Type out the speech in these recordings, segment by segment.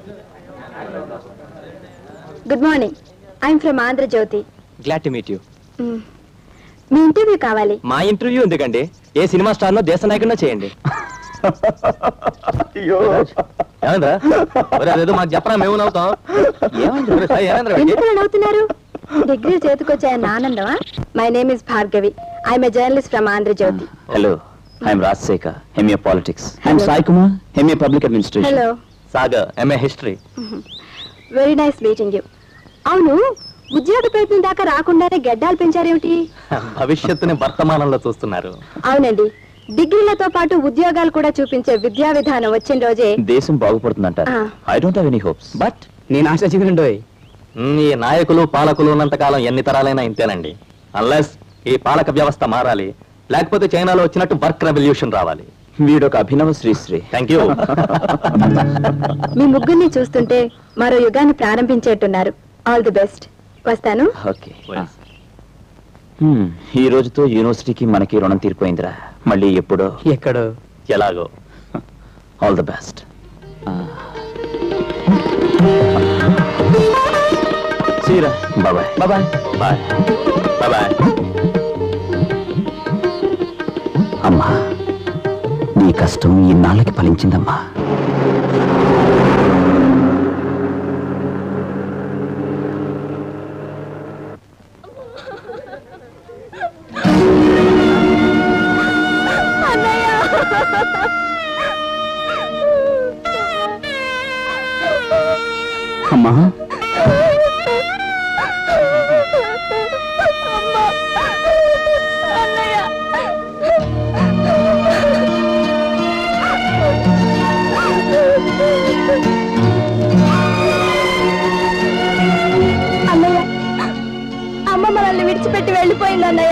Good morning I'm from Andhrajyothi glad to meet you hmm, మీ interview కావాలి మా interview ఎందుకండి ఏ సినిమా స్టార్ నో దేశ నాయకుడినో చేయండి ఏమైందా మరి అదేదో మాకు చెప్పరా మేము నవ్వుతాం ఏమైంది మరి? సాయి, ఏమైందిరా వీడికి? ఎందుకు నవ్వుతున్నారు డిగ్రీ చేతికొచ్చాయన్న ఆనందమా my name is Bhargavi I'm a journalist from Andhrajyothi hello I'm Rajasekhar MA politics Hello. I'm Sai Kumar MA public administration hello Sagar MA history very nice meeting you అవును ఉద్యోగ ప్రయత్నం దాకా రాకుండానే గడ్డాలు పెంచారేమిటి భవిష్యత్తుని వర్తమానంలో చూస్తున్నారు అవునండి డిగ్రీలతో పాటు ఉద్యోగాలు కూడా చూపించే విద్యా విధానం వచ్చిన రోజే దేశం బాగుపడుతుందంటారు ఆ. I don't have any hopes but నేను ఆశ చెందినండోయ్ ఈ నాయకులు పాలకులు ఉన్నంత కాలం ఎన్ని తరాలైనా ఇంతేనండి అన్లెస్ ఈ పాలక వ్యవస్థ మారాలి లేకపోతే చైనాలో వచ్చినట్టు వర్క్ రెవల్యూషన్ రావాలి వీడొక అభినవ శ్రీశ్రీ థ్యాంక్ యూ మీ ముగ్గురిని చూస్తుంటే మరో యుగాన్ని ప్రారంభించేట్టున్నారు ఆల్ ది బెస్ట్ వస్తాను ఓకే ఈ రోజుతో యూనివర్సిటీకి మనకి రుణం తీరిపోయిందిరా మళ్ళీ ఎప్పుడో ఎక్కడో ఎలాగో ఆల్ ద బెస్ట్ సీరా బాబాయ్ బాబాయ్ బాయ్ బాయ్ బాయ్ అమ్మా నీ కష్టం ఇన్నాళ్ళకి ఫలించిందమ్మా అమ్మా అన్నయ్య అమ్మ మనల్ని విడిచిపెట్టి వెళ్ళిపోయింది అన్నయ్య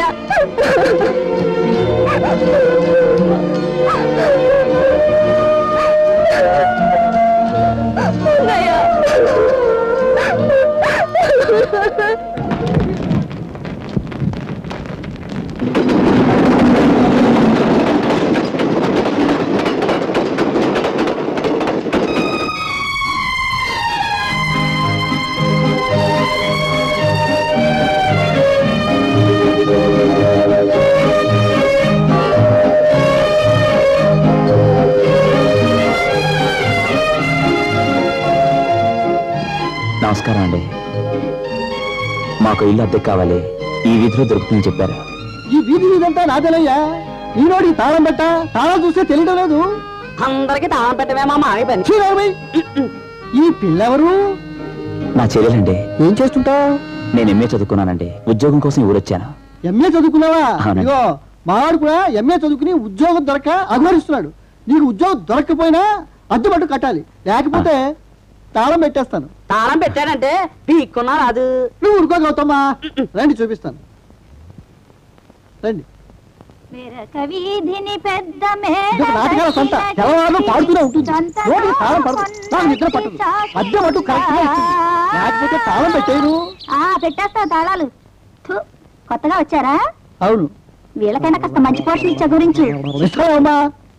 నమస్కారం అండి మాకు ఇల్లు అద్దెకు కావాలి ఈ వీధిలో దొరుకుతుందని చెప్పారు ఈ వీధి ఇదంతా నాదేనయ్యా ఈరోడి తాళం పెట్ట తాళం చూస్తే తెలియడం లేదు అందరికి తాళం పెట్టమే మా మావి పని ఛీ, నోర్మై. ఈ పిల్లెవరు నా చెల్లెలండి ఏం చేస్తుంటావు నేను ఎంఏ చదువుకున్నానండి ఉద్యోగం కోసం ఈ ఊరొచ్చాను ఎంఏ చదువుకున్నావా అవునండి. ఇగో మావాడు కూడా ఎంఏ చదువుకుని ఉద్యోగం దొరక అఘోరిస్తున్నాడు నీకు ఉద్యోగం దొరకకపోయినా అడ్డుపట్టు కట్టాలి లేకపోతే తాళం పెట్టేస్తాను తాళం పెట్టానంటే పీక్కున్నా రాదు నువ్వు ఊరుకో గౌతమ్మా రండి చూపిస్తాను రండి వీధిని పెద్ద ఇదొక నాటకాల సంత తెల్లవారులు పాడుతూనే ఉంటుంది నోటి తాళం పడదు నాకు నిద్ర పట్టదు అద్దె మటు కరెక్ట్ గా ఇస్తుంది. లేకపోతే తాళం పెట్టేయను పెట్టేస్తా తాళాలు థు, కొత్తగా వచ్చారా అవును వీళ్ళకైనా కాస్త మంచి పోషణ ఇచ్చే గురించి ఇస్తావమ్మా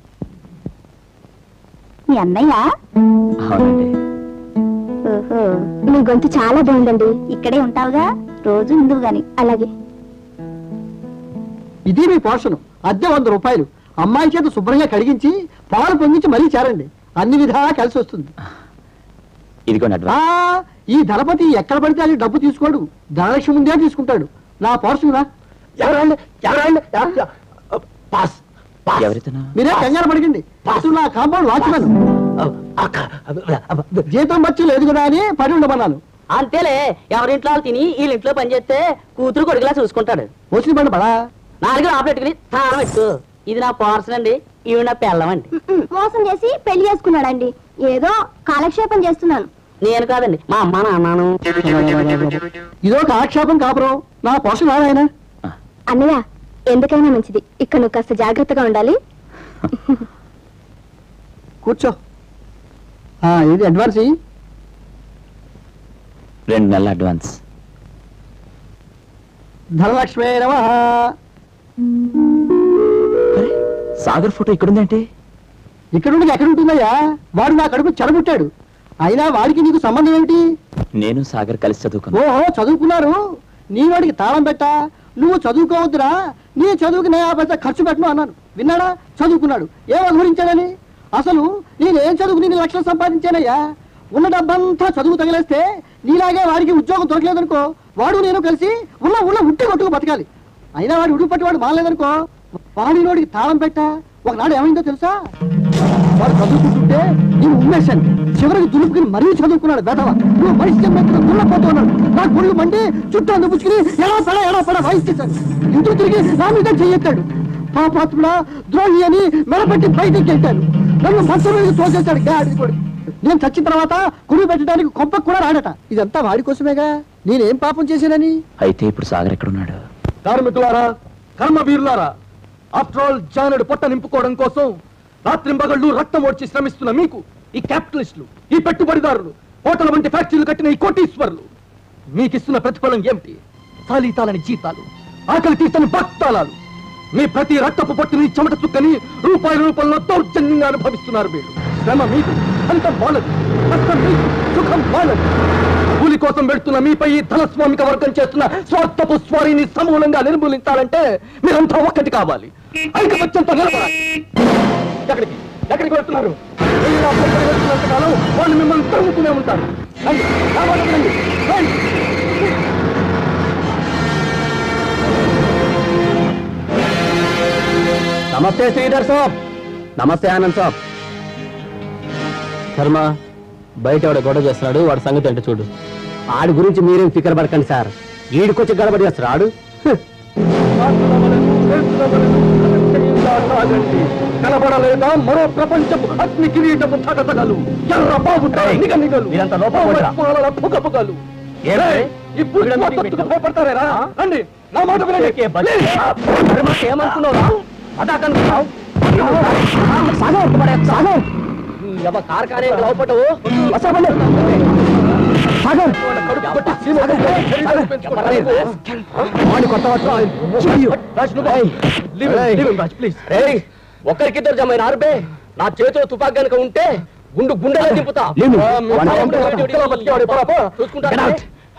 మీ అన్నయ్య అవునండి ఓహో మీ గొంతు చాలా బాగుందండి ఇక్కడే ఉంటావుగా రోజు ఇందువు గాని అలాగే ఇది మీ పోషణ అద్దె వంద రూపాయలు అమ్మాయి చేత శుభ్రంగా కడిగించి పాలు పొంగించి మరీ చేరండి అన్ని విధాలా కలిసి వస్తుంది ఇదిగోండి ఆ అడ్వాన్స్ ఈ ధనపతి ఎక్కడ పడితే అది డబ్బు తీసుకోడు ధనలక్ష్మి ముందే తీసుకుంటాడు నా పోషణ ఎవరండి ఎవరండి పాస్ ఎవరితోనా మీరే కంగారు పడకండి అసలు నా కాంపౌండ్ వాచ్మెన్ జీతం బచ్చు లేదు కదా అని పడి ఉండమన్నాను అంతేలే ఎవరింట్లో వాళ్ళు తిని వీళ్ళింట్లో పని చేస్తే కూతురు కొడుకులా చూసుకుంటాడు వచ్చిన బండి పడా నాలుగు లోపల పెట్టుకుని తాళం పెట్టు ఇది నా పోర్షన్ అండి ఇవి నా పెళ్ళం అండి మోసం చేసి పెళ్లి చేసుకున్నాడండి ఏదో కాలక్షేపం చేస్తున్నాను నేను కాదండి మా అమ్మ నాన్నను ఇదో కాక్షేపం కాపురం నా పోషణ ఆయన అన్నయ్య ఎందుకైనా మంచిది ఇక్కడ నువ్వు కాస్త జాగ్రత్తగా ఉండాలి కూర్చో ఆ, ఇది అడ్వాన్స్ ఇయ్యి. రెండు నెలల అడ్వాన్స్ ధనలక్ష్మి నమ అరే సాగర్ ఫోటో ఇక్కడ ఉందేంటి ఇక్కడ నుండి ఎక్కడ ఉంటుందయ్యా వాడు నా కడుపు చెడబుట్టాడు అయినా వాడికి నీకు సంబంధం ఏమిటి నేను సాగర్ కలిసి చదువుకున్నా ఓహో చదువుకున్నారు నీ వాడికి తాళం పెట్టా నువ్వు చదువుకోవద్దురా నీ చదువుకి నేను పెద్ద ఖర్చు పెట్టను అన్నాను విన్నాడా చదువుకున్నాడు ఏం అనుభవించాడని అసలు నేనేం చదువుకు నేను లక్షలు సంపాదించానయ్యా ఉన్న డబ్బంతా చదువు తగిలేస్తే నీలాగే వాడికి ఉద్యోగం దొరకలేదనుకో వాడు నేను కలిసి ఉన్న ఉన్న ఉట్టి కొట్టుకు బతకాలి అయినా వాడు ఉడుపు పట్టి వాడు మానలేదనుకో వాడి నోడికి తాళం పెట్టా ఒకనాడు ఏమైందో తెలుసా వాడు చదువుకుంటుంటే నేను ఉమ్మేశాను చివరికి దులుపుకుని మరీ చదువుకున్నాడు బెదవ నువ్వు మనిషి చెమ్మెత్తున దున్నపోతూ ఉన్నాడు నా గుళ్ళు మండి చుట్టూ అందుపుచ్చుకుని ఎలా పడ ఎలా పడ వాయిస్తాను ఇంటికి తిరిగి నా మీద చెయ్యెత్తాడు పాపాత్ముడా ద్రోహి అని మెడపెట్టి బయటికి గెట్టాను నన్ను మంచం మీద తోసేశాడు గాడిది కొడుకు నేను చచ్చిన తర్వాత కుడి పెట్టడానికి కొంపకు కూడా రాడట ఇదంతా వాడి కోసమేగా నేనేం పాపం చేశానని అయితే ఇప్పుడు సాగర్ ఎక్కడున్నాడు కార్మికులారా కర్మవీరులారా ఆఫ్టర్ ఆల్ జానుడు పొట్ట నింపుకోవడం కోసం రాత్రింబగళ్ళు రక్తం ఓడ్చి శ్రమిస్తున్న మీకు ఈ క్యాపిటలిస్టులు ఈ పెట్టుబడిదారులు హోటల్ వంటి ఫ్యాక్టరీలు కట్టిన ఈ కోటీశ్వరులు మీకిస్తున్న ప్రతిఫలం ఏమిటి సాలీతాలని జీతాలు ఆకలి తీర్చని భక్తాలాలు మీ ప్రతి రక్తపు పొట్టుని చెమట చుక్కని రూపాయల రూపంలో దౌర్జన్యంగా అనుభవిస్తున్నారు మీరు శ్రమ మీకు అంతం వాళ్ళది కష్టం మీకు సుఖం వాళ్ళది కూలి కోసం పెడుతున్న మీపై ఈ ధనస్వామిక వర్గం చేస్తున్న స్వార్థపు స్వారీని సమూలంగా నిర్మూలించాలంటే మీరంతా ఒక్కటి కావాలి ఐకమత్యంతో నిలబడాలి ఎక్కడికి ఎక్కడికి వెళ్తున్నారు వెళ్ళినా పొక్కడి వెళ్తున్నంత కాలం వాళ్ళు మిమ్మల్ని తరుగుతూనే ఉంటారు రండి, నా మాట వినండి. రండి. నమస్తే శ్రీధర్ సాబ్ నమస్తే ఆనంద్ సాబ్ శర్మ బయట ఎవడ గొడవ చేస్తున్నాడు వాడి సంగతి అంటే చూడు ఆడి గురించి మీరేం ఫికర్ పడకండి సార్ ఈడికొచ్చి గడబడి చేస్తారు ఆడు సాగండి. కనబడలేదా మరో ప్రపంచపు అగ్ని కిరీటపు తగతగలు ఎర్ర బావుటాయి ఏయ్, నిగనిగలు మీరంతా లోపల పోయిరా. పాలల పుగపుగలు ఏరా? ఏయ్, ఇప్పుడు వీళ్ళని మా మీకు తత్తుకు పెట్టు. భయపడతారేరా రండి నా మాట వినండి ఏకే బలి. ప్లీజ్. ఏమనుకున్నావు అదాకనుకున్నావు సాగర్ సాగర్ ఎవ కార్ఖానే లోపటవు వసపండి సాగర్ కడుపు కొట్టి సీమ శరీరాన్ని పెంచుకుంటారు. వాడి కొత్త రాజ్, నువ్వు బా. Leave him, leave him, Raj, please. ఒక్కరికిద్దరు జమైన ఆరుబే నా చేతిలో తుపాకి గనుక ఉంటే గుండు గుండెలో దింపుతా ఆ, మీ సాయంత్రం వాడు కుక్కలో బతికేవాడు, పోరా, పో. చూసుకుంటా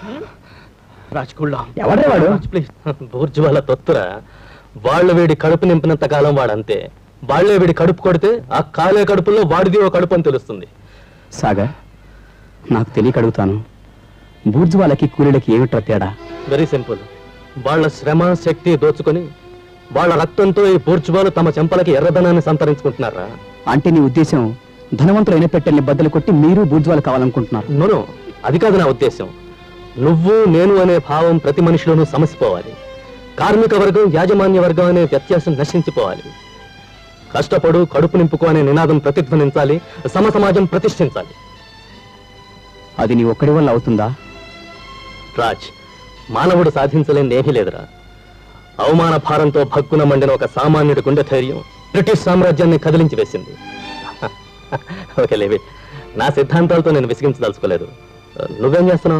రాజ్కుల్లా ఎవడే వాడు? ప్లీజ్ బూర్జువాల తొత్తురా వాళ్ళ వీడి కడుపు నింపినంత కాలం వాడంతే వాళ్ళే వీడి కడుపు కొడితే ఆ కాలే కడుపులో వాడిది ఓ కడుపు అని తెలుస్తుంది సాగర్ నాకు తెలియక అడుగుతాను బూర్జువాలకి కూలీలకి ఏమిట్రా తేడా వెరీ సింపుల్ వాళ్ళ శ్రమ శక్తి దోచుకొని వాళ్ళ రక్తంతో ఈ బూర్జువాలు తమ చెంపలకి ఎర్రదనాన్ని సంతరించుకుంటున్నారా అంటే నీ ఉద్దేశం ధనవంతులైన పెట్టెల్ని బద్దలు కొట్టి మీరు బూర్జువాలు కావాలనుకుంటున్నారు నోను అది కాదు నా ఉద్దేశం నువ్వు నేను అనే భావం ప్రతి మనిషిలోనూ సమసిపోవాలి కార్మిక వర్గం యాజమాన్య వర్గం అనే వ్యత్యాసం నశించిపోవాలి కష్టపడు కడుపు నింపుకో అనే నినాదం ప్రతిధ్వనించాలి సమ సమాజం ప్రతిష్ఠించాలి అది నీ ఒక్కడి వల్ల అవుతుందా రాజ్ మానవుడు సాధించలేని ఏమీ లేదురా అవమాన భారంతో భక్కున మండిన ఒక సామాన్యుడి గుండె ధైర్యం బ్రిటిష్ సామ్రాజ్యాన్ని కదిలించి వేసింది ఓకే లేవి నా సిద్ధాంతాలతో నేను విసిగించదలుచుకోలేదు నువ్వేం చేస్తున్నావు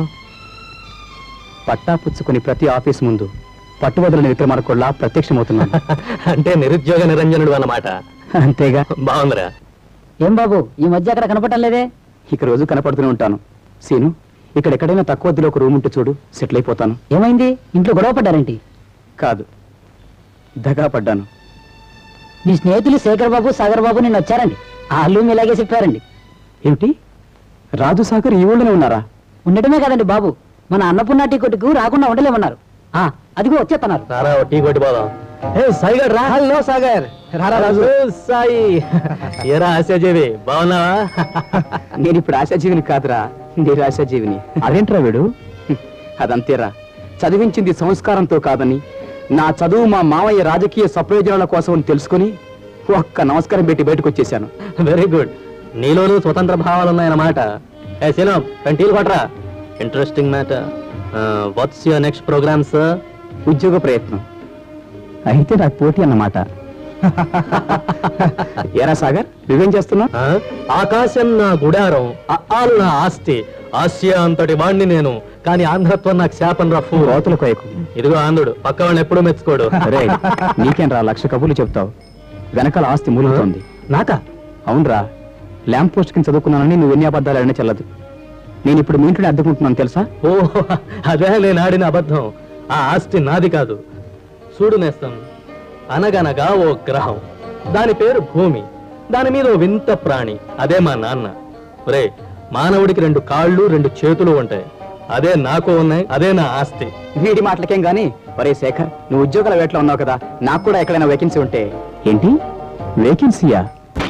పట్టా పుచ్చుకొని ప్రతి ఆఫీస్ ముందు పట్టుబదులని విక్రమార్కుల్లా ప్రత్యక్షమవుతున్నాను అంటే నిరుద్యోగ నిరంజనుడు అన్నమాట అంతేగా బాగుందిరా ఏం బాబు ఈ మధ్య అక్కడ కనపడటం లేదే ఇక రోజు కనపడుతూనే ఉంటాను సీను ఇక్కడ ఎక్కడైనా తక్కువ వద్దులో ఒక రూమ్ ఉంటే చూడు సెటిల్ అయిపోతాను ఏమైంది ఇంట్లో గొడవ పడ్డారేంటి కాదు దగా పడ్డాను మీ స్నేహితులు శేఖర్ బాబు సాగర్ బాబు నిన్న వచ్చారండి వాళ్ళు ఇలాగే చెప్పారండి ఏమిటి రాజు సాగర్ ఈ ఊళ్ళోనే ఉన్నారా ఉండటమే కదండి బాబు మన అన్నపూర్ణ టీ కొట్టుకు రాకుండా ఉండలేమన్నారు ఆ, అదిగో వచ్చేస్తున్నారు రారా ఓ టీ కొట్టి పోదాం ఏ సాయి గారు రా హలో సాగర్ రారా రాజు సాయి ఏరా ఆశాజీవి బాగున్నావా నేను ఇప్పుడు ఆశాజీవిని కాదురా నిరాశాజీవిని అదేంట్రా వీడు హ్మ్, అదంతేరా చదివించింది సంస్కారంతో కాదని నా చదువు మా మావయ్య రాజకీయ స్వప్రయోజనాల కోసం అని తెలుసుకుని ఒక్క నమస్కారం పెట్టి బయటకు వచ్చేసాను వెరీ గుడ్ నీలోనూ స్వతంత్ర భావాలు ఉన్నాయన్నమాట ఏ సీనం రెండు టీలు కొట్టరా interesting matter what's your next program sir ఉద్యోగ ప్రయత్నం అయితే నాకు పోటీ అన్నమాట ఏరా సాగర్ నువ్వేం చేస్తున్నావు ఆకాశం నా గుడారం అఆలు నా ఆస్తి ఆసియా అంతటి వాణ్ణి నేను కానీ ఆంధ్రత్వం నాకు శాపం రా ఫూ కోతల కోయకు ఇదిగో ఆంధ్రుడు పక్క వాళ్ళని ఎప్పుడూ మెచ్చుకోడు రే నీకేం రా లక్ష కబుర్లు చెప్తావు వెనకాల ఆస్తి మూలుగుతోంది నాకా అవునరా ల్యాంప్ పోస్ట్ కింద చదువుకున్నానని నువ్వు ఎన్ని అబద్ధాలు ఆడినా చెల్లదు నేను ఇప్పుడు మీ ఇంట్లోనే అద్దెకుంటున్నాను తెలుసా ఓ అదే నేను ఆడిన అబద్ధం ఆ ఆస్తి నాది కాదు చూడు నేస్తం అనగనగా ఓ గ్రహం దాని పేరు భూమి దాని మీద ఓ వింత ప్రాణి అదే మా నాన్న రే మానవుడికి రెండు కాళ్ళు రెండు చేతులు ఉంటాయి అదే నాకు ఉన్నాయి అదే నా ఆస్తి వీడి మాటలకేం గాని ఒరే శేఖర్ నువ్వు ఉద్యోగాల వేటలో ఉన్నావు కదా నాకు కూడా ఎక్కడైనా వేకెన్సీ ఉంటే ఏంటి వేకెన్సీయా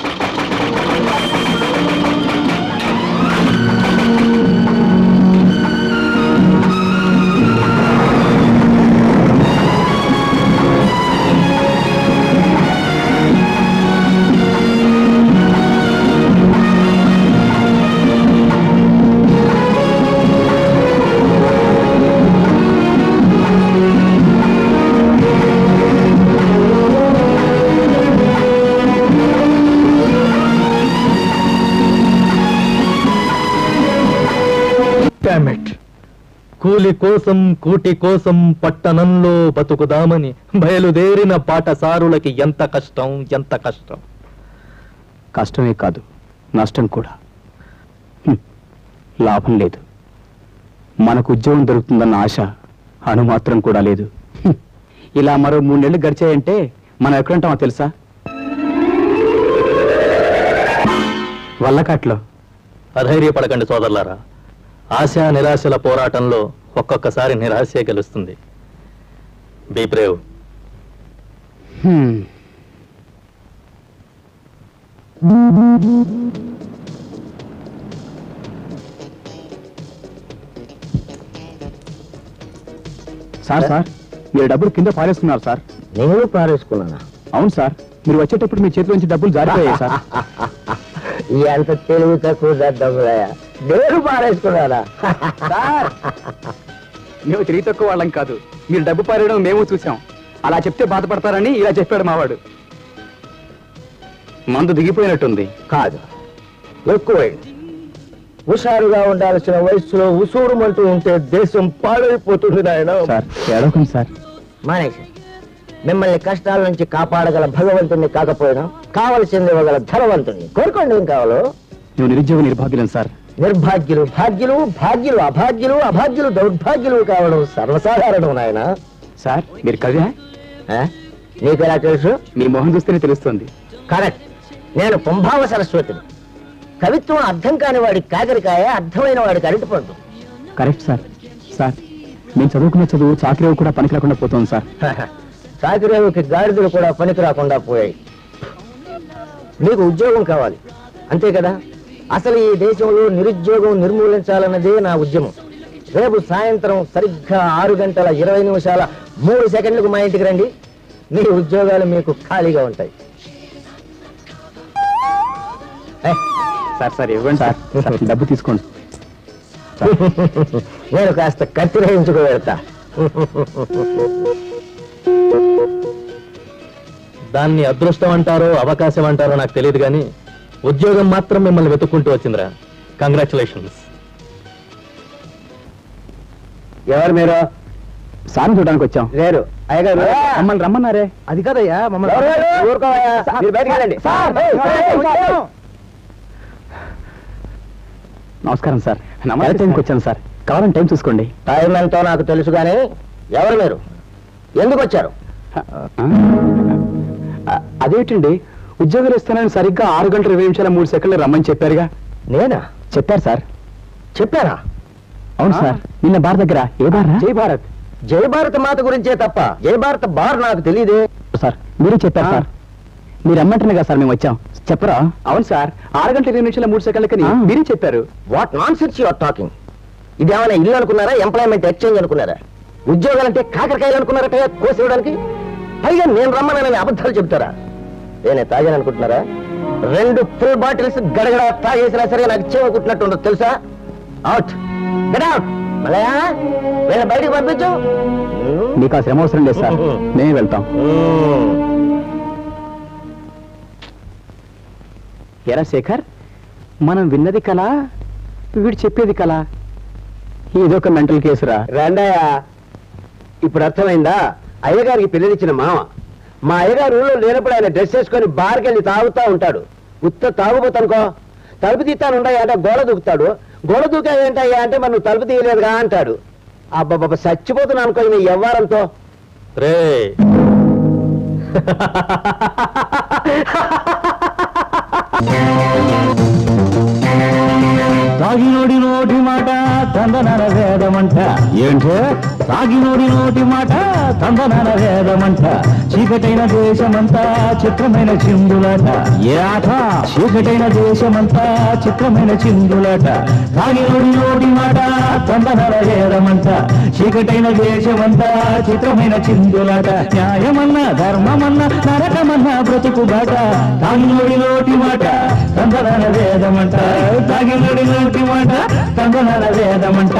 Damn it. కూలి కోసం కూటి కోసం పట్టణంలో బతుకుదామని బయలుదేరిన పాటసారులకి ఎంత కష్టం ఎంత కష్టం కష్టమే కాదు నష్టం కూడా హ్మ్. లాభం లేదు మనకు ఉద్యోగం దొరుకుతుందన్న ఆశ అణు మాత్రం కూడా లేదు హ్మ్. ఇలా మరో మూడు నెలలు గడిచాయంటే మనం ఎక్కడుంటామో తెలుసా వల్లకాట్లో అధైర్యపడకండి సోదరులారా ఆశ నిరాశల పోరాటంలో ఒక్కొక్కసారి నిరాశే గెలుస్తుంది be brave hmm. Sir sir మీరు డబ్బులు కింద పారేసుకున్నారు సార్ నేను పారేసుకున్నానా అవును సార్ మీరు వచ్చేటప్పుడు మీ చేతిలోంచి డబ్బులు జారిపోయాయి సార్ ఎంత తెలివి తక్కువ దద్దమ్మయ్యా నేను పారేసుకున్నానా సార్ మేము తిరిగి తక్కువ వాళ్ళం కాదు మీరు డబ్బు పారేయడం మేము చూసాం అలా చెప్తే బాధపడతారని ఇలా చెప్పాడు మావాడు మందు దిగిపోయినట్టుంది కాదు ఎక్కువైంది హుషారుగా ఉండాల్సిన వయసులో ఉసూరుమంటూ ఉంటే దేశం పాడైపోతుంది నాయన సార్ ఏడవకండి సార్ మానేసి మిమ్మల్ని కష్టాల నుంచి కాపాడగల భగవంతుణ్ణి కాకపోయినా కావలసింది ఇవ్వగల ధనవంతుణ్ణి కోరుకోండి ఏం కావాలో నువ్వు నిరుద్యోగ నిర్భాగ్యులం సార్ నిర్భాగ్యులు భాగ్యులు భాగ్యులు అభాగ్యులు అభాగ్యులు దౌర్భాగ్యులు కావడం సర్వసాధారణం నాయన సార్ మీరు కవి నీకెలా తెలుసు మీ మొహం చూస్తేనే తెలుస్తుంది కరెక్ట్ నేను కుంభావ సరస్వతిని కవిత్వం అర్థం కాని వాడి కాకరికాయ అర్థమైన వాడికి అరటిపండు కరెక్ట్ సార్ సార్ మేము చదువుకున్న చదువు చాకరీ కూడా పనికి రాకుండా పోతుంది సార్ కాకిరేవుకి గాడిదలు కూడా పనికి రాకుండా పోయాయి నీకు ఉద్యోగం కావాలి అంతే కదా అసలు ఈ దేశంలో నిరుద్యోగం నిర్మూలించాలన్నదే నా ఉద్యమం రేపు సాయంత్రం సరిగ్గా ఆరు గంటల ఇరవై నిమిషాల మూడు సెకండ్లకు మా ఇంటికి రండి మీ ఉద్యోగాలు మీకు ఖాళీగా ఉంటాయి ఏ, సార్ సార్ ఇవ్వండి సార్ సార్, డబ్బు తీసుకోండి నేను కాస్త కత్తి వేయించుకు వెళ్తా దాన్ని అదృష్టం అంటారో అవకాశం అంటారో నాకు తెలియదు కానీ ఉద్యోగం మాత్రం మిమ్మల్ని వెతుక్కుంటూ వచ్చిందిరా కంగ్రాచులేషన్స్ ఎవరు మీరు సార్ చూడడానికి వచ్చాం లేరు అయ్యగారు మమ్మల్ని రమ్మన్నారే అది కదయ్యా మమ్మల్ని ఊరుకోవయ్యా మీరు బయటికి వెళ్ళండి నమస్కారం సార్ నమస్తే టైంకి వచ్చాను సార్ కావాలని టైం చూసుకోండి టైం ఎంతో నాకు తెలుసు కానీ ఎవరు మీరు ఎందుకు వచ్చారు ఆ, అదేంటండి ఉద్యోగాలు ఇస్తానని సరిగ్గా ఆరు గంటల ఇరవై నిమిషాల మూడు సెకండ్లు రమ్మని చెప్పారుగా నేనా చెప్పారు సార్ చెప్పారా అవును సార్ నిన్న బార్ దగ్గర ఏ బార్ జై భారత్ జై భారత మాత గురించే తప్ప జై భారత బార్ నాకు తెలియదే సార్ మీరు చెప్పారు సార్ మీరు రమ్మంటున్నా కదా సార్ మేము వచ్చాం చెప్పరా అవును సార్ ఆరు గంటల ఇరవై నిమిషాల మూడు సెకండ్లకని మీరే చెప్పారు what nonsense you're talking ఇది ఏమైనా ఇల్లు అనుకున్నారా ఎంప్లాయ్మెంట్ ఎక్స్చేంజ్ అనుకున్నారా ఉద్యోగాలంటే కాకరకాయలు అనుకున్నారట కోసేయడానికి పైగా నేను రమ్మనని అబద్ధాలు చెప్తారా నేనే తాగాను అనుకుంటున్నారా రెండు ఫుల్ బాటిల్స్ గడగడ తాగేసినా సరే నాకు చెవ కుట్టినట్టు ఉండదు తెలుసా అవుట్ గెట్ అవుట్ మలయా నేను బయటికి పంపించు మ్మ్. మీకు ఆ శ్రమ అవసరం లేదు సార్ మేమే వెళ్తాం మ్మ్. ఎరా శేఖర్ మనం విన్నది కళ వీడు చెప్పేది కళ ఇదొక మెంటల్ కేసురా రండయ్య ఇప్పుడు అర్థమైందా అయ్యగారికి పిల్లనిచ్చిన మామ మా అయ్యగారు ఊళ్ళో లేనప్పుడు ఆయన డ్రెస్ వేసుకొని బార్కి వెళ్ళి తాగుతా ఉంటాడు ఉత్త తాగుబోతనుకో తలుపు తీస్తాను ఉండయా అంటే గోడ దూకుతాడు గోడ దూకా ఏంటయ్యా అంటే మరి నువ్వు తలుపు తీయలేదుగా అంటాడు అబ్బాబ్బా చచ్చిపోతున్నాను అనుకో ఈయన ఎవ్వరంతో రే సాగినోడి నోటి మాట తందనన వేదమంట ఏంటే సాగినోడి నోటి మాట తందనన వేదమంట చీకటైన దేశమంతా చిత్రమైన చిందులాట ఏ ఆట చీకటైన దేశమంతా చిత్రమైన చిందులాట సాగినోడి నోటి మాట తందనన వేదమంట చీకటైన దేశమంతా చిత్రమైన చిందులాట న్యాయమన్న ధర్మమన్న నరకమన్న బ్రతుకు బాట తాగినోడి నోటి మాట తందనన వేదమంట తాగినోడి నోటి మాట తందనన వేదమంట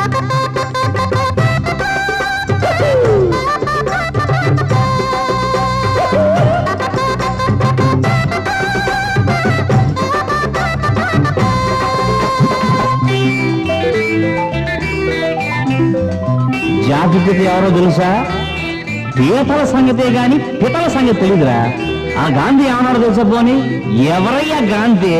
జాతిపిత ఎవరో తెలుసా పీతల సంగతే గాని పితల సంగతి తెలియదురా ఆ గాంధీ ఏమన్నాడు తెలుసా పోని ఎవరయ్యా గాంధీ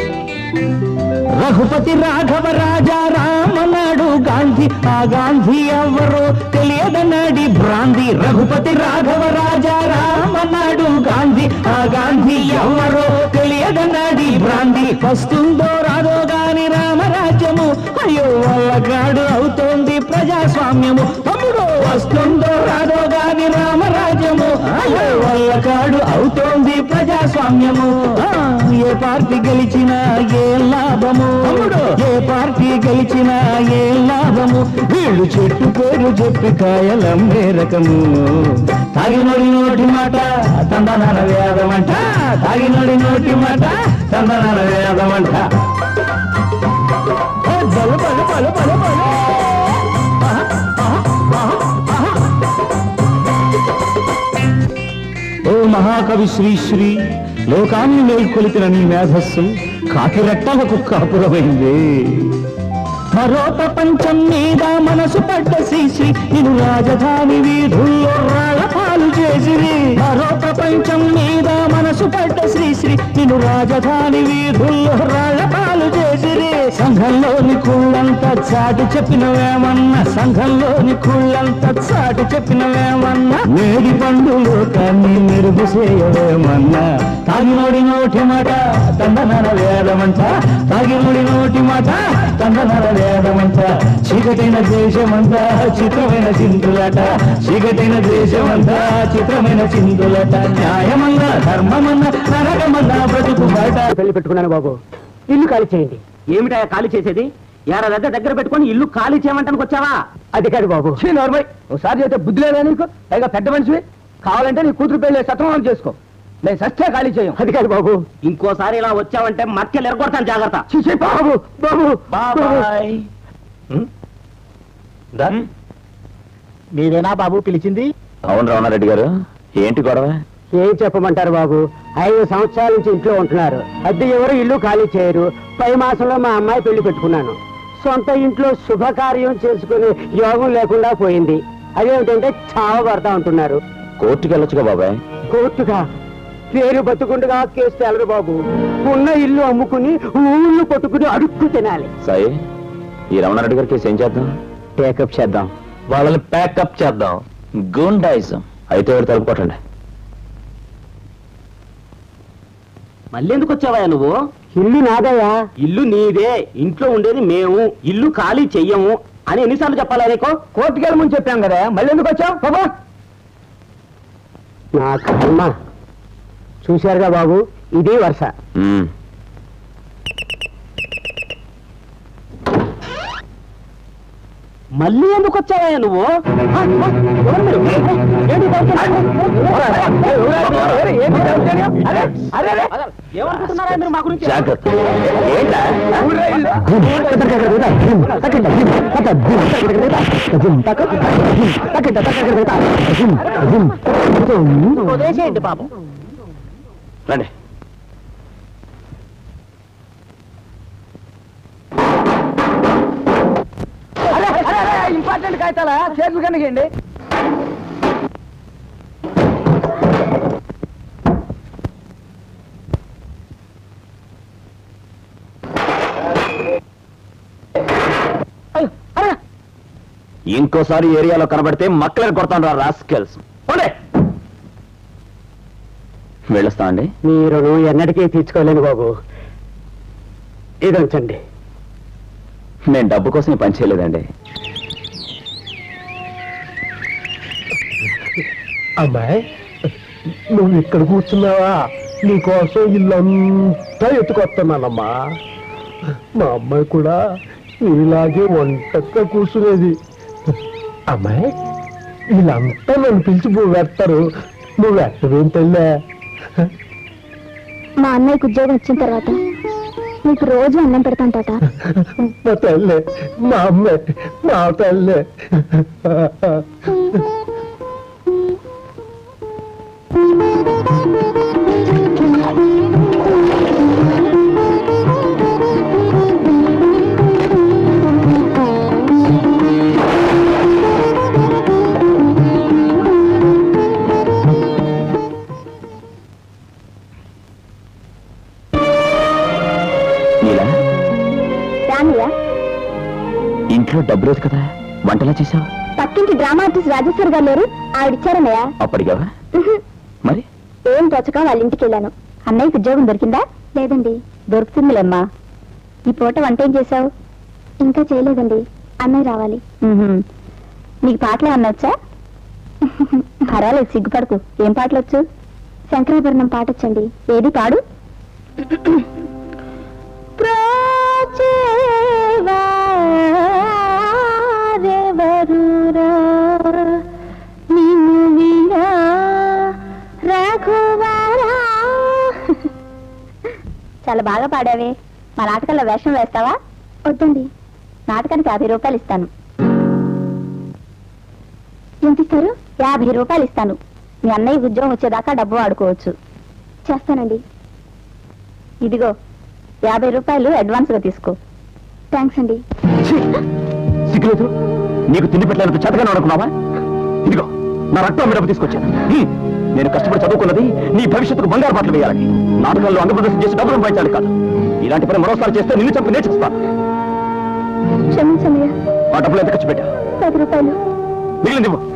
రఘుపతి రాఘవ రాజా రామనాడు గాంధీ ఆ గాంధీ ఎవరో తెలియదన్నాడి భ్రాంతి రఘుపతి రాఘవ రాజా రామనాడు గాంధీ ఆ గాంధీ ఎవరో తెలియదన్నాడి భ్రాంతి వస్తుందో రాదో గాని రామరాజ్యము అయ్యో వల్లగాడు అవుతోంది ప్రజాస్వామ్యము తమ్ముడు వస్తుందో రాదో గాని రామరాజ్యము అయ్యో వల్లగాడు అవుతోంది ప్రజాస్వామ్యము ఆ, ఏ పార్టీ గెలిచినా ఏ లాభము ఏ పార్టీ గెలిచినా ఏ లాభము వీళ్ళు చెట్టు పేరు చెప్పి కాయలమ్మే రకము తాగినోడి నోటి మాట తందనాల వేదమంట తాగినోడి నోటి మాట తందనాల వేదమంట ఏ, బలు బలు బలు బలు బలు ఆహా, ఆహా, ఆహా, ఆహా. ఓ మహాకవి శ్రీశ్రీ లోకాన్ని మేల్కొలిపిన నీ మేధస్సు కాకిరెట్టలకు కాపురమైంది మరో ప్రపంచం మీద మనసు పడ్డ శ్రీశ్రీ నేను రాజధాని వీధుల్లో రాళ్ళ పాలు చేసిరి మరో ప్రపంచం మీద మనసు పడ్డ శ్రీశ్రీ నేను రాజధాని వీధుల్లో రాళ్ళ పాలు చేసిరి సంఘంలోని కుళ్ళంతా చాటి చెప్పినవేమన్నా సంఘంలోని కుళ్ళంతా చాటి చెప్పినవేమన్నా మేడి పండులో కానీ మెరుగు చేయవేమన్నా తాగినోడి నోటి మాట తందనన వేదమంట తాగినోడి నోటి మాట తందనన వేదమంట చీకటైన దేశమంతా చిత్రమైన చిందులట చీకటైన దేశమంతా చిత్రమైన చిందులట న్యాయమన్న ధర్మమన్న నరకమన్న బ్రతుకు బయట పెళ్లి పెట్టుకున్నాను బాబు ఇల్లు ఖాళీ చేయండి ఏమిటా ఖాళీ చేసేది యార దగ్గర దగ్గర పెట్టుకొని ఇల్లు ఖాళీ చేయమంటానికి వచ్చావా అది కాదు బాబు నార్మల్ ఒకసారి అయితే బుద్ధి లేదా నీకు పైగా పెద్ద మనిషివి కావాలంటే నీ కూతురు పెళ్లి సత్రం చేసుకో నేను సత్య ఖాళీ చేయం అది కాదు బాబు ఇంకోసారి ఇలా వచ్చావంటే మక్కలు ఎరగొడతాను జాగ్రత్త చిచి బాబు బాబు బాబాయ్ మీరేనా బాబు పిలిచింది అవును రమణారెడ్డి గారు ఏంటి గొడవ ఏం చెప్పమంటారు బాబు ఐదు సంవత్సరాల నుంచి ఇంట్లో ఉంటున్నారు అద్దె ఎవరు ఇల్లు ఖాళీ చేయరు పై మాసంలో మా అమ్మాయి పెళ్లి పెట్టుకున్నాను సొంత ఇంట్లో శుభకార్యం చేసుకునే యోగం లేకుండా పోయింది అదేమిటంటే చావ పడతా ఉంటున్నారు కోర్టుకి వెళ్ళొచ్చుగా బాబాయ్ కోర్టుగా పేరు బతుకుండగా కేసు తేలరు బాబు ఉన్న ఇల్లు అమ్ముకుని ఊళ్ళు పట్టుకుని అడుక్కు తినాలి సాయి ఈ రమణారెడ్డి గారి కేసు ఏం చేద్దాం టేకప్ చేద్దాం వాళ్ళని ప్యాకప్ చేద్దాం గుండాయిజం అయితే ఎవరు తలుపు కొట్టండి మళ్ళీ ఎందుకు వచ్చావా నువ్వు ఇల్లు నాదయ్యా ఇల్లు నీదే ఇంట్లో ఉండేది మేము ఇల్లు ఖాళీ చెయ్యము అని ఎన్నిసార్లు చెప్పాలా నీకు కోర్టుకి వెళ్ళమని చెప్పాం కదా మళ్ళీ ఎందుకు వచ్చావు బాబా నా కర్మ చూశారుగా బాబు ఇది వరుస మ్మ్. మళ్ళీ ఎందుకు వచ్చావా నువ్వు ఆ, ఆ, ఎవరు మీరు? ఏంటి దౌర్జన్యం? ఏమనుకుంటున్నారా మీరు మా గురించి జాగ్రత్త ఏంటా వదిలేసేయండి పాపం రండి ఇంపార్టెంట్ కాగితాలా చేతులు కనిగండి ఇంకోసారి ఏరియాలో కనబడితే మక్కలని కొడతాను రా రాస్కెల్స్ వెళ్ళొస్తా అండి మీరు ఎన్నటికీ తీర్చుకోలేను బాబు ఇది ఉంచండి నేను డబ్బు కోసం ఈ పని చేయలేదండి అమ్మాయి నువ్వు ఇక్కడ కూర్చున్నావా నీకోసం ఇల్లంతా ఎత్తుకొస్తున్నానమ్మా మా అమ్మాయి కూడా నీలాగే వంటక్క కూర్చునేది అమ్మాయి వీళ్ళంతా నన్ను పిలిచి నువ్వు వెళ్తారు నువ్వు ఎట్టవేం తెల్లే మా అన్నయ్యకు ఉద్యోగం వచ్చిన తర్వాత నీకు రోజు అన్నం పెడతాంటాట మా తల్లే మా అమ్మాయి మా తల్లే నీలా రానియా ఇంట్లో డబ్బు లేదు కదా వంటలా చేసావు పక్కింటి డ్రామా ఆర్టిస్ట్ రాజేశ్వర్ గారు లేరు ఆవిడిచ్చారన్నయ్య అప్పటికావా మరి ఏం తోచక వాళ్ళ ఇంటికి వెళ్ళాను అన్నయ్యకి ఉద్యోగం దొరికిందా లేదండి దొరుకుతుందిలేమ్మా ఈ పూట వంట ఏం చేశావు ఇంకా చేయలేదండి అన్నయ్య రావాలి నీకు పాటలు ఏమన్నా వచ్చా పర్వాలేదు సిగ్గుపడకు ఏం పాటలు వచ్చు శంకరాభరణం పాట వచ్చండి ఏది పాడు ప్రోచేవారెవరురా నిన్ను వినా రఘువరా చాలా బాగా పాడావే మా నాటకంలో వేషం వేస్తావా వద్దండి నాటకానికి యాభై రూపాయలు ఇస్తాను ఎంత ఇస్తారు యాభై రూపాయలు ఇస్తాను మీ అన్నయ్య ఉద్యోగం వచ్చేదాకా డబ్బు వాడుకోవచ్చు చేస్తానండి ఇదిగో యాభై రూపాయలు అడ్వాన్స్ గా తీసుకో థ్యాంక్స్ అండి సిగ్గులేదు నీకు తిండి పెట్టలేనంత చేతగానే అనుకున్నావా ఇదిగో నా రక్తం డబ్బు తీసుకొచ్చాను హ్మ్. నేను కష్టపడి చదువుకున్నది నీ భవిష్యత్తుకు బంగారు బాటలు వేయాలని నాటకాల్లో అంగప్రదర్శన చేసి డబ్బులు సంపాదించాలి కాదు ఇలాంటి పని మరోసారి చేస్తే నిన్ను చంపి నేర్చిస్తాను క్షమించమయ్యా ఆ డబ్బులు ఎంత ఖర్చు పెట్టా పది రూపాయలు మిగిలింది ఇవ్వు.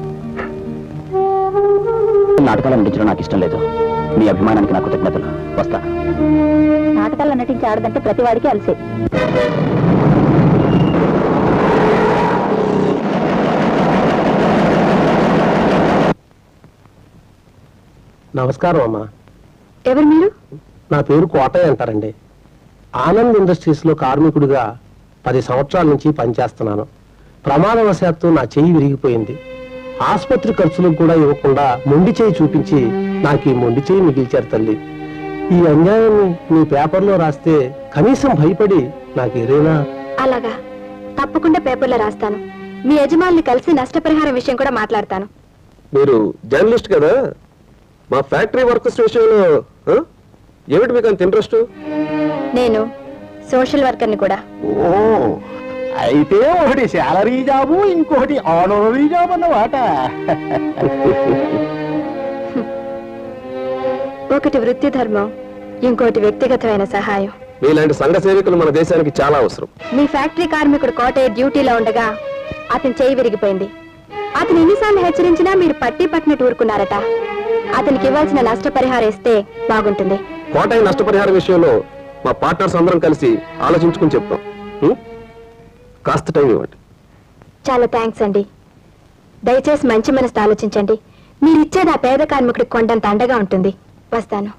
నాటకాలు నటించడం నాకు ఇష్టం లేదు నీ అభిమానానికి నాకు కృతజ్ఞతలు వస్తా నాటకాల్లో నటించి ఆడదంటే ప్రతి వాడికి అలసే నమస్కారం అమ్మా ఎవరు మీరు నా పేరు కోటయ్య అంటారండి ఆనంద్ ఇండస్ట్రీస్ లో కార్మికుడిగా పది సంవత్సరాల నుంచి పనిచేస్తున్నాను ప్రమాదవశాత్తు నా చెయ్యి విరిగిపోయింది ఆసుపత్రి ఖర్చులకు కూడా ఇవ్వకుండా మొండి చేయి చూపించి నాకు ఈ మొండి చేయి మిగిల్చారు తల్లి ఈ అన్యాయాన్ని నీ పేపర్లో రాస్తే కనీసం భయపడి నాకు ఏదైనా అలాగా తప్పకుండా పేపర్లో రాస్తాను మీ యజమాని కలిసి నష్టపరిహారం విషయం కూడా మాట్లాడతాను మీరు జర్నలిస్ట్ కదా మా ఫ్యాక్టరీ వర్కర్స్ విషయంలో ఆ? ఏమిటి మీకు అంత ఇంట్రెస్ట్ నేను సోషల్ వర్కర్ని కూడా ఓ అయితే ఒకటి శాలరీ జాబు ఇంకొకటి ఆనరీ జాబ్ అన్నమాట ఒకటి వృత్తి ధర్మం ఇంకోటి వ్యక్తిగతమైన సహాయం మీలాంటి సంఘ సేవకులు మన దేశానికి చాలా అవసరం మీ ఫ్యాక్టరీ కార్మికుడు కోటయ్య డ్యూటీలో ఉండగా అతని చేయి విరిగిపోయింది అతను ఎన్నిసార్లు హెచ్చరించినా మీరు పట్టి పట్టినట్టు ఊరుకున్నారట అతనికి ఇవ్వాల్సిన నష్టపరిహారం ఇస్తే బాగుంటుంది కోటాయి నష్టపరిహారం విషయంలో మా పార్ట్నర్స్ అందరం కలిసి ఆలోచించుకుని చెప్తాం ఉం? కాస్త టైం ఇవ్వండి చాలా థ్యాంక్స్ అండి దయచేసి మంచి మనసు ఆలోచించండి మీరు ఇచ్చేది ఆ పేద కార్మికుడికి కొండంత అండగా ఉంటుంది వస్తాను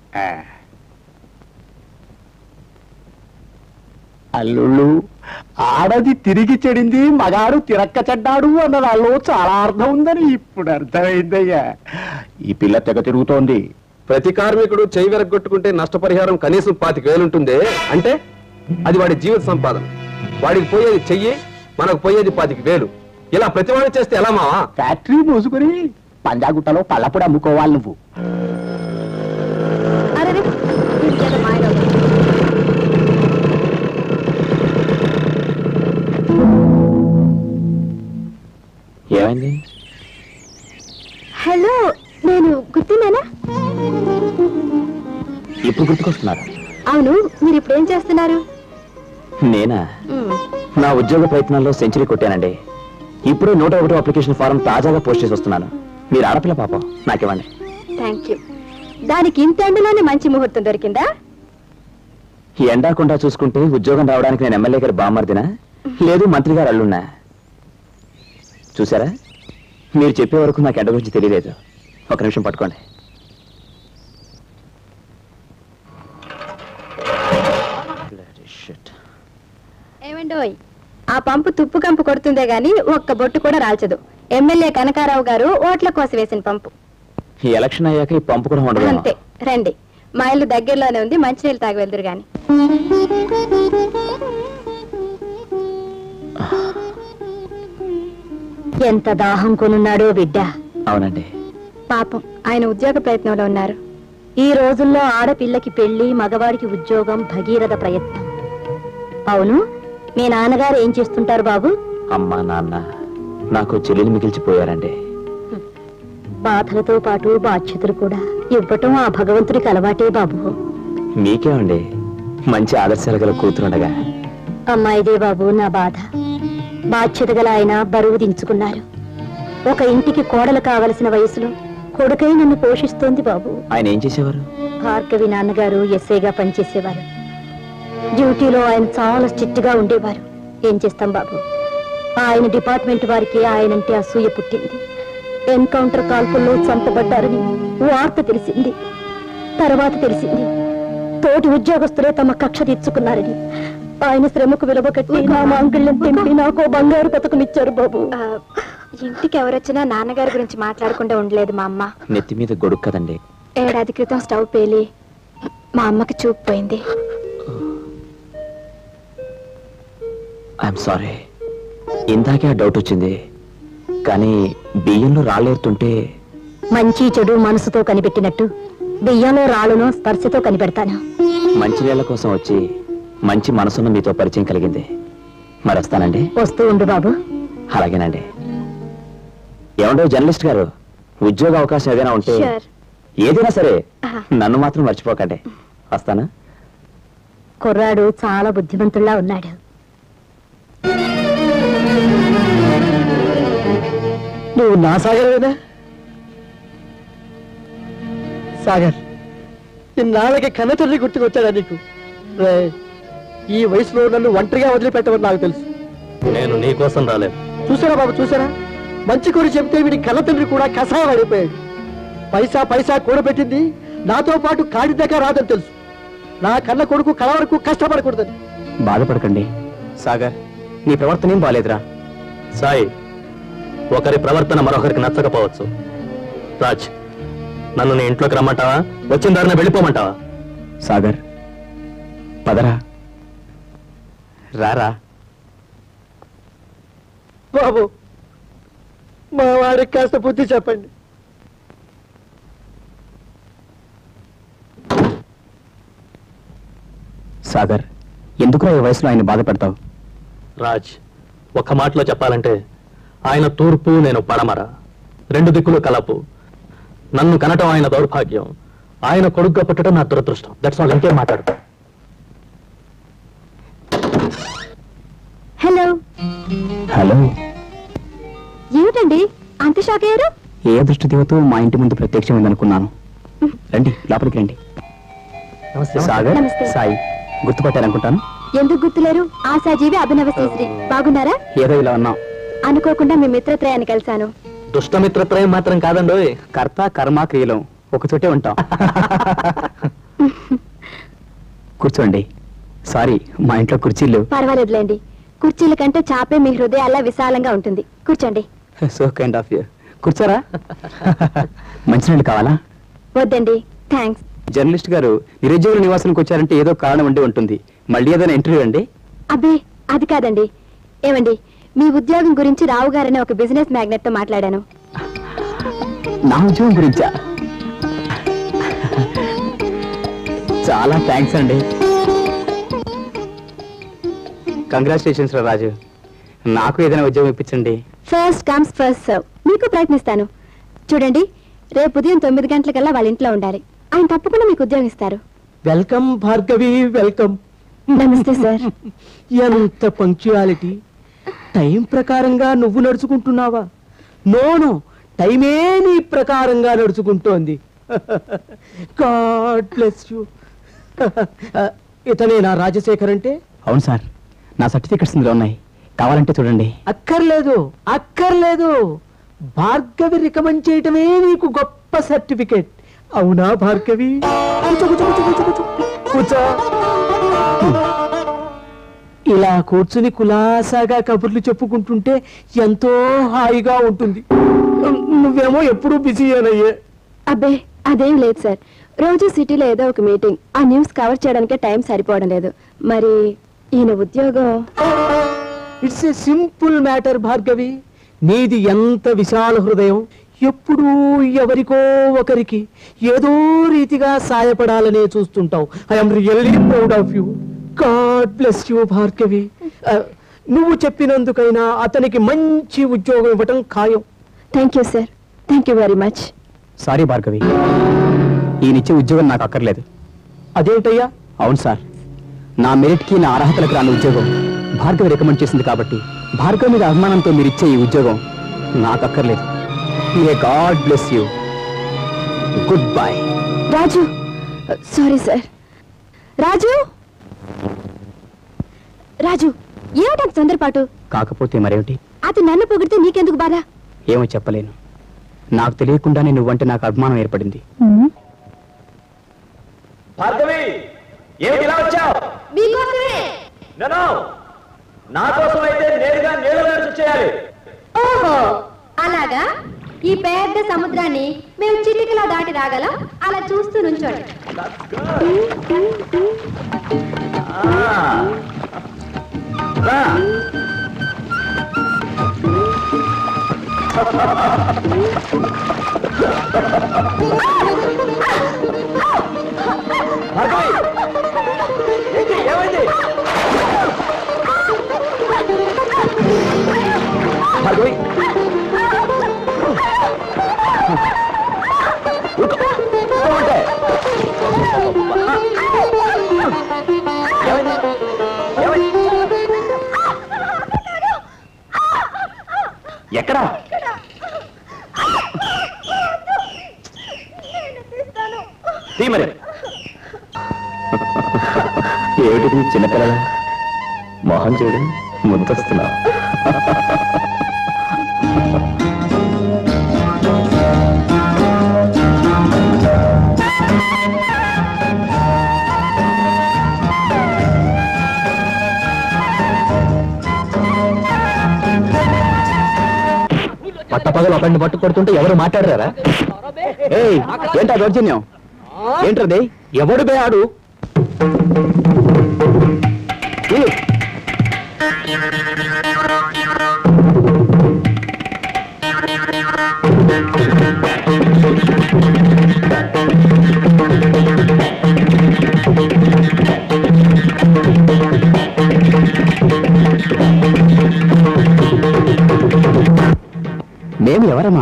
అల్లుళ్ళు ఆడది తిరిగి చెడింది మగాడు తిరక్క చెడ్డాడు అన్న దానిలో చాలా అర్థం ఉందని ఇప్పుడు అర్థమైందయ్యా ఈ పిల్ల తెగ తిరుగుతోంది ప్రతి కార్మికుడు చేయి వెరగొట్టుకుంటే నష్టపరిహారం కనీసం పాతిక వేలు ఉంటుందే అంటే అది వాడి జీవిత సంపాదన వాడికి పోయేది చెయ్యి మనకు పోయేది పాతిక వేలు ఇలా ప్రతి వాడు చేస్తే ఎలా మావా ఫ్యాక్టరీ మూసుకుని పంజాగుట్టలో పళ్ళప్పుడు అమ్ముకోవాలి నువ్వు అరే వీడికేదో మాయలో ఉంది. ఏమైంది హలో నేను గుర్తున్నానా ఇప్పుడు గుర్తుకొస్తున్నారు అవును మీరు ఇప్పుడు ఏం చేస్తున్నారు నేనా మ్, నా ఉద్యోగ ప్రయత్నాల్లో సెంచరీ కొట్టానండి ఇప్పుడే నూట ఒకటో అప్లికేషన్ ఫారం తాజాగా పోస్ట్ చేసి వస్తున్నాను మీరు ఆడపిల్ల పాపం నాకివ్వండి థ్యాంక్ యూ దానికి ఇంత ఎండలోనే మంచి ముహూర్తం దొరికిందా ఈ ఎండాకుండా చూసుకుంటే ఉద్యోగం రావడానికి నేను ఎమ్మెల్యే గారి బామ్మర్దినా లేదు మంత్రి గారు అల్లున్నా చూసారా మీరు చెప్పే వరకు నాకు ఎండ గురించి తెలియలేదు ఒక నిమిషం పట్టుకోండి Shit. ఏమండోయ్ ఆ పంపు తుప్పు కంపు కొడుతుందే గాని ఒక్క బొట్టు కూడా రాల్చదు ఎమ్మెల్యే కనకారావు గారు ఓట్ల కోసం వేసిన పంపు ఈ ఎలక్షన్ అయ్యాక ఈ పంపు కూడా ఉండదు అంతే రండి మా ఇల్లు దగ్గరలోనే ఉంది మంచినీళ్ళు తాగి వెళ్దురు గాని ఎంత దాహం కొనున్నాడో బిడ్డ అవునండి పాపం ఆయన ఉద్యోగ ప్రయత్నంలో ఉన్నారు ఈ రోజుల్లో ఆడపిల్లకి పెళ్లి మగవాడికి ఉద్యోగం భగీరథ ప్రయత్నం అవును మీ నాన్నగారు ఏం చేస్తుంటారు బాబు అమ్మా నాన్న నాకు చెల్లెలు మిగిల్చిపోయారండి బాధలతో పాటు బాధ్యతలు కూడా ఇవ్వటం ఆ భగవంతుడికి అలవాటే బాబు మీకేమండి మంచి ఆదర్శాలు గల కూతురుండగా అమ్మాయిదే బాబు నా బాధ బాధ్యత గల ఆయన బరువు దించుకున్నారు ఒక ఇంటికి కోడలు కావలసిన వయసులో కొడుకై నన్ను పోషిస్తోంది బాబు ఆయన ఏం చేసేవారు భార్గవి నాన్నగారు ఎస్ఐగా పనిచేసేవారు డ్యూటీలో ఆయన చాలా స్ట్రిక్ట్ గా ఉండేవారు ఏం చేస్తాం బాబు ఆయన డిపార్ట్మెంట్ వారికి ఆయనంటే అసూయ పుట్టింది ఎన్కౌంటర్ కాల్పుల్లో చంపబడ్డారని వార్త తెలిసింది తర్వాత తెలిసింది తోటి ఉద్యోగస్తులే తమ కక్ష తీర్చుకున్నారని ఆయన శ్రమకు విలువ కట్టి నా మాంగళ్యం తెంపి నాకు బంగారు పథకమిచ్చారు బాబు ఇంటికి ఎవరొచ్చినా నాన్నగారి గురించి మాట్లాడకుండా ఉండలేదు మా అమ్మ నెత్తి మీద గొడుగు కదండి ఏడాది క్రితం స్టవ్ పేలి మా అమ్మకి చూపు పోయింది ఐఎమ్ సారీ ఇందాకే ఆ డౌట్ వచ్చింది కానీ బియ్యంలో రాళ్ళేరుతుంటే మంచి చెడు మనసుతో కనిపెట్టినట్టు బియ్యంలో రాళ్ళను స్పర్శతో కనిపెడతాను మంచి నీళ్ళ కోసం వచ్చి మంచి మనసున్న మీతో పరిచయం కలిగింది మరి వస్తానండి వస్తూ ఉండు బాబు అలాగేనండి ఏమండో జర్నలిస్ట్ గారు ఉద్యోగ అవకాశం ఏదైనా ఉంటే Sure. ఏదైనా సరే ఆహా. నన్ను మాత్రం మర్చిపోకండి వస్తానా కుర్రాడు చాలా బుద్ధిమంతుల్లా ఉన్నాడు నువ్వు నా సాగరేనా సాగర్ ఇన్నాళ్ళకి కన్న తల్లి గుర్తుకొచ్చాడా నీకు రే ఈ వయసులో నన్ను ఒంటరిగా వదిలిపెట్టమని నాకు తెలుసు నేను నీ కోసం రాలేదు చూసారా బాబు చూసారా మంచి కూర చెప్తే వీడి కన్న తండ్రి కూడా కషాయం అయిపోయాడు పైసా పైసా కూడబెట్టింది నాతో పాటు కాడి దగ్గర రాదని తెలుసు నా కన్న కొడుకు కల వరకు కష్టపడకూడదని బాధపడకండి సాగర్ నీ ప్రవర్తన ఏం బాలేదురా సాయి ఒకరి ప్రవర్తన మరొకరికి నచ్చకపోవచ్చు రాజ్ నన్ను నీ ఇంట్లోకి రమ్మంటావా వచ్చిన దారిన వెళ్ళిపోమంటావా సాగర్ పదరా రారా బాబు మా వాడికి కాస్త బుద్ధి చెప్పండి సాగర్ ఎందుకురా ఈ వయసులో ఆయన బాధపడతావు రాజ్ ఒక మాటలో చెప్పాలంటే ఆయన తూర్పు నేను పడమర రెండు దిక్కులు కలపు నన్ను కనటం ఆయన దౌర్భాగ్యం ఆయన కొడుగ్గా పుట్టడం నా దురదృష్టం దట్స్ ఆల్ ఇంకేం మాట్లాడు హలో హలో ఏమిటండి అంత షాక్ అయ్యారు ఏ అదృష్ట దేవతో మా ఇంటి ముందు ప్రత్యక్షమైందనుకున్నాను రండి లోపలికి రండి సాగర్ నమస్తే. సాయి గుర్తుపట్టారనుకుంటాను ఎందుకు గుర్తులేరు ఆశాజీవి అభినవ శ్రీశ్రీ బాగున్నారా ఏదో ఇలా ఉన్నాం అనుకోకుండా మీ మిత్రత్రయాన్ని కలిశాను దుష్టమిత్రత్రయం మాత్రం కాదండి కర్త కర్మ క్రియలం ఒక చోటే ఉంటాం కూర్చోండి సారీ మా ఇంట్లో కుర్చీలు పర్వాలేదులేండి కుర్చీల కంటే చాపే మీ హృదయాల్లో విశాలంగా ఉంటుంది కూర్చోండి సో కైండ్ ఆఫ్ యూ కూర్చోరా మంచినీళ్ళు కావాలా వద్దండి థ్యాంక్స్ జర్నలిస్ట్ గారు నిరుద్యోగుల నివాసానికి వచ్చారంటే ఏదో కారణం ఉండి ఉంటుంది మళ్ళీ ఏదైనా ఇంటర్వ్యూ అండి అబ్బే అది కాదండి ఏమండి మీ ఉద్యోగం గురించి రావు గారనే ఒక బిజినెస్ మ్యాగ్నెట్ తో మాట్లాడాను నా ఉద్యోగం గురించా చాలా థ్యాంక్స్ అండి కంగ్రాచులేషన్స్ రా రాజు నాకు ఏదైనా ఉద్యోగం ఇప్పించండి ఫస్ట్ కమ్స్ ఫస్ట్ సర్వ్ మీకు ప్రయత్నిస్తాను చూడండి రేపు ఉదయం తొమ్మిది గంటలకల్లా వాళ్ళ ఇంట్లో ఉండాలి ఆయన తప్పకుండా మీకు ఉద్యోగం ఇస్తారు వెల్కమ్ భార్గవి వెల్కమ్ నమస్తే సార్ ఎంత పంక్చువాలిటీ టైం ప్రకారంగా నువ్వు నడుచుకుంటున్నావా నోను టైమే నీ ప్రకారంగా నడుచుకుంటోంది గాడ్ బ్లెస్ యూ ఇతనే నా రాజశేఖర్ అంటే అవును సార్ నా సర్టిఫికెట్స్ ఇందులో ఉన్నాయి కావాలంటే చూడండి అక్కర్లేదు అక్కర్లేదు భార్గవి రికమెండ్ చేయటమే నీకు గొప్ప సర్టిఫికెట్ అవునా భార్గవి కూర్చో కూర్చో కూర్చో కూర్చో కూర్చో కూర్చో ఇలా కూర్చుని కులాసాగా కబుర్లు చెప్పుకుంటుంటే ఎంతో హాయిగా ఉంటుంది నువ్వేమో ఎప్పుడూ బిజీ అనయ్యే అబ్బే అదేం లేదు సార్ రోజు సిటీలో ఏదో ఒక మీటింగ్ ఆ న్యూస్ కవర్ చేయడానికే టైం సరిపోవడం లేదు మరి ఈయన ఉద్యోగం it's a simple matter Bhargavi నీది ఎంత విశాల హృదయం ఎప్పుడూ ఎవరికో ఒకరికి ఏదో రీతిగా సాయపడాలనే చూస్తుంటావు I'm really proud of you God bless you Bhargavi ఆ, నువ్వు చెప్పినందుకైనా అతనికి మంచి ఉద్యోగం ఇవ్వటం ఖాయం thank you sir thank you very much sorry Bhargavi ఈయనిచ్చే ఉద్యోగం నాకు అక్కర్లేదు అదేంటయ్యా అవును సార్ నా మెరిట్కి నా అర్హతలకు రాని ఉద్యోగం భార్గవి రికమెండ్ చేసింది కాబట్టి భార్గవి మీద అభిమానంతో మీరు ఇచ్చే ఈ ఉద్యోగం నాకు అక్కర్లేదు ఏ God bless you goodbye Raju sorry sir Raju Raju ఏమిటంత తొందరపాటు కాకపోతే మరేమిటి అతను నన్ను పొగిడితే నీకెందుకు బాధ ఏమో చెప్పలేను నాకు తెలియకుండానే నువ్వంటే నాకు అభిమానం ఏర్పడింది భార్గవి ఏమిటి ఇలా వచ్చావు నేను నా కోసం అయితే నేరుగా నీళ్ళ నుంచి చేయాలి ఓహో అలాగా ఈ పెద్ద సముద్రాన్ని మేము చిటికలా దాటి రాగలం అలా చూస్తూ నుంచోండి రా. భార్గవి ఏంటి ఏమైంది భార్గవి ఊరుకో. ఊరుకోమంటే. ఏమైంది ఏమైంది ఎక్కడా తీ మరి ఏమిటిది చిన్నపిల్లల మోహన్ చూడు ముద్దస్తున్నా పట్టపగలు ఒకరిని పట్టు కొడుతుంటే ఎవరు మాట్లాడరారా ఏయ్ ఏంటా దౌర్జన్యం ఏంటది ఎవడు బేయాడు మేము ఎవరమా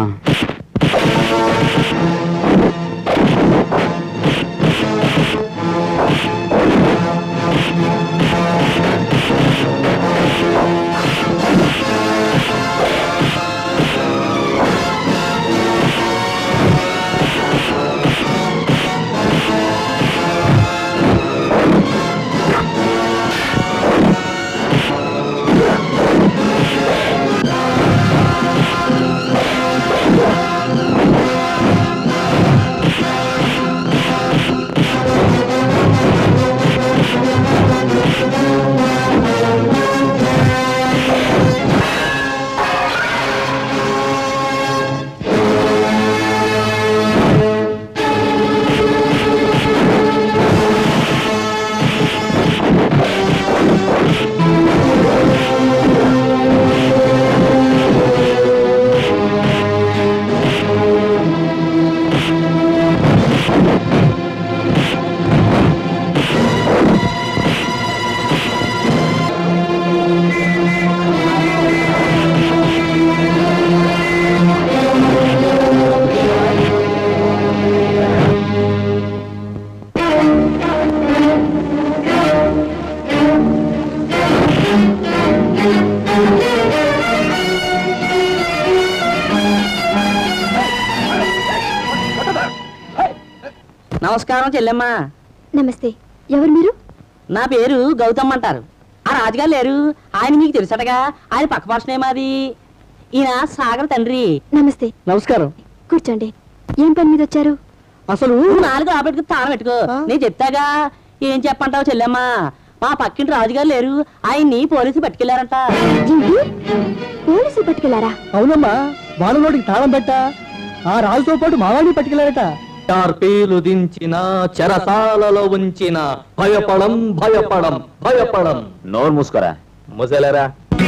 ఆ నమస్కారం చెల్లెమ్మా నమస్తే ఎవరు మీరు నా పేరు గౌతమ్ అంటారు ఆ రాజుగారు లేరు ఆయన మీకు తెలుసటగా ఆయన పక్క పర్సనే మాది ఈయన సాగర్ తండ్రి నమస్తే నమస్కారం కూర్చోండి ఏం పని మీద వచ్చారు అసలు నువ్వు నాలుగు ఆపెట్టుకు తాళం పెట్టుకో నేను చెప్తాగా ఏం చెప్పంటావు చెల్లెమ్మా మా పక్కింటి రాజుగారు లేరు ఆయన్ని పోలీసు పట్టుకెళ్లారంట ఏంటి పోలీసులు పట్టుకెళ్లారా అవునమ్మా వాళ్ళ నోటికి తాళం పెట్టా ఆ రాజుతో పాటు మావాడిని పట్టుకెళ్ళారట టార్పీలు దించిన చెరసాలలో ఉంచిన భయపడం భయపడం భయపడం నోరు మూసుకోరా ముసలరా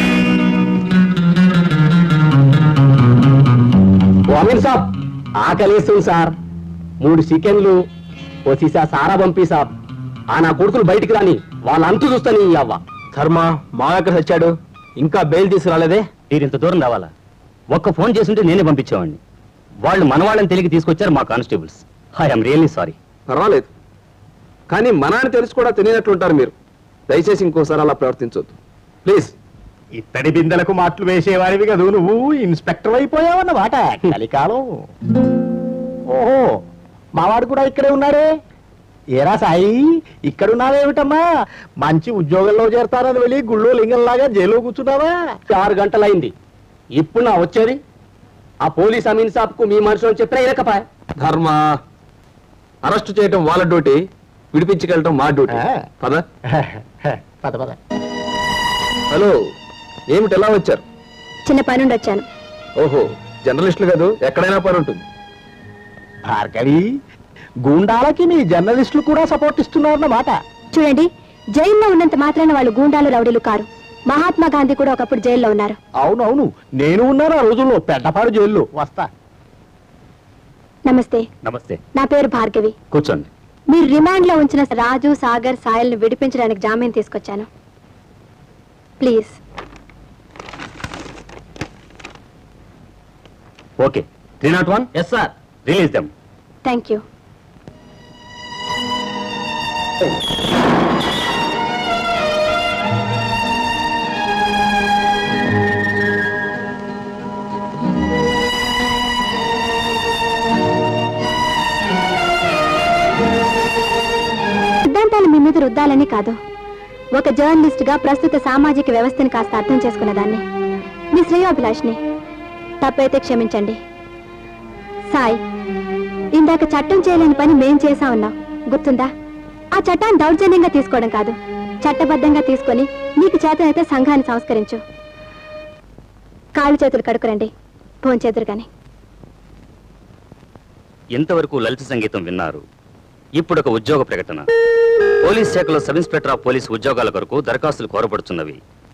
ఓ అమీర్ సాబ్ ఆకలేస్తుంది సార్ మూడు చికెన్లు ఓ సీసా సారా పంపి సాబ్ ఆ నా కొడుకులు బయటికి రాని వాళ్ళ అంతు చూస్తాని ఈ అవ్వ కర్మ మా ఎక్కడ చచ్చాడు ఇంకా బెయిల్ తీసుకురాలేదే మీరు ఇంత దూరం రావాలా ఒక్క ఫోన్ చేస్తుంటే నేనే పంపించేవాడిని వాళ్ళు మన వాళ్ళని తెలిగి తీసుకొచ్చారు మా కానిస్టేబుల్స్ ఐఎమ్ రియల్లీ సారీ పర్వాలేదు కానీ మనాన్ని తెలిసి కూడా తెలియనట్లుంటారు మీరు దయచేసి ఇంకోసారి అలా ప్రవర్తించొద్దు ప్లీజ్ ఇత్తడి బిందెలకు మాటలు వేసేవాడివి కదా నువ్వు ఇన్స్పెక్టర్ అయిపోయావన్నమాట కలికాలం ఓహో మావాడు కూడా ఇక్కడే ఉన్నాడే ఏరా సాయి ఇక్కడున్నావేమిటమ్మా మంచి ఉద్యోగంలో చేరతారని వెళ్ళి గుళ్ళో లింగంలాగా జైల్లో కూర్చున్నావా ఆరు గంటలైంది ఇప్పుడు నా వచ్చేది ఆ పోలీస్ అమీన్ సాబ్ కు మీ మనుషులు చెప్పినా ఇరకపాయ్ ధర్మ అరెస్ట్ చేయటం వాళ్ళ డ్యూటీ విడిపించుకెళ్ళటం మా డ్యూటీ ఆ. పద పద పద హలో ఏమిటి ఎలా వచ్చారు చిన్న పని నుండి వచ్చాను ఓహో జర్నలిస్టులు కాదు ఎక్కడైనా పని ఉంటుంది భార్గవి గూండాలకి మీ జర్నలిస్టులు కూడా సపోర్ట్ ఇస్తున్నారన్నమాట చూడండి జైల్లో ఉన్నంత మాత్రాన వాళ్ళు గూండాలు రౌడీలు కారు మహాత్మా గాంధీ కూడా ఒకప్పుడు జైల్లో ఉన్నారు అవునవును నేను ఉన్నాను ఆ రోజుల్లో పెద్దపాడు జైల్లో వస్తా నమస్తే నమస్తే నా పేరు భార్గవి కూర్చోండి మీరు రిమాండ్ లో ఉంచిన రాజు సాగర్ సాయల్ని విడిపించడానికి జామీన్ తీసుకొచ్చాను please okay three nought one yes sir release them thank you సిద్ధాంతాలు మీ మీద రుద్దాలని కాదు ఒక జర్నలిస్ట్ గా ప్రస్తుత సామాజిక వ్యవస్థని కాస్త అర్థం చేసుకున్నదాన్ని మీ శ్రేయోభిలాష్ని తప్పైతే క్షమించండి సాయ్ ఇందాక చట్టం చేయలేని పని మేం చేసా ఉన్నాం గుర్తుందా ఆ చట్టాన్ని దౌర్జన్యంగా తీసుకోవడం కాదు చట్టబద్ధంగా తీసుకొని నీకు చేతనైతే సంఘాన్ని సంస్కరించు కాళ్ళు చేతులు కడుకురండి భోంచేతురు కానీ ఇంతవరకు లలిత సంగీతం విన్నారు ఇప్పుడు ఒక ఉద్యోగ ప్రకటన పోలీస్ శాఖలో సబ్ ఇన్స్పెక్టర్ ఆఫ్ పోలీస్ ఉద్యోగాల కొరకు దరఖాస్తులు కోరబడుతున్నవి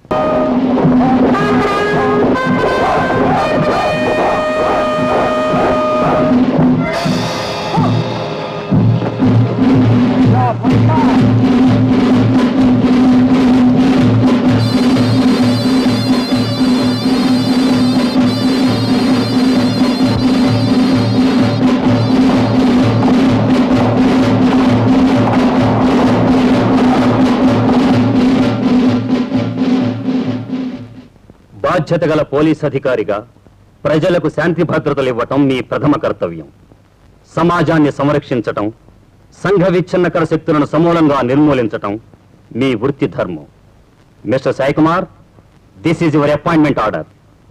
బాధ్యత గల పోలీస్ అధికారిగా ప్రజలకు శాంతి భద్రతలు ఇవ్వటం మీ ప్రథమ కర్తవ్యం సమాజాన్ని సంరక్షించటం సంఘ విచ్ఛిన్నకర శక్తులను సమూలంగా నిర్మూలించటం మీ వృత్తి ధర్మం mister Sai Kumar this is your appointment order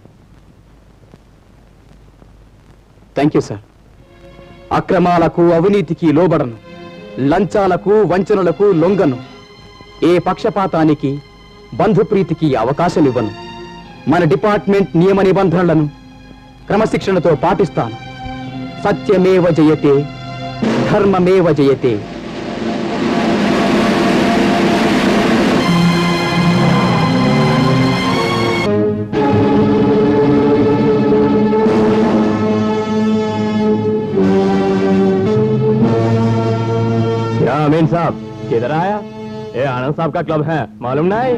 thank you sir అక్రమాలకు అవినీతికి లోబడను లంచాలకు వంచనలకు లొంగను ఏ పక్షపాతానికి బంధుప్రీతికి అవకాశం ఇవ్వను మన డిపార్ట్మెంట్ నియమ నిబంధనలను క్రమశిక్షణతో పాటిస్తాను సత్యమేవ జయతే ధర్మమేవ జయతే क्या अमीन साहब किधर आया ये आनंद साहब का क्लब है मालूम नहीं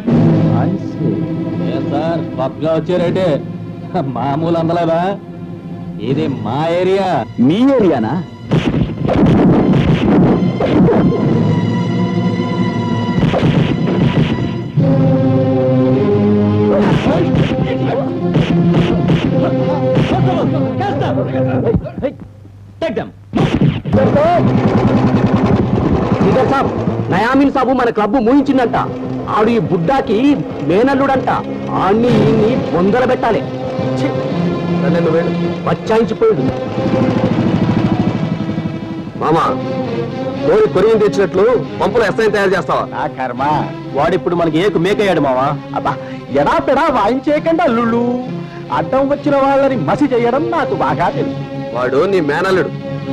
సార్ కొత్తగా వచ్చారంటే మామూలు అందలేదా ఇది మా ఏరియా మీ ఏరియానా Take them. మయామిన్ సాబు మన క్లబ్ మూయించిందంట ఆడు ఈ బుడ్డాకి మేనల్లుడంట ఆడిని ఈయన్ని బొందల పెట్టాలి ఛీ! సరే నువ్వు వెళ్ళు బచ్చాయించిపోయాడు మామా మోడి కొరియన్ తెచ్చినట్లు పంపులో ఎస్ఐ తయారు చేస్తావా ఆ కర్మ వాడిప్పుడు మనకి ఏకు మేకయ్యాడు మావా అబ్బా ఎడా పెడా వాయించేయకండి అల్లుళ్ళు అడ్డం వచ్చిన వాళ్ళని మసి చేయడం నాకు బాగా తెలుసు వాడు నీ మేనల్లుడు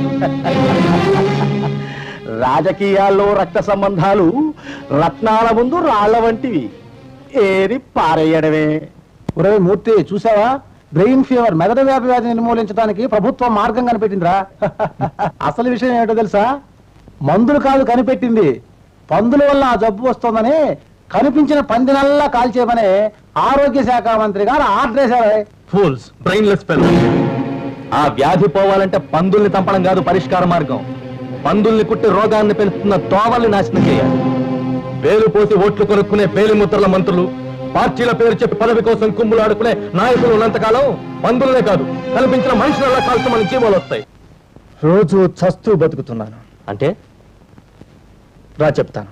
రాజకీయాల్లో రక్త సంబంధాలు రత్నాల ముందు రాళ్ల వంటివి ఏరి పారేయడమే ఒరే మూర్తి చూసావా బ్రెయిన్ ఫీవర్ మెదడు వ్యాధి వ్యాధి నిర్మూలించడానికి ప్రభుత్వం మార్గం కనిపెట్టిందిరా అసలు విషయం ఏంటో తెలుసా మందులు కాదు కనిపెట్టింది పందుల వల్ల ఆ జబ్బు వస్తుందని కనిపించిన పందినల్లా కాల్చేయమని ఆరోగ్య శాఖ మంత్రి గారు ఆర్డర్ వేశారు ఫూల్స్ బ్రెయిన్లెస్ ఫెలో ఆ వ్యాధి పోవాలంటే పందుల్ని చంపడం కాదు పరిష్కార మార్గం పందుల్ని కుట్టి రోగాన్ని పెంచుతున్న దోవల్ని నాశనం చేయాలి వేలు పోసి ఓట్లు కొనుక్కునే పేలిముద్రల మంత్రులు పార్టీల పేరు చెప్పి పదవి కోసం కుమ్ములు ఆడుకునే నాయకులు ఉన్నంతకాలం పందులనే కాదు కనిపించిన మనుషుల కాల్చి మన జీవాలు వస్తాయి రోజు చస్తూ బతుకుతున్నాను అంటే రా చెప్తాను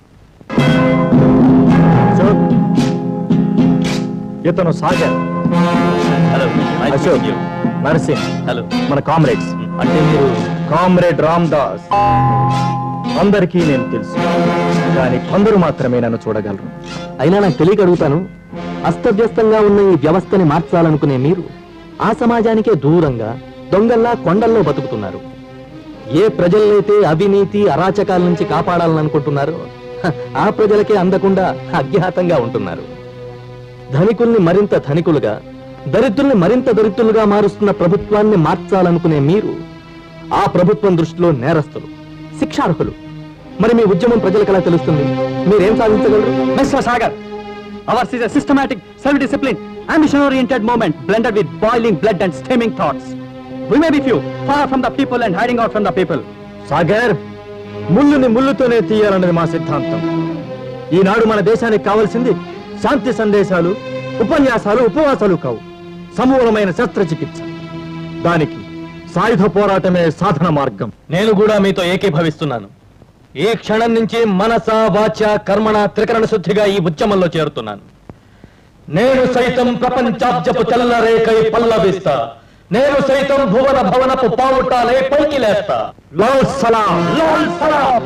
ఇతను సాగర్ హలో అశోక్ నరసింహ్ హలో మన కామ్రేడ్స్ అంటే మీరు కామ్రేడ్ రామ్ దాస్ అందరికీ నేను తెలుసు కానీ కొందరు మాత్రమే నన్ను చూడగలరు అయినా నాకు తెలియక అడుగుతాను అస్తవ్యస్తంగా ఉన్న ఈ వ్యవస్థని మార్చాలనుకునే మీరు ఆ సమాజానికే దూరంగా దొంగల్లా కొండల్లో బతుకుతున్నారు ఏ ప్రజలైతే అవినీతి అరాచకాల నుంచి కాపాడాలని అనుకుంటున్నారో హ, ఆ ప్రజలకే అందకుండా అజ్ఞాతంగా ఉంటున్నారు ధనికుల్ని మరింత ధనికులుగా దరిద్రుల్ని మరింత దరిద్రులుగా మారుస్తున్న ప్రభుత్వాన్ని మార్చాలనుకునే మీరు ఆ ప్రభుత్వం దృష్టిలో నేరస్తులు శిక్షార్హులు మరి మీ ఉద్యమం ప్రజలకు ఎలా తెలుస్తుంది మీరేం సాధించగలరు mister Sagar our is systematic self discipline ambition oriented movement blended with boiling blood and steaming thoughts we may be few far from the people and hiding out from the people Sagar ముళ్ళుని ముళ్ళుతోనే తీయాలన్నది మా సిద్ధాంతం ఈనాడు మన దేశానికి కావలసింది శాంతి సందేశాలు ఉపన్యాసాలు ఉపవాసాలు కావు సమూలమైన శస్త్రచికిత్స దానికి సాయుధ పోరాటమే సాధన మార్గం నేను కూడా మీతో ఏకీభవిస్తున్నాను ఈ క్షణం నుంచి మనస వాచ కర్మణ త్రికరణ శుద్ధిగా ఈ ఉద్యమంలో చేరుతున్నాను నేను సైతం ప్రపంచాబ్జపు చల్లరేకై పల్లవిస్తా నేను సైతం భువన భవనపు పావుటాలే పైకి లేస్తా లాల్ సలాం లాల్ సలాం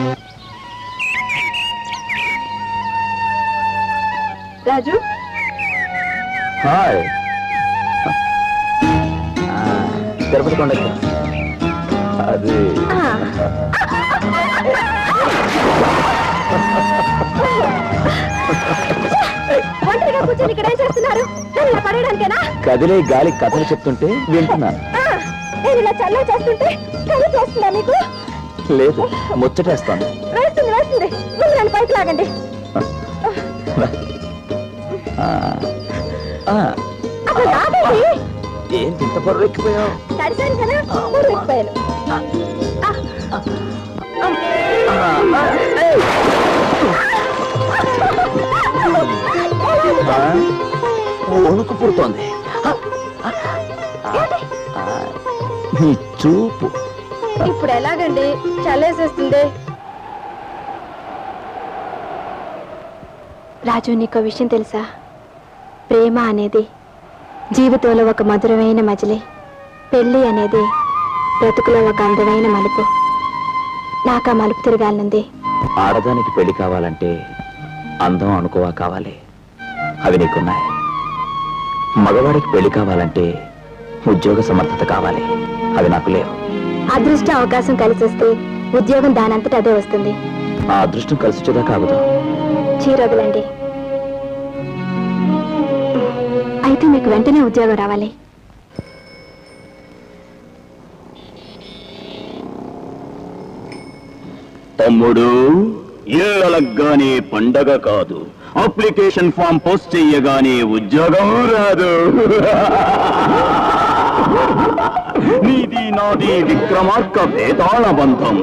రాజు హాయ్ తిరుపతి కొండ అది ఒంటరిగా కూర్చొని ఇక్కడ ఏం చేస్తున్నారు నన్ను ఇలా పడేయడానికేనా కదిలే గాలి కథలు చెప్తుంటే వింటున్నాను ఆ, నేను ఇలా చల్ల చేస్తుంటే కళ్ళు చేస్తుందా మీకు లేదు ముచ్చటేస్తాను వేస్తుంది వేస్తుంది ముందు నన్ను పైకి లాగండి ఆ, ఆ, అసలు లాగండి ఏంటి ఇంత బరువు ఎక్కిపోయావు తడిసాను కదా మూడు ఎక్కిపోయాను ఆ, వణుకు పుడుతోంది ఆ, నీ చూపు ఇప్పుడు ఎలాగండి చల్లేసేస్తుంది రాజు నీకు విషయం తెలుసా ప్రేమ అనేది జీవితంలో ఒక మధురమైన మజిలీ పెళ్లి అనేది బ్రతుకులో ఒక అందమైన మలుపు నాకు ఆ మలుపు తిరగాలనుంది ఆడదానికి పెళ్లి కావాలంటే అందం అనుకోవా కావాలి అవి నీకున్నాయి మగవాడికి పెళ్లి కావాలంటే ఉద్యోగ సమర్థత కావాలి అవి నాకు లేవు అదృష్ట అవకాశం కలిసి వస్తే ఉద్యోగం దానంతట అదే వస్తుంది ఆ అదృష్టం కలిసి వచ్చేదా కాగుదా చీరొదలండి అయితే మీకు వెంటనే ఉద్యోగం రావాలి తమ్ముడు ఇళ్ళలగ్గానే పండగ కాదు అప్లికేషన్ ఫామ్ పోస్ట్ చెయ్యగానే ఉద్యోగం రాదు నీది నాది విక్రమార్క వేతాళ బంధం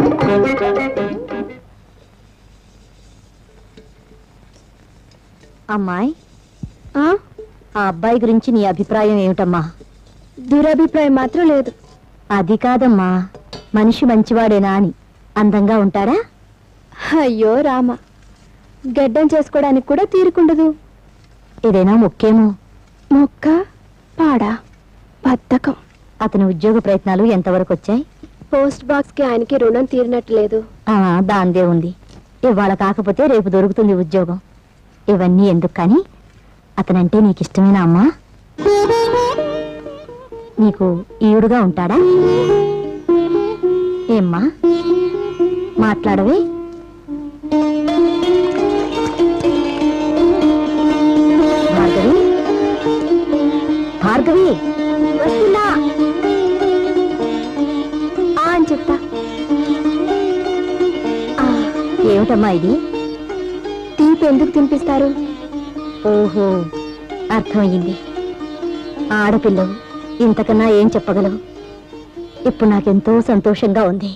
అమ్మాయి ఆ అబ్బాయి గురించి నీ అభిప్రాయం ఏమిటమ్మా దురభిప్రాయం మాత్రం లేదు అది కాదమ్మా మనిషి మంచివాడేనా అని అందంగా ఉంటాడా అయ్యో రామ గడ్డం చేసుకోవడానికి కూడా తీరుకుండదు ఏదైనా ముఖ్యమో మొక్క పాడా బద్ధకం అతని ఉద్యోగ ప్రయత్నాలు ఎంతవరకు వచ్చాయి పోస్ట్ బాక్స్ కి ఆయనకి రుణం తీరినట్టు లేదు ఆ, దాందే ఉంది ఇవాళ కాకపోతే రేపు దొరుకుతుంది ఉద్యోగం ఇవన్నీ ఎందుకు కానీ అతనంటే నీకు ఇష్టమేనా అమ్మా నీకు ఈయుడుగా ఉంటాడా ఏమ్మా మాట్లాడవే భార్గవి భార్గవి వస్తున్నా ఆ అని చెప్తా ఆ, ఏమిటమ్మా ఇది తీపి ఎందుకు తినిపిస్తారు ఓహో అర్థమయ్యింది ఆడపిల్లవు ఇంతకన్నా ఏం చెప్పగలవు ఇప్పుడు నాకెంతో సంతోషంగా ఉంది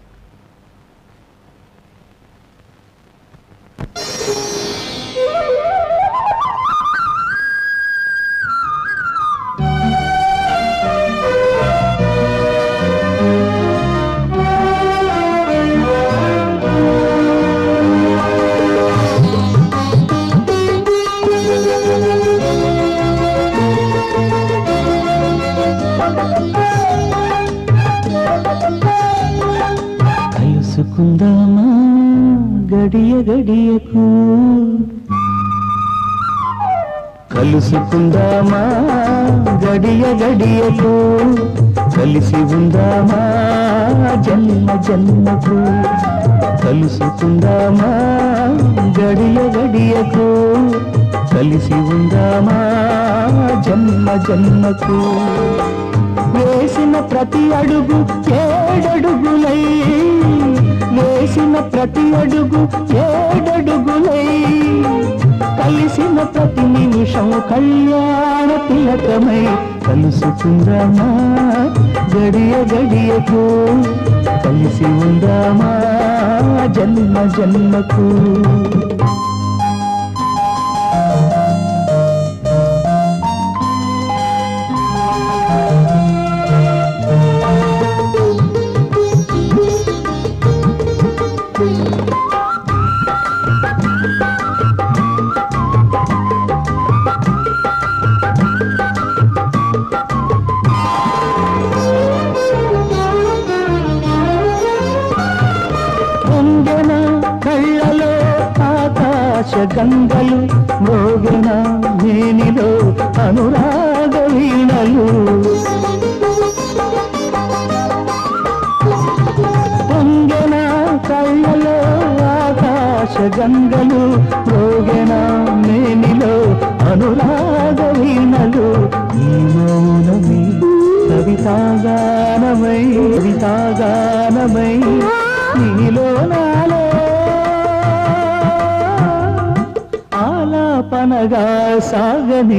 కలుసుకుందామా గడియ గడియకు కలుసుకుందామా గడియ గడియకు కలిసి ఉందామా జన్మ జన్మకు కలుసుకుందామా గడియ గడియకు కలిసి ఉందామా జన్మ జన్మకు వేసిన ప్రతి అడుగు ఏడడుగులై వేసిన ప్రతి అడుగు ఏడడుగులై కలిసిన ప్రతి నిమిషం కళ్యాణ తిలకమై కలుసుకుందామా గడియ గడియకు కలిసి ఉందామా జన్మ జన్మకు పొంగెన కళ్ళలో ఆకాశ గంగలు మోగెన మేనిలో అనురాగ వీణలు పొంగెన కళ్ళలో ఆకాశ గంగలు మోగెన మేనిలో అనురాగ వీణలు ఈ మౌనమే కవితాగానమై కవితాగానమై నీలో నాలో ఆలాపనగా సాగని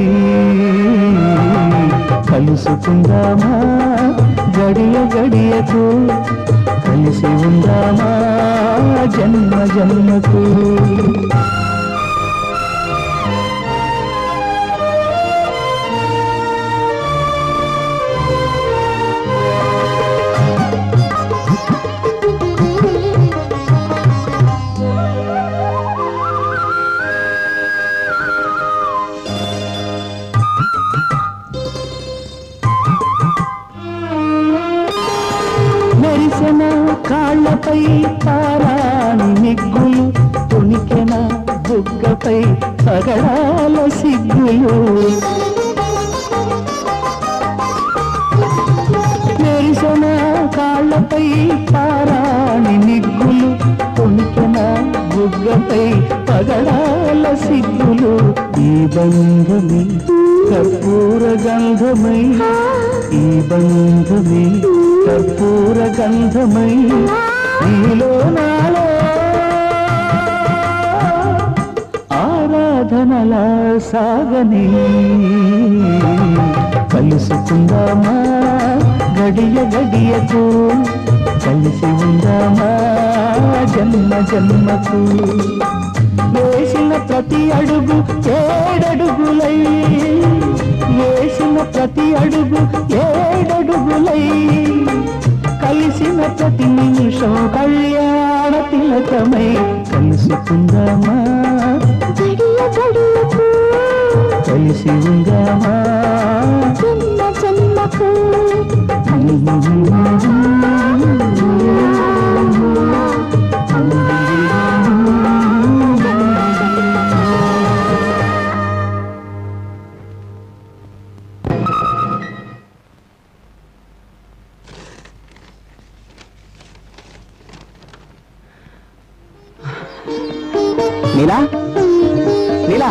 కలుసుకుందామా గడియ గడియకు కలిసి ఉందామా జన్మ జన్మకు మెరిసెన కాళ్ళపై తారాని నిగ్గులు తొణికెన బుగ్గపై పగడాల సిగ్గులు మెరిసెన కాళ్ళపై తారాని నిగ్గులు తొణికెన బుగ్గపై పగడాల సిగ్గులు ఈ బంధమే కర్పూర గంధమై ఈ బంధమే కర్పూర గంధమై నీలో నాలో ఆరాధనల సాగని కలుసుకుందామా గడియ గడియకు కలిసి ఉందామా జన్మ జన్మకు వేసిన ప్రతి అడుగు ఏడడుగులై వేసిన ప్రతి అడుగు ఏడడుగులై కలిసిన ప్రతి నిమిషం కళ్యాణ తిలకమై కలుసుకుందామా గడియ గడియకు కలిసి ఉందామా జన్మ జన్మకు నీలా నీలా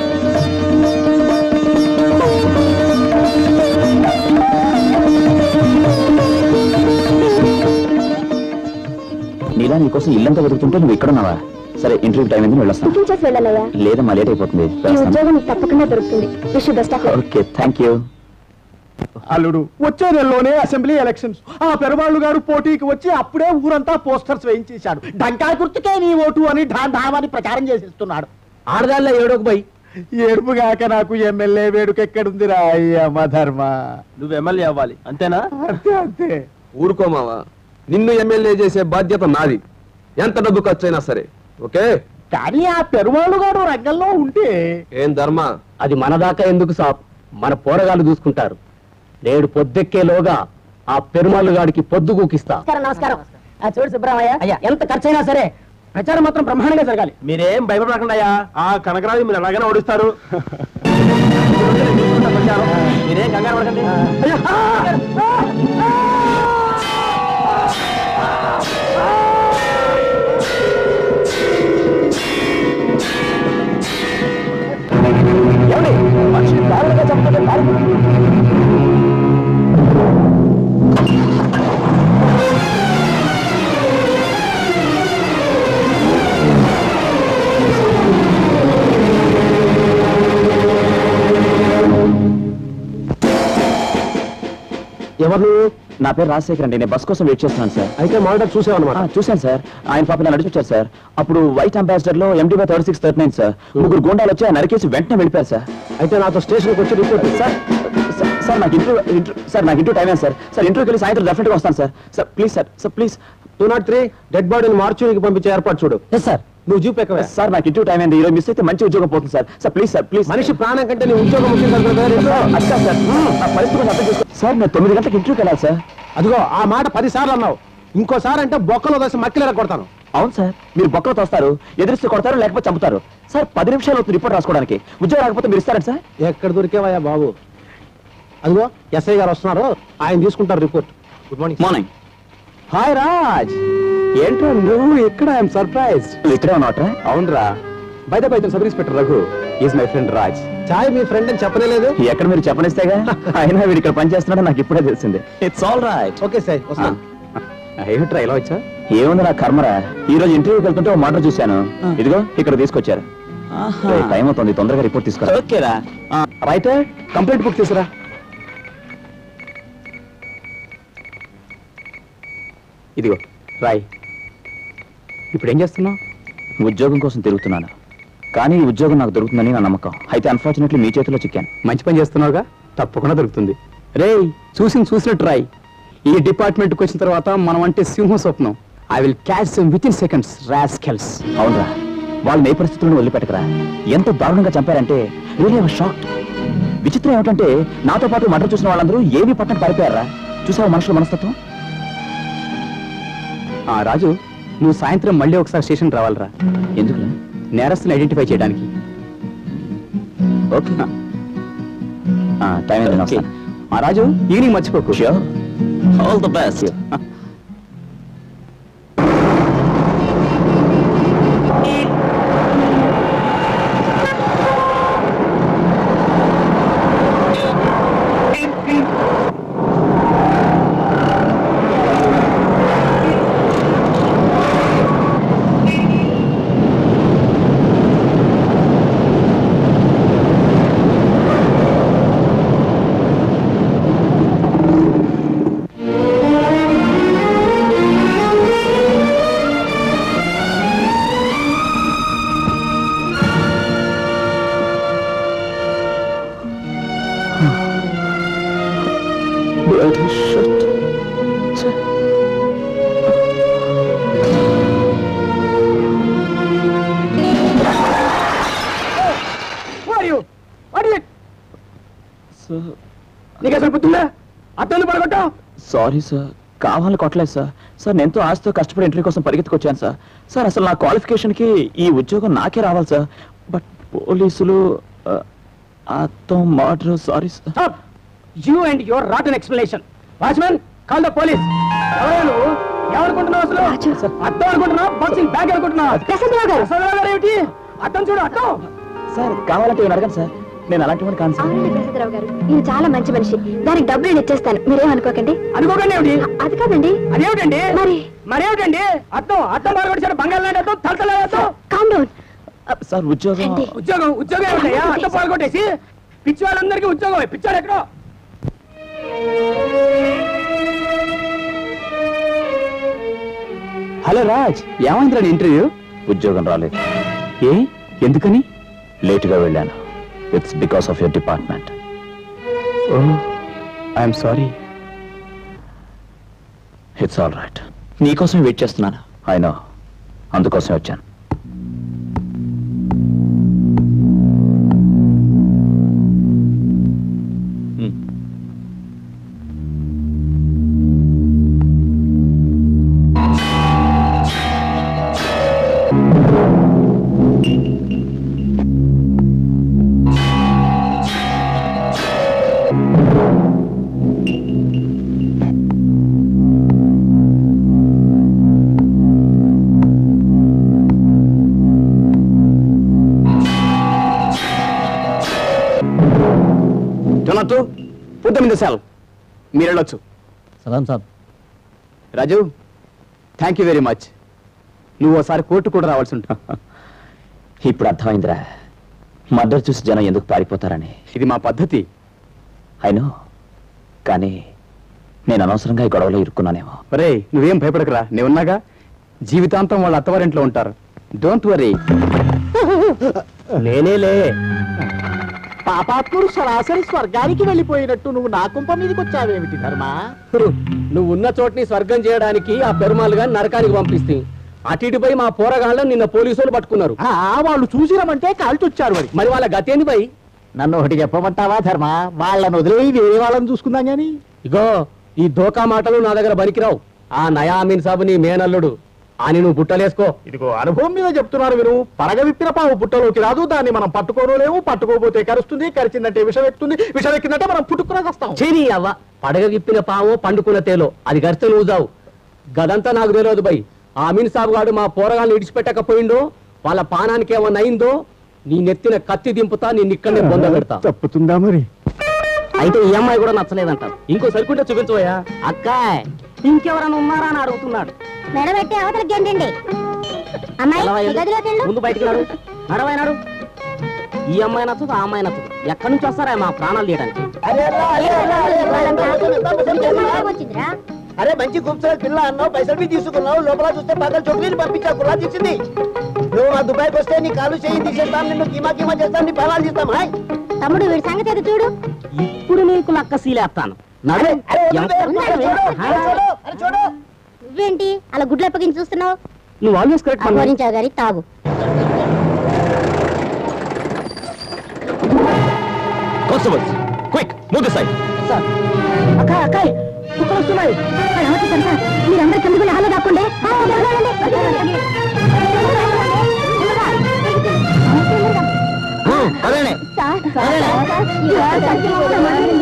నీలా నీకోసం ఇల్లంతా వెతుకుతుంటే నువ్వు ఇక్కడ ఉన్నావా సరే ఇంటర్వ్యూ టైం అయింది వెళ్ళొస్తాను టిఫిన్ చేసి వెళ్ళాలయ్యా లేదమ్మా లేట్ అయిపోతుంది ఈ ఉద్యోగం నీకు తప్పకుండా దొరుకుతుంది wish best of okay thank you అల్లుడు వచ్చే నెలలోనే అసెంబ్లీ ఎలక్షన్స్ ఆ పెరవాళ్ళు గారు పోటీకి వచ్చి అప్పుడే ఊరంతా పోస్టర్స్ వేయించేశాడు డంకాయ గుర్తుకే నీ ఓటు అని ఢాన్ ఢామ్ అని ప్రచారం చేసిస్తున్నాడు ఆడదాల్లో ఏడోక పోయి ఏడుపుగాక నాకు ఎమ్మెల్యే వేడుక ఎక్కడుందిరా అయ్యమ్మ ధర్మ నువ్వు ఎమ్మెల్యే అవ్వాలి అంతేనా అంతే అంతే ఊరుకోమావా నిన్ను ఎమ్మెల్యే చేసే బాధ్యత నాది ఎంత డబ్బు ఖర్చు అయినా సరే ఓకే కానీ ఆ పెరువాళ్ళు గారు రంగంలో ఉంటే ఏం ధర్మ అది మన దాకా ఎందుకు సాప్ మన పోరగాళ్ళు చూసుకుంటారు నేడు పొద్దెక్కేలోగా ఆ పెరుమాళ్ళు గాడికి పొద్దు కూకిస్తా నమస్కారం ఆ చూడు సుబ్రహ్మయ్య అయ్యా ఎంత ఖర్చు అయినా సరే ప్రచారం మాత్రం బ్రహ్మాండంగా జరగాలి మీరేం భయపడకండి అయ్యా ఆ కనకరాజు మీరు ఎలాగైనా ఓడిస్తారు మీరేం కంగారు పడకండి ఏమండి మనిషిని దారుణంగా చంపుతుంటే దారుణం. ఎవరు నా పేరు రాజశేఖర్ అండి నేను బస్ కోసం వెయిట్ చేస్తున్నాను సార్ అయితే మానిటర్ చూసావన్నమాట ఆ, చూశాను సార్ ఆయన పాప నన్ను నడిపించారు సార్ అప్పుడు వైట్ అంబాసిడర్ లో MD by thirty six thirty nine sir ముగ్గురు గోండాలు వచ్చి ఆ నరికేసి వెంటనే వెళ్ళిపోయారు సార్ అయితే నాతో స్టేషన్కి వచ్చి రిపోర్ట్ సార్ సార్, సార్ నాకు ఇంటర్వ్యూ ఇంటర్- సార్ నాకు ఇంటర్వ్యూ టైం అయింది సార్ సార్ ఇంటర్వ్యూకి వెళ్ళి సాయంత్రం డెఫినెట్ గా వస్తాను sir sir please sir sir please two nought three dead బాడీని మార్చురీకి పంపించే ఏర్పాటు చూడు సార్ నువ్వు జీప్ ఎక్కవే సార్ నాకు ఇంటర్వ్యూ టైం అయింది ఈరోజు మిస్ అయితే మంచి ఉద్యోగం పోతుంది sir sir please sir please మనిషి ప్రాణం కంటే నీ ఉద్యోగం ముఖ్యం కదా brother. సార్ అది కాదు సార్ నా పరిస్థితి కొంచెం అర్థం చేసుకో సార్ నేను తొమ్మిది గంటలకు ఇంటర్వ్యూకి వెళ్ళాలి సార్ అదిగో ఆ మాట పది సార్లు అన్నావు ఇంకోసారి అంటే బొక్కలో దశ మక్కిలేర కొడతాను అవును సార్ మీరు బొక్కలు తోస్తారు ఎదురిస్తే కొడతారు లేకపోతే చంపుతారు సార్ పది నిమిషాలు అవుతుంది రిపోర్ట్ రాసుకోవడానికి ఉద్యోగం రాకపోతే మీరు ఇస్తారండి సార్ ఎక్కడ దొరికేవయ్యా బాబు అదిగో ఎస్ఐ గారు వస్తున్నారు ఆయన తీసుకుంటారు report good morning morning hi Raj ఏంట్రా నువ్వు ఇక్కడ ఐఎమ్ సర్ప్రైజ్ నువ్వు ఇక్కడే ఉన్నావట్రా అవునరా బయట బయట sub inspector Raghu is my friend Raj చాయ్ మీ ఫ్రెండ్ అని చెప్పలేదు ఎక్కడ మీరు చెప్పనిస్తేగా అయినా వీడు ఇక్కడ పని చేస్తున్నాడో నాకు ఇప్పుడే తెలిసింది it's all right okay sir వస్తాను ఏమిట్రా ఇలా వచ్చా ఏముంది నా కర్మరా ఈ రోజు ఇంటర్వ్యూకి వెళ్తుంటే ఓ మాట చూశాను ఇదిగో ఇక్కడ తీసుకొచ్చారు రేయ్, టైం అవుతుంది తొందరగా రిపోర్ట్ తీసుకురా ఓకేరా రైట్ కంప్లైంట్ బుక్ తీసురా ఇదిగో రాయ్ ఇప్పుడు ఏం చేస్తున్నావు ఉద్యోగం కోసం తిరుగుతున్నాను కానీ ఈ ఉద్యోగం నాకు దొరుకుతుందని నా నమ్మకం అయితే అన్ఫార్చునేట్లీ మీ చేతిలో చిక్కాను మంచి పని చేస్తున్నావుగా తప్పకుండా దొరుకుతుంది రేయ్ చూసింది చూసినట్టు రాయ్ ఈ డిపార్ట్మెంట్కి వచ్చిన తర్వాత మనం అంటే సింహం స్వప్నం I will catch within seconds rascals అవునరా వాళ్ళని ఏ పరిస్థితులను వదిలిపెట్టకరా ఎంత దారుణంగా చంపారంటే రియలీ షాక్ విచిత్రం ఏమిటంటే నాతో పాటు మటర్ చూసిన వాళ్ళందరూ ఏమీ పట్టణ పారిపోయారా చూసావా మనుషుల మనస్తత్వం ఆ రాజు నువ్వు సాయంత్రం మళ్ళీ ఒకసారి స్టేషన్ రావాలిరా ఎందుకు నేరస్తుని ఐడెంటిఫై చేయడానికి ఓకే టైం అయింది ఓకే. ఆ రాజు ఈవినింగ్ మర్చిపోకు ఆల్ ద బెస్ట్ నీకు అసలు బుద్ధుందా అత్తలు పడగొట్టావు సారీ సార్ కావాలని కొట్టలేదు సార్ సార్ నేను ఎంతో ఆశతో కష్టపడి ఇంటర్వ్యూ కోసం పరిగెత్తుకొచ్చాను సార్ సార్ అసలు నా క్వాలిఫికేషన్కి ఈ ఉద్యోగం నాకే రావాలి సార్ బట్ పోలీసులు ఆ, attempt murder sorry sir you and your rotten explanation watchman call the police ఎవరు నువ్వు ఎవరుకుంటున్నావు అసలు అర్థం అనుకుంటున్నావు బాక్సింగ్ బ్యాగ్ అనుకుంటున్నావు ప్రసాదరావు గారు ప్రసాదరావు గారు ఏమిటి అర్థం చూడు అర్థం సార్ కావాలంటే ఇవన్నీ అడగండి సార్ నేను అలాంటి వాడిని కాను సార్ అవునండి ప్రసాదరావు గారు నేను చాలా మంచి మనిషి దానికి డబ్బులు నేను ఇచ్చేస్తాను మీరేం అనుకోకండి అనుకోకండి ఏమిటి అది కాదండి అదేమిటండి మరి మరేమిటండి అర్థం అర్థం బాగా బంగాళ లాంటి అర్థం తలతల అర్థం కామ్ డౌన్ సార్ ఉద్యోగం ఉద్యోగం ఉద్యోగం ఏమిటయ్యా అర్థం పాల్గొట్టేసి పిచ్చి వాళ్ళందరికీ ఉద్యోగం పిచ్చాడు ఎక్కడో హలో రాజ్ ఏమైందిరా నీ ఇంటర్వ్యూ ఉద్యోగం రాలేదు ఏ ఎందుకని లేటుగా వెళ్ళాను it's because of your department oh I'm sorry it's all right నీకోసం వెయిట్ చేస్తున్నాను అయినా అందుకోసమే వచ్చాను జొన్నట్టు పుట్ట మీద సెల్ మీరు వెళ్ళొచ్చు సలాం సాబ్ Raju thank you very much నువ్వు ఒకసారి కోర్టు కూడా రావాల్సి ఉంటా ఇప్పుడు అర్థమైందిరా మర్డర్ చూసి జనం ఎందుకు పారిపోతారని ఇది మా పద్ధతి అయినో కానీ నేను అనవసరంగా ఈ గొడవలో ఇరుక్కున్నానేమో ఒరే నువ్వేం భయపడకురా నేనున్నాగా జీవితాంతం వాళ్ళ అత్తవారింట్లో ఉంటారు డోంట్ వరీ నేనేలే పాపాత్ముడు సరాసరి స్వర్గానికి వెళ్ళిపోయినట్టు నువ్వు నా కుంప మీదకి వచ్చావేమిటి ధర్మా నువ్వు ఉన్న చోట్ని స్వర్గం చేయడానికి ఆ పెరుమాలుగా నరకానికి పంపిస్తే అటు ఇటుపై మా పోరగాళ్ళని నిన్న పోలీసులు పట్టుకున్నారు ఆ, వాళ్ళు చూసిరమంటే కాల్చొచ్చారు మరి మరి వాళ్ళ గతేంది పై నన్ను ఒకటి చెప్పమంటావా ధర్మ వాళ్ళని వదిలేయి వేరే వాళ్ళని చూసుకుందాం గాని ఇగో ఈ దోకా మాటలు నా దగ్గర బనికిరావు ఆ నయా అమీన్ సాబు నీ మేనల్లుడు అని నువ్వు బుట్టలేసుకో ఇదిగో అనుభవం మీద చెప్తున్నారు విను పరగ విప్పిన పావు పుట్టలోకి రాదు దాన్ని మనం పట్టుకోలేము పట్టుకోపోతే కరుస్తుంది కరిచిందంటే విషం ఎక్కుతుంది విషం ఎక్కిందంటే మనం పుట్టుకునే వస్తాం చేరి అవ్వ పడగ విప్పిన పావో పండుకున్న తేలో అది గరిస్తే నువ్వు జావు గదంతా నాకు తెలియదు బై ఆ అమీన్ సాబు గాడు మా పోరగాళ్ళని ఇడిచిపెట్టకపోయిండో వాళ్ళ పానానికి ఏమన్నా అయిందో నీ నెత్తిన కత్తి దింపుతా నేను ఇక్కడనే బొంద పెడతా తప్పుతుందా మరి అయితే ఈ అమ్మాయి కూడా నచ్చలేదంట ఇంకో సరుకుంటే చూపించవయ్యా అక్కాయ్ ఇంకెవరైనా ఉన్నారా అని అడుగుతున్నాడు మెడబెట్టి అవతల గెంటండి అమ్మాయి ఎలా ఈ వెళ్ళు? గదిలోకి వెళ్ళు ముందు బయటికి నాడు నడవైనాడు ఈ అమ్మాయి నచ్చదు ఆ అమ్మాయి నచ్చదు ఎక్కడి నుంచి వస్తారా మా ప్రాణాలు తీయడానికి వాళ్ళంతా నీకేం మాట్లాడకు వచ్చిందిరా? అరే మంచి గుప్సల పిల్ల అన్నావు పైసలు మీ తీసుకున్నావు లోపల చూస్తే పక్కన చొక్కీని పంపించా కులా తీసింది నువ్వు మా దుబాయ్కి వస్తే నీ కాలు చేయి తీసేస్తాను నిన్ను కీమా కీమా చేస్తాను నీ పలాలు తీస్తాం హాయ్ తమ్ముడు వీడి సంగతి ఏదో చూడు ఇప్పుడు నీకు లక్క సీలేస్తాను నడు ఎంత ఉన్నాడు. ఆ, అరే చూడు నువ్వేంటి అలా గుడ్లు అప్పగించి చూస్తున్నావు నువ్వు ఆల్వేస్ కరెక్ట్ అఘోరించావు గారి తాగు కానిస్టేబుల్స్ క్విక్ మూవ్ సైడ్ అక్కాయ్ అక్కాయ్ కుక్కలు వస్తున్నాయి రావట్లేదు కనుక మీరందరూ కిందకు వెళ్ళి హాలో దాక్కోండి ఆ, వెళ్ళండి, వెళ్ళండి. అదేనే సార్, సార్, సార్, ఇవాళ సత్యం అవుతామా?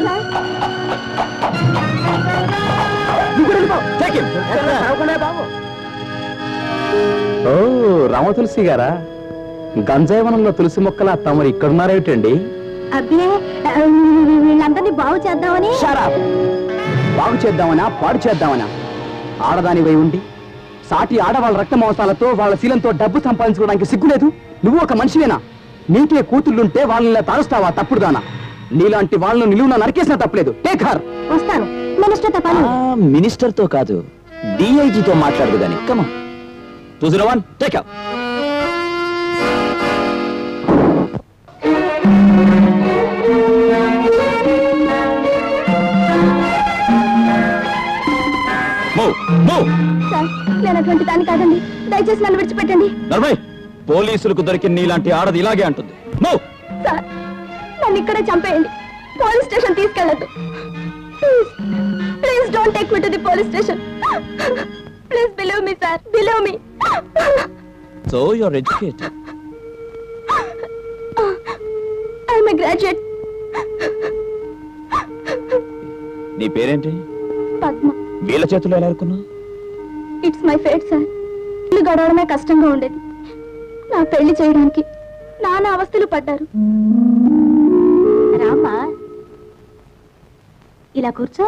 ఓ రామ తులసి గారా గంజాయవనంలో తులసి మొక్కల తమరు ఇక్కడున్నారేమిటండి అబ్బే ఆ, వీళ్ళందరినీ బాగు చేద్దామని షారాప్ బాగు చేద్దామనా పాడు చేద్దామనా ఆడదానివై ఉండి సాటి ఆడవాళ్ళ రక్త మాంసాలతో వాళ్ళ శీలంతో డబ్బు సంపాదించుకోవడానికి సిగ్గులేదు నువ్వు ఒక మనిషివేనా నీకే కూతుళ్ళుంటే వాళ్ళని తారుస్తావా తప్పుడుదానా నీలాంటి వాళ్ళను నిలువున నరికేసినా తప్పలేదు టేక్ హర్ వస్తాను మినిస్టర్ తపాను మినిస్టర్ తో కాదు డిఐజీతో మాట్లాడదు గాని కమా two zero one take move move sir నేను అటువంటి దాన్ని కాదండి దయచేసి నన్ను విడిచిపెట్టండి నర్మయ్ పోలీసులకు దొరికిన నీలాంటి ఆడది ఇలాగే అంటుంది మూవ్ సార్ నన్ను ఇక్కడే చంపేయండి పోలీస్ స్టేషన్ తీసుకెళ్ళదు please please don't take me to the police station please believe me sir believe me so you're educated I'm a graduate నీ పేరేంటి పద్మ వీళ్ళ చేతుల్లో ఎలా అనుకున్నావు ఇట్స్ మై ఫేట్ సార్ ఇల్లు గడవడమే కష్టంగా ఉండేది నా పెళ్లి చేయడానికి నానా అవస్థలు పడ్డారు రామ్మా ఇలా కూర్చో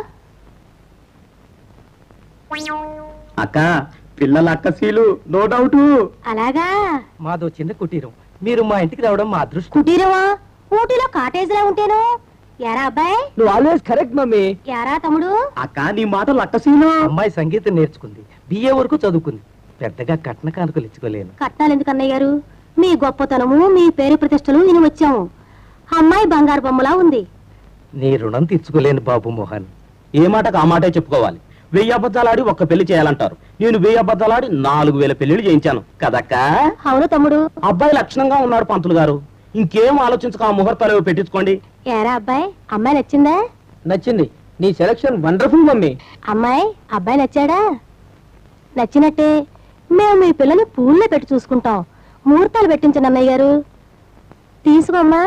అక్క పిల్లల అక్క సీలు నో డౌట్ అలాగా మాదో చిన్న కుటీరం మీరు మా ఇంటికి రావడం మా అదృష్టం కుటీరమా ఊటీలో కాటేజ్లా ఉంటేను యారా అబ్బాయి నువ్వు ఆల్వేస్ కరెక్ట్ మమ్మీ యారా తమ్ముడు అక్క నీ మాటలు అక్క సీలు అమ్మాయి సంగీతం నేర్చుకుంది బిఏ వరకు చదువుకుంది పెద్దగా కట్న కానుకలు ఇచ్చుకోలేను కట్నాలు ఎందుకు అన్నయ్య గారు మీ గొప్పతనము మీ పేరు ప్రతిష్టలు విని వచ్చాము అమ్మాయి బంగారు బొమ్మలా ఉంది నీ రుణం తీర్చుకోలేను బాబు మోహన్ ఏ మాటకు ఆ మాటే చెప్పుకోవాలి వెయ్యి అబద్ధాలాడి ఒక్క పెళ్లి చేయాలంటారు నేను వెయ్యి అబద్ధాలాడి నాలుగు వేల పెళ్లిళ్ళు చేయించాను కదక్క అవును తమ్ముడు అబ్బాయి లక్షణంగా ఉన్నాడు పంతులు గారు ఇంకేం ఆలోచించక ఆ ముహూర్తాలు ఏవో పెట్టించుకోండి యారా అబ్బాయి అమ్మాయి నచ్చిందా నచ్చింది నీ సెలక్షన్ వండర్ఫుల్ మమ్మీ అమ్మాయి అబ్బాయి నచ్చాడా నచ్చినట్టే మేము మీ పిల్లని పూల్లో పెట్టి చూసుకుంటాం ముహూర్తాలు పెట్టించండి అన్నయ్య గారు తీసుకోమ్మా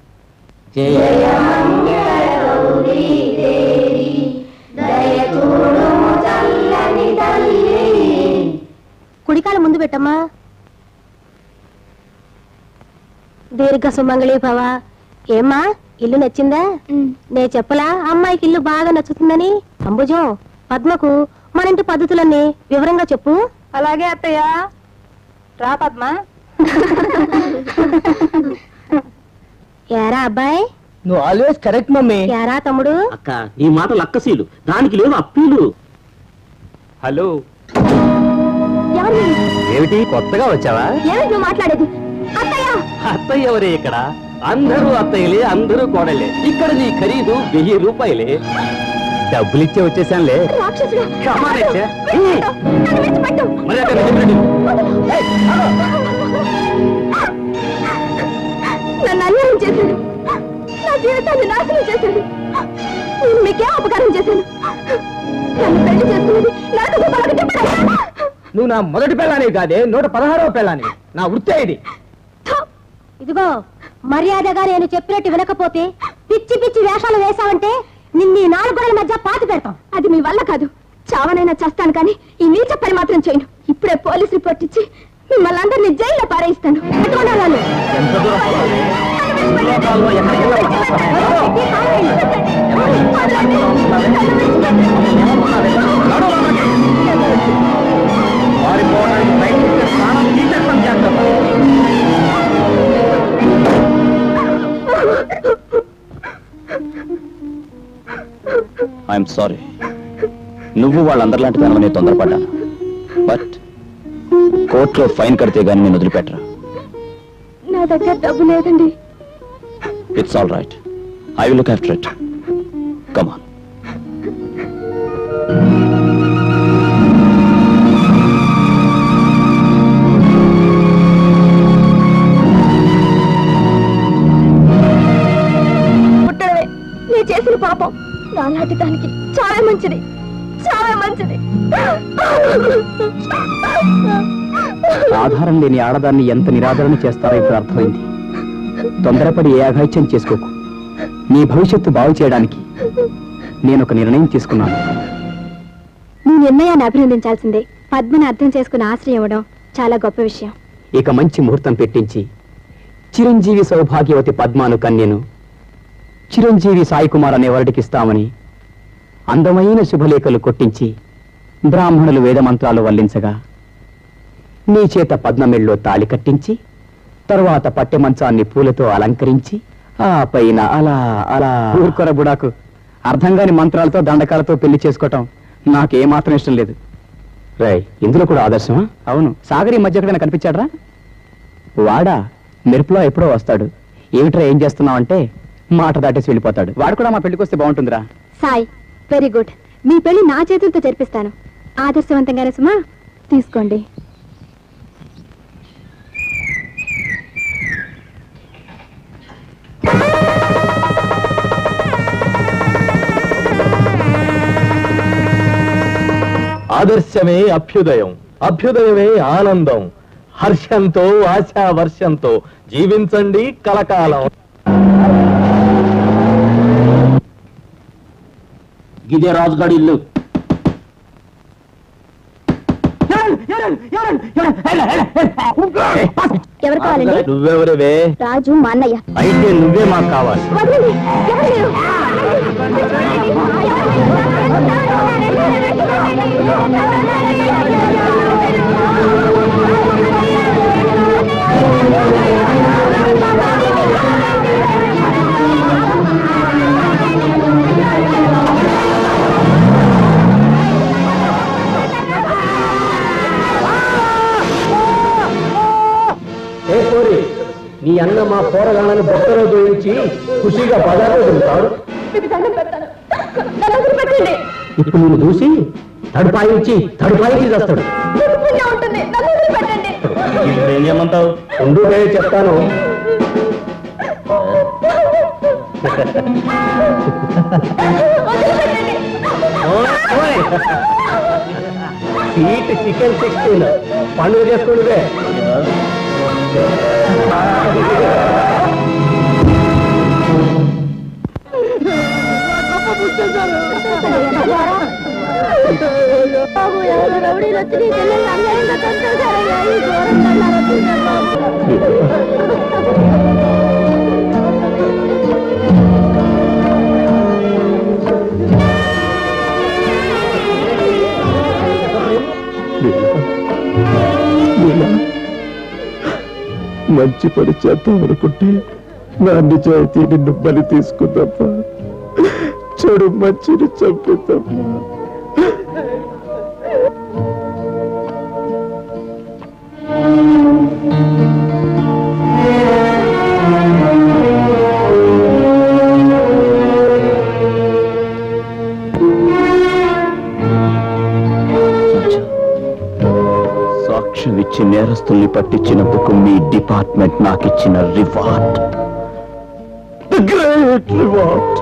కుడికాల ముందు పెట్టమ్మా దీర్ఘ సుమంగళి భవ ఏమ్మా ఇల్లు నచ్చిందా నే చెప్పలా అమ్మాయికి ఇల్లు బాగా నచ్చుతుందని అంబుజం పద్మకు మన ఇంటి పద్ధతులన్నీ వివరంగా చెప్పు అలాగే అత్తయ్య రా పద్మ ఏరా అబ్బాయి నువ్వు ఆల్వేస్ కరెక్ట్ మమ్మీ ఏరా తమ్ముడు అక్క నీ మాటలు అక్కసీలు దానికి లేవు అప్పీలు హలో ఎవరు మీరు? ఏమిటి కొత్తగా వచ్చావా ఏమిటి నువ్వు మాట్లాడేది అత్తయ్య అత్తయ్య ఎవరే ఇక్కడ అందరూ అత్తయ్యలే అందరూ కోడలే ఇక్కడ నీ ఖరీదు వెయ్యి రూపాయలే డబ్బులు ఇచ్చే వచ్చేసానులే రాక్షసుడు Come on, ఇచ్చే. నన్ను విడిచిపెట్టు. మరి అక్కడ నిలబడి. నన్ను అన్యాయం చేశాడు నా జీవితాన్ని నాశనం చేశాడు నేను మీకేం అపకారం చేశాను నన్ను పెళ్లి చేసుకున్నది నాకు ఒకటి చెప్పడా నువ్వు నా మొదటి పెళ్ళానివి కాదే నూట పదహారవ పెళ్ళానివి నా వృత్తే ఇది ఇదిగో మర్యాదగా నేను చెప్పినట్టు వినకపోతే పిచ్చి పిచ్చి వేషాలు వేశావంటే నిన్ను నాలుగు గోడల మధ్య పాతి పెడతాం అది మీ వల్ల కాదు చావనైనా చేస్తాను కానీ ఈ నీచ పని మాత్రం చేయను ఇప్పుడే పోలీస్ రిపోర్ట్ ఇచ్చి మిమ్మల్ని అందరినీ జైల్లో పారేయిస్తాను ఎటువంటి వాళ్ళు? ఎంత దూరం పోవాలి? లోకాల్లో ఎక్కడికి పారిపోవడానికి ప్రయత్నిస్తే ప్రాణం తీసేస్తాం జాగ్రత్త ఐఎమ్ సారీ నువ్వు వాళ్ళందరిలాంటి తనని తొందరపడ్డాను బట్ కోర్టులో ఫైన్ కడితే గానీ నేను వదిలిపెట్టరా నా దగ్గర డబ్బు లేదండి it's all right I will look after it come on పుట్టడమే నేను చేసిన పాపం నాలాంటి దానికి చాలా మంచిది చాలా మంచిది ఆధారం లేని ఆడదాన్ని ఎంత నిరాదరణ చేస్తారో ఇప్పుడు అర్థమైంది తొందరపడి ఏ అఘాయిత్యం చేసుకోకు నీ భవిష్యత్తు బాగు చేయడానికి నేను ఒక నిర్ణయం తీసుకున్నాను నీ నిర్ణయాన్ని అభినందించాల్సిందే పద్మని అర్థం చేసుకుని ఆశ్రయం ఇవ్వడం చాలా గొప్ప విషయం ఇక మంచి ముహూర్తం పెట్టించి చిరంజీవి సౌభాగ్యవతి పద్మాను కన్యను చిరంజీవి సాయి కుమార్ అనే వరడికి ఇస్తామని అందమైన శుభలేఖలు కొట్టించి బ్రాహ్మణులు వేదమంత్రాలు వల్లించగా నీ చేత పద్మమెళ్ళలో తాళి కట్టించి తరువాత పట్టె మంచాన్ని పూలతో అలంకరించి ఆ పైన అలా అలా ఊరుకొర బుడాకు అర్థం కాని మంత్రాలతో దండకాలతో పెళ్లి చేసుకోవటం నాకేమాత్రం ఇష్టం లేదు రై ఇందులో కూడా ఆదర్శమా అవును సాగర్ ఈ మధ్య ఎక్కడైనా కనిపించాడ్రా వాడా మెరుపులో ఎప్పుడో వస్తాడు ఏమిట్రా ఏం చేస్తున్నావంటే మాట దాటేసి వెళ్ళిపోతాడు వాడు కూడా మా పెళ్లికి వస్తే బాగుంటుందిరా సాయి వెరీ గుడ్ మీ పెళ్లి నా చేతులతో జరిపిస్తాను ఆదర్శవంతంగానే సుమా తీసుకోండి ఆదర్శమే అభ్యుదయం అభ్యుదయమే ఆనందం హర్షంతో ఆశా వర్షంతో జీవించండి కలకాలం గిదే రాజుగాడి ఇల్లు ఎవరు కావాలండి నువ్వెవరివే రాజు మా అన్నయ్య అయితే నువ్వే మాకు కావాలి వదలండి ఎవరు మీరు? ఏ కోరి నీ అన్న మా పోరగాళ్ళని బొక్కలో దోయించి ఖుషిగా బజార్లో తింటాడు మీకు దండం పెడతాను నన్ను వదిలిపెట్టండి ఇప్పుడు నేను చూసి తడుపాయించి తడుపాయించి చేస్తాడు మీకు పుణ్యం ఉంటుంది నన్ను వదిలిపెట్టండి ఏం చేయమంటావు ఉండు రే చెప్తాను స్వీట్ చికెన్ సిక్స్టీన్ పండుగ చేసుకోండి రే బాబు ఎవరు రౌడీలు వచ్చి నీ చెల్లెల్ని అన్యాయంగా చంపేశారయ్యా ఈ ఘోరం కన్నారా చూశాను బాబు. మంచి పని చేద్దాం అనుకుంటే నా నిజాయితీ నిన్ను బలి తీసుకుందప్ప చెడు మంచిని చంపిద్దమ్మా సాక్ష్యం ఇచ్చి నేరస్తుల్ని పట్టించినందుకు మీ డిపార్ట్మెంట్ నాకిచ్చిన రివార్డ్ ద గ్రేట్ రివార్డ్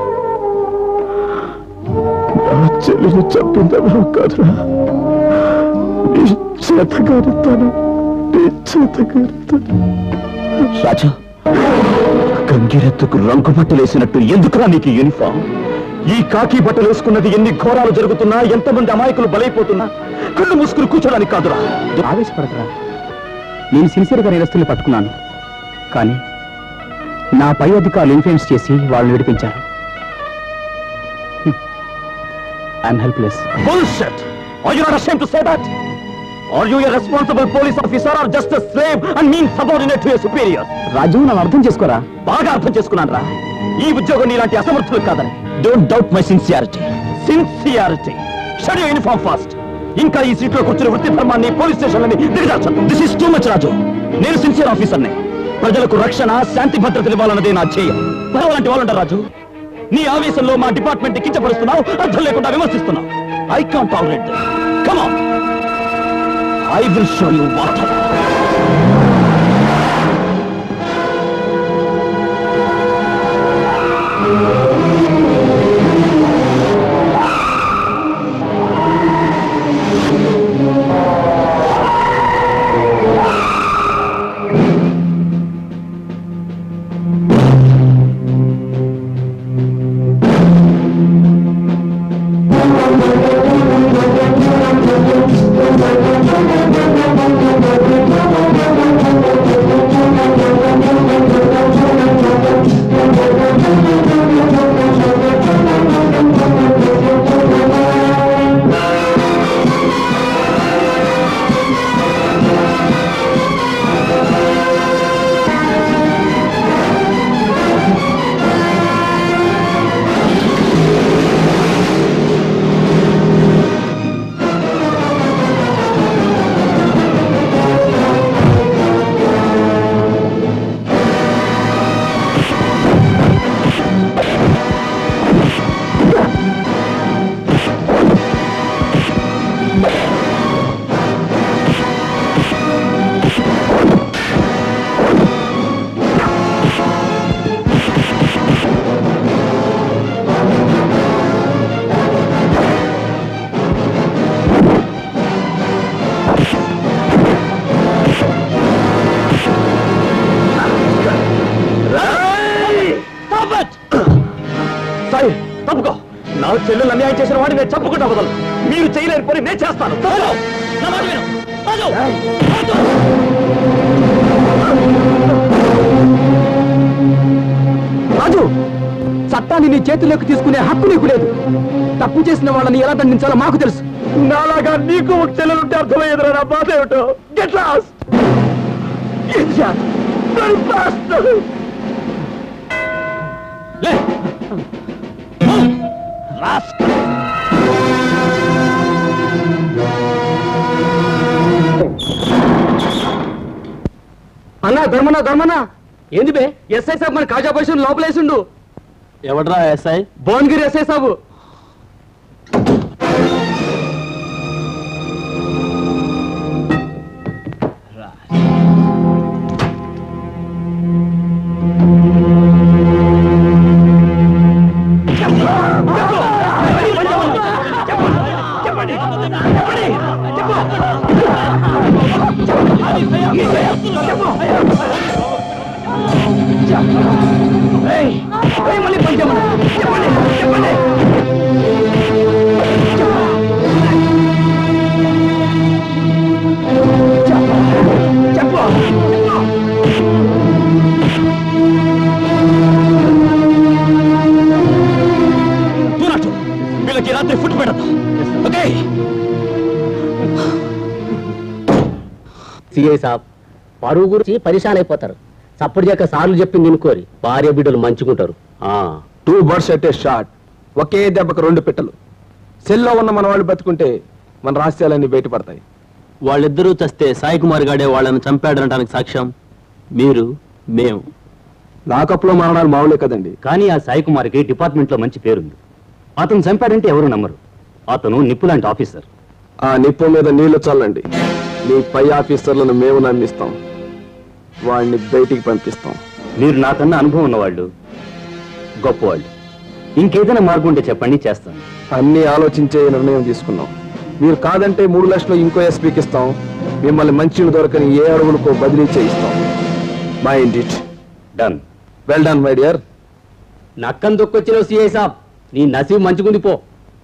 నా చెల్లిని చంపిందెవరో కాదురా నీ చేతగారుతాను నీ చేతగారుతాను రాజా గంగిరెత్తుకు రంగు బట్టలేసినట్టు ఎందుకురా నీకు యూనిఫామ్ ఈ కాకి బట్టలు వేసుకున్నది ఎన్ని ఘోరాలు జరుగుతున్నా ఎంతమంది అమాయకులు బలైపోతున్నా కళ్ళు మూసుకుని కూర్చోడానికి కాదురా ఆవేశపడకరా నేను సిన్సియర్గా నేరస్తుల్ని పట్టుకున్నాను కానీ నా పై అధికారులు ఇన్ఫ్లుయెన్స్ చేసి వాళ్ళని విడిపించారు I'm helpless Bullshit! Are you not ashamed to say that? Are you a responsible police officer or just a slave and mean subordinate to your superior? Raju నన్ను అర్థం చేసుకోరా బాగా అర్థం చేసుకున్నాను రా ఈ ఉద్యోగం నీలాంటి అసమర్థులు కాదని don't doubt my sincerity sincerity should uniform first ఇంకా ఈ సీట్లో కూర్చుని వృత్తి ధర్మాన్ని పోలీస్ స్టేషన్లని దిగజార్చండి this is too much Raju నేను సిన్సియర్ ఆఫీసర్ని ప్రజలకు రక్షణ శాంతి భద్రతలు ఇవ్వాలన్నదే నా ధ్యేయం పర్వాలంటి వాళ్ళంటారు రాజు నీ ఆవేశంలో మా డిపార్ట్మెంట్ కించపరుస్తున్నావు అర్థం లేకుండా విమర్శిస్తున్నావు I can't tolerate come on I will show you what Thank you. Sai తప్పుకో నా చెల్లెలు అన్యాయం చేసిన వాడిని నేను చంపకుండా వదలను మీరు చేయలేని పని నేను చేస్తాను తప్పుకో. నా మాట విను రాజు రాజు చట్టాన్ని నీ చేతుల్లోకి తీసుకునే హక్కు నీకు లేదు తప్పు చేసిన వాళ్ళని ఎలా దండించాలో మాకు తెలుసు నాలాగా నీకు ఒక చెల్లెలుంటే అర్థమయ్యేదిరా నా బాధ ఏమిటో గెట్ లాస్ లే అన్నా ధర్మనా ధర్మనా ఏంది బే ఎస్ఐ సాబ్ మన కాజా పొజిషన్ లోపలేసిండు ఎవడ్రా ఎస్ఐ భువనగిరి ఎస్ఐ సాబు తూనట్టు వీళ్ళకి రాత్రి ఫుడ్ పెడతా ఓకే సిఐ సాబ్ పరువు గురించి పరిశాన్ అయిపోతారు చప్పుడు చేక సార్లు చెప్పింది వినుకోరి భార్య బిడ్డలు మంచుకుంటారు two birds at a shot ఒకే దెబ్బకు రెండు పిట్టలు సెల్లో ఉన్న మన వాళ్ళు బతుకుంటే మన రహస్యాలన్నీ బయటపడతాయి వాళ్ళిద్దరూ చస్తే సాయి కుమార్ గాడే వాళ్ళని చంపాడనడానికి సాక్ష్యం మీరు మేము లాకప్లో మరణాలు మామూలే కదండి కానీ ఆ సాయి కుమార్కి డిపార్ట్మెంట్ లో మంచి పేరుంది అతను చంపాడంటే ఎవరు నమ్మరు అతను నిప్పు లాంటి ఆఫీసర్ ఆ నిప్పు మీద నీళ్లు చల్లండి మీ పై ఆఫీసర్లను మేము నమ్మిస్తాం వాడిని బయటికి పంపిస్తాం మీరు నాకన్నా అనుభవం ఉన్నవాళ్ళు గొప్పవాళ్ళు ఇంకేదైనా మార్గం ఉంటే చెప్పండి చేస్తాను అన్ని ఆలోచించే ఈ నిర్ణయం తీసుకున్నాం మీరు కాదంటే మూడు లక్షలు ఇంకో ఎస్పీకి ఇస్తాం మిమ్మల్ని మంచిలు దొరకని ఏ అడుగులకో బదిలీ చేయిస్తాం mind it done well done my dear నక్కం దొక్కొచ్చిన సిఐ సాబ్ నీ నసీబు మంచుకుంది పో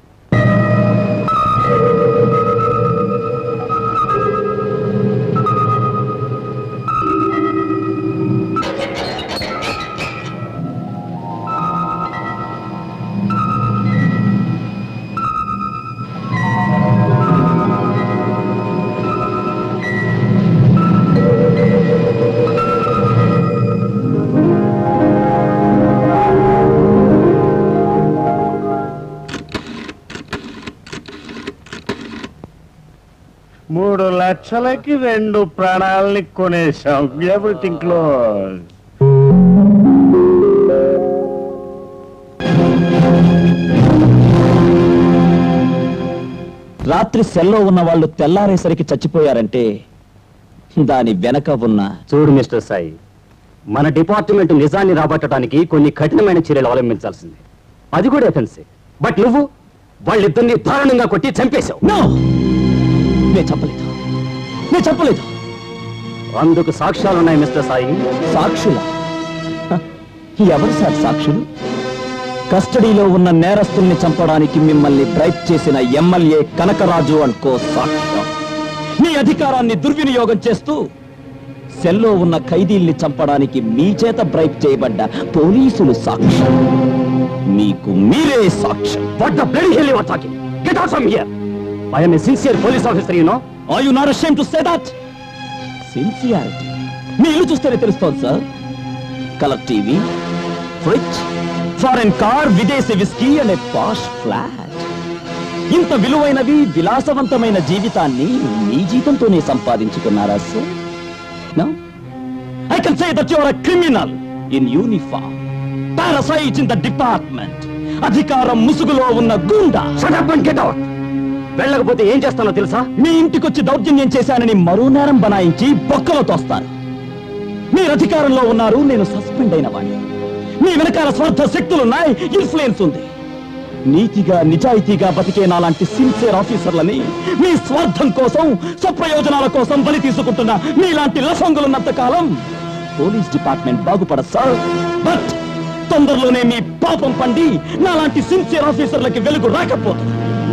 మూడు లక్షలకి రెండు ప్రాణాలని కొనేశాం ఎవ్రీథింగ్ క్లోజ్ రాత్రి సెల్లో ఉన్న వాళ్ళు తెల్లారేసరికి చచ్చిపోయారంటే దాని వెనక ఉన్న చూడు మిస్టర్ సాయి మన డిపార్ట్మెంట్ నిజాన్ని రాబట్టడానికి కొన్ని కఠినమైన చర్యలు అవలంబించాల్సింది అది కూడా ఎఫెన్సే బట్ నువ్వు వాళ్ళిద్దరిని దారుణంగా కొట్టి చంపేశావు నో నేను చెప్పలేదు నేను చెప్పలేదు అందుకు సాక్ష్యాలున్నాయి మిస్టర్ సాయి సాక్షుల హ, ఎవరు సార్ సాక్షులు కస్టడీలో ఉన్న నేరస్తుల్ని చంపడానికి మిమ్మల్ని బ్రైట్ చేసిన ఎమ్మెల్యే కనకరాజు అనుకో సాక్ష్యం మీ అధికారాన్ని దుర్వినియోగం చేస్తూ సెల్లో ఉన్న ఖైదీల్ని చంపడానికి మీ చేత బ్రైట్ చేయబడ్డ పోలీసులు సాక్ష్యం మీకు మీరే సాక్ష్యం what the bloody hell you're talking get out from here I am a sincere police officer you know are you not ashamed to say that sincerity మీ ఇల్లు చూస్తేనే తెలుస్తోంది sir colour TV fridge foreign car విదేశీ విస్కీ అనే posh flat ఇంత విలువైనవి విలాసవంతమైన జీవితాన్ని మీ జీతంతోనే సంపాదించుకున్నారా sir no I can say that you're criminal in uniform parasite in the department అధికారం ముసుగులో ఉన్న గుండా shut up and get out వెళ్ళకపోతే ఏం చేస్తానో తెలుసా మీ ఇంటికొచ్చి దౌర్జన్యం చేశానని మరో నేరం బనాయించి బొక్కలో తోస్తారు మీరు అధికారంలో ఉన్నారు నేను సస్పెండ్ అయిన వాడిని మీ వెనకాల స్వార్థ శక్తులున్నాయి ఇన్ఫ్లుయెన్స్ ఉంది నీతిగా నిజాయితీగా బతికే నాలాంటి సిన్సియర్ ఆఫీసర్లని మీ స్వార్థం కోసం స్వప్రయోజనాల కోసం బలి తీసుకుంటున్న మీలాంటి లఫంగులున్నంత కాలం పోలీస్ డిపార్ట్మెంట్ బాగుపడదు సార్ బట్ తొందరలోనే మీ పాపం పండి నాలాంటి సిన్సియర్ ఆఫీసర్లకి వెలుగు రాకపోతుంది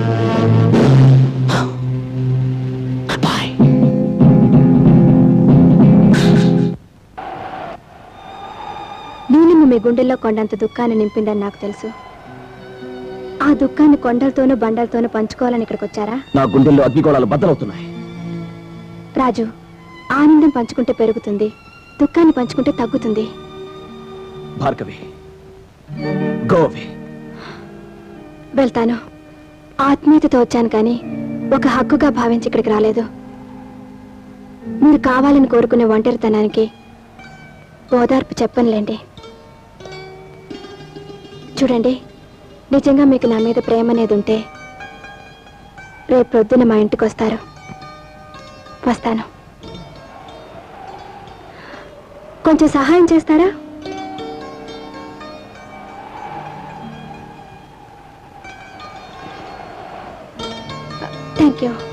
నీలిమ మీ గుండెల్లో కొండంత దుఃఖాన్ని నింపిందని నాకు తెలుసు ఆ దుఃఖాన్ని కొండలతోనూ బండలతోనూ పంచుకోవాలని ఇక్కడికి వచ్చారా నా గుండెల్లో అగ్నిగోళాలు బద్దలవుతున్నాయి రాజు ఆనందం పంచుకుంటే పెరుగుతుంది దుఃఖాన్ని పంచుకుంటే తగ్గుతుంది భార్గవి గోవే వెళ్తాను ఆత్మీయతతో వచ్చాను కానీ ఒక హక్కుగా భావించి ఇక్కడికి రాలేదు మీరు కావాలని కోరుకునే ఒంటరితనానికి ఓదార్పు చెప్పనులేండి చూడండి నిజంగా మీకు నా మీద ప్రేమ అనేది ఉంటే రేపు ప్రొద్దున మా ఇంటికి వస్తారు వస్తాను కొంచెం సహాయం చేస్తారా థ్యాంక్ యూ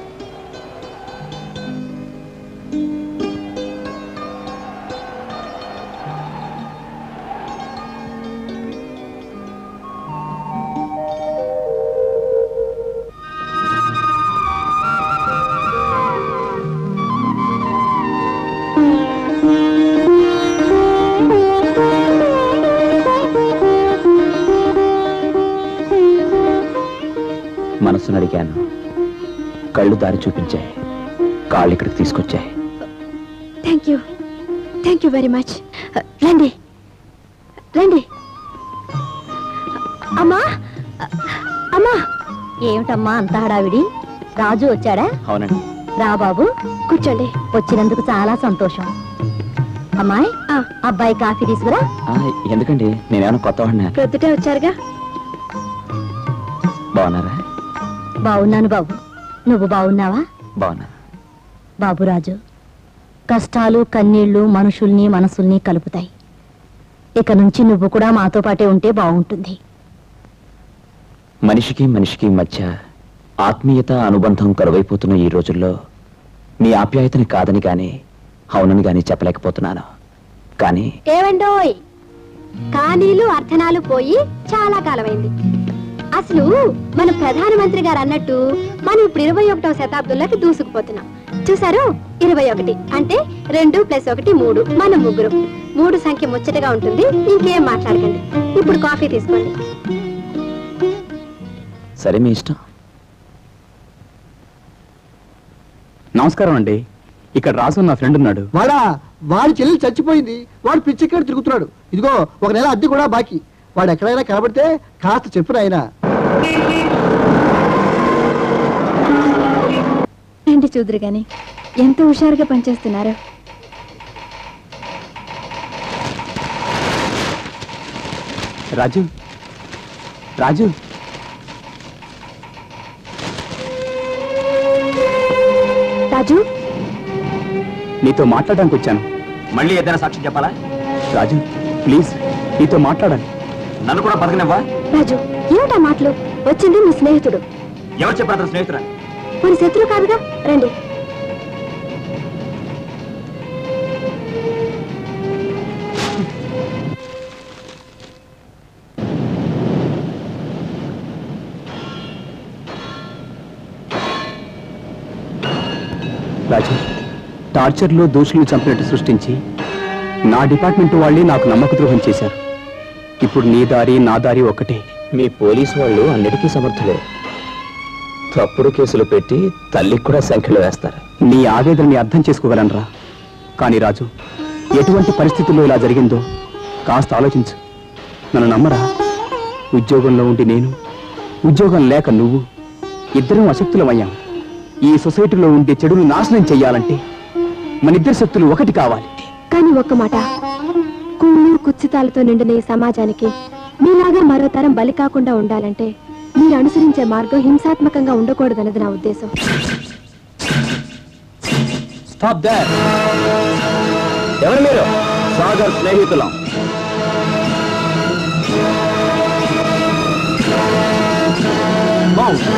మనసును అడిగాను కళ్ళు దారి చూపించాయి కాళ్ళు ఇక్కడికి తీసుకొచ్చాయి thank you thank you very much రండి రండి అమ్మా అమ్మా ఏమిటమ్మా అంత హడావిడి రాజు వచ్చాడా అవునండి రా బాబు కూర్చోండి వచ్చినందుకు చాలా సంతోషం అమ్మాయి అబ్బాయి కాఫీ తీసుకురా ఆ, ఎందుకండి నేనేమైనా కొత్త వాడినా ప్రొద్దుటే వచ్చారుగా బాగున్నారా బాగున్నాను బాబు నువ్వు బాగున్నావా బాగున్నా బాబురాజు కష్టాలు కన్నీళ్లు మనుషుల్ని మనసుల్ని కలుపుతాయి ఇక నుంచి నువ్వు కూడా మాతో పాటే ఉంటే బాగుంటుంది మనిషికి మనిషికి మధ్య ఆత్మీయత అనుబంధం కరువైపోతున్న ఈ రోజుల్లో మీ ఆప్యాయతని కాదని గాని అవునని గాని చెప్పలేకపోతున్నాను కానీ ఏవండోయ్ కానీలు అర్థనాలు పోయి చాలా కాలమైంది అసలు మన ప్రధానమంత్రి గారు అన్నట్టు మనం ఇప్పుడు ఇరవై ఒకటవ శతాబ్దంలోకి దూసుకుపోతున్నాం చూసారు ఇరవై ఒకటి అంటే రెండు ప్లస్ ఒకటి మూడు మనం ముగ్గురు మూడు సంఖ్య ముచ్చటగా ఉంటుంది ఇంకేం మాట్లాడకండి ఇప్పుడు కాఫీ తీసుకోండి సరే మీ ఇష్టం నమస్కారం అండి ఇక్కడ రాసు నా ఫ్రెండ్ ఉన్నాడు వాడా వాడి చెల్లి చచ్చిపోయింది వాడు పిచ్చిక్కడ తిరుగుతున్నాడు ఇదిగో ఒక నెల అద్దె కూడా బాకీ వాడు ఎక్కడైనా కనబడితే కాస్త చెప్పు ఆయన రండి చూదురు గాని ఎంత హుషారుగా పనిచేస్తున్నారు రాజు రాజు రాజు నీతో మాట్లాడడానికి వచ్చాను మళ్ళీ ఏదైనా సాక్ష్యం చెప్పాలా రాజు ప్లీజ్ నీతో మాట్లాడాలి నన్ను కూడా బతకనివ్వా రాజు ఏమిటా మాటలు వచ్చింది మీ స్నేహితుడు ఎవరు చెప్పారు అతను స్నేహితురా మన శత్రువు కాదుగా రండి రాజు టార్చర్లో దోషుల్ని చంపినట్టు సృష్టించి నా డిపార్ట్మెంట్ వాళ్ళే నాకు నమ్మక ద్రోహం చేశారు ఇప్పుడు నీ దారి నా దారి ఒకటే మీ పోలీసు వాళ్ళు అన్నిటికీ సమర్థులే తప్పుడు కేసులు పెట్టి తల్లికి కూడా సంఖ్యలో వేస్తారు నీ ఆవేదనని అర్థం చేసుకోగలనరా కానీ రాజు ఎటువంటి పరిస్థితుల్లో ఇలా జరిగిందో కాస్త ఆలోచించు నన్ను నమ్మరా ఉద్యోగంలో ఉండి నేను ఉద్యోగం లేక నువ్వు ఇద్దరం అశక్తులమయ్యాం ఈ సొసైటీలో ఉండే చెడును నాశనం చెయ్యాలంటే మన ఇద్దరి శక్తులు ఒకటి కావాలి కానీ ఒక్క మాట కుళ్ళు కుత్సితాలతో నిండిన ఈ సమాజానికి మీలాగా మరో తరం బలి కాకుండా ఉండాలంటే మీరు అనుసరించే మార్గం హింసాత్మకంగా ఉండకూడదన్నది నా ఉద్దేశం స్టాప్ దాట్ ఎవరు మీరు సాగర్ స్నేహితులం Mount.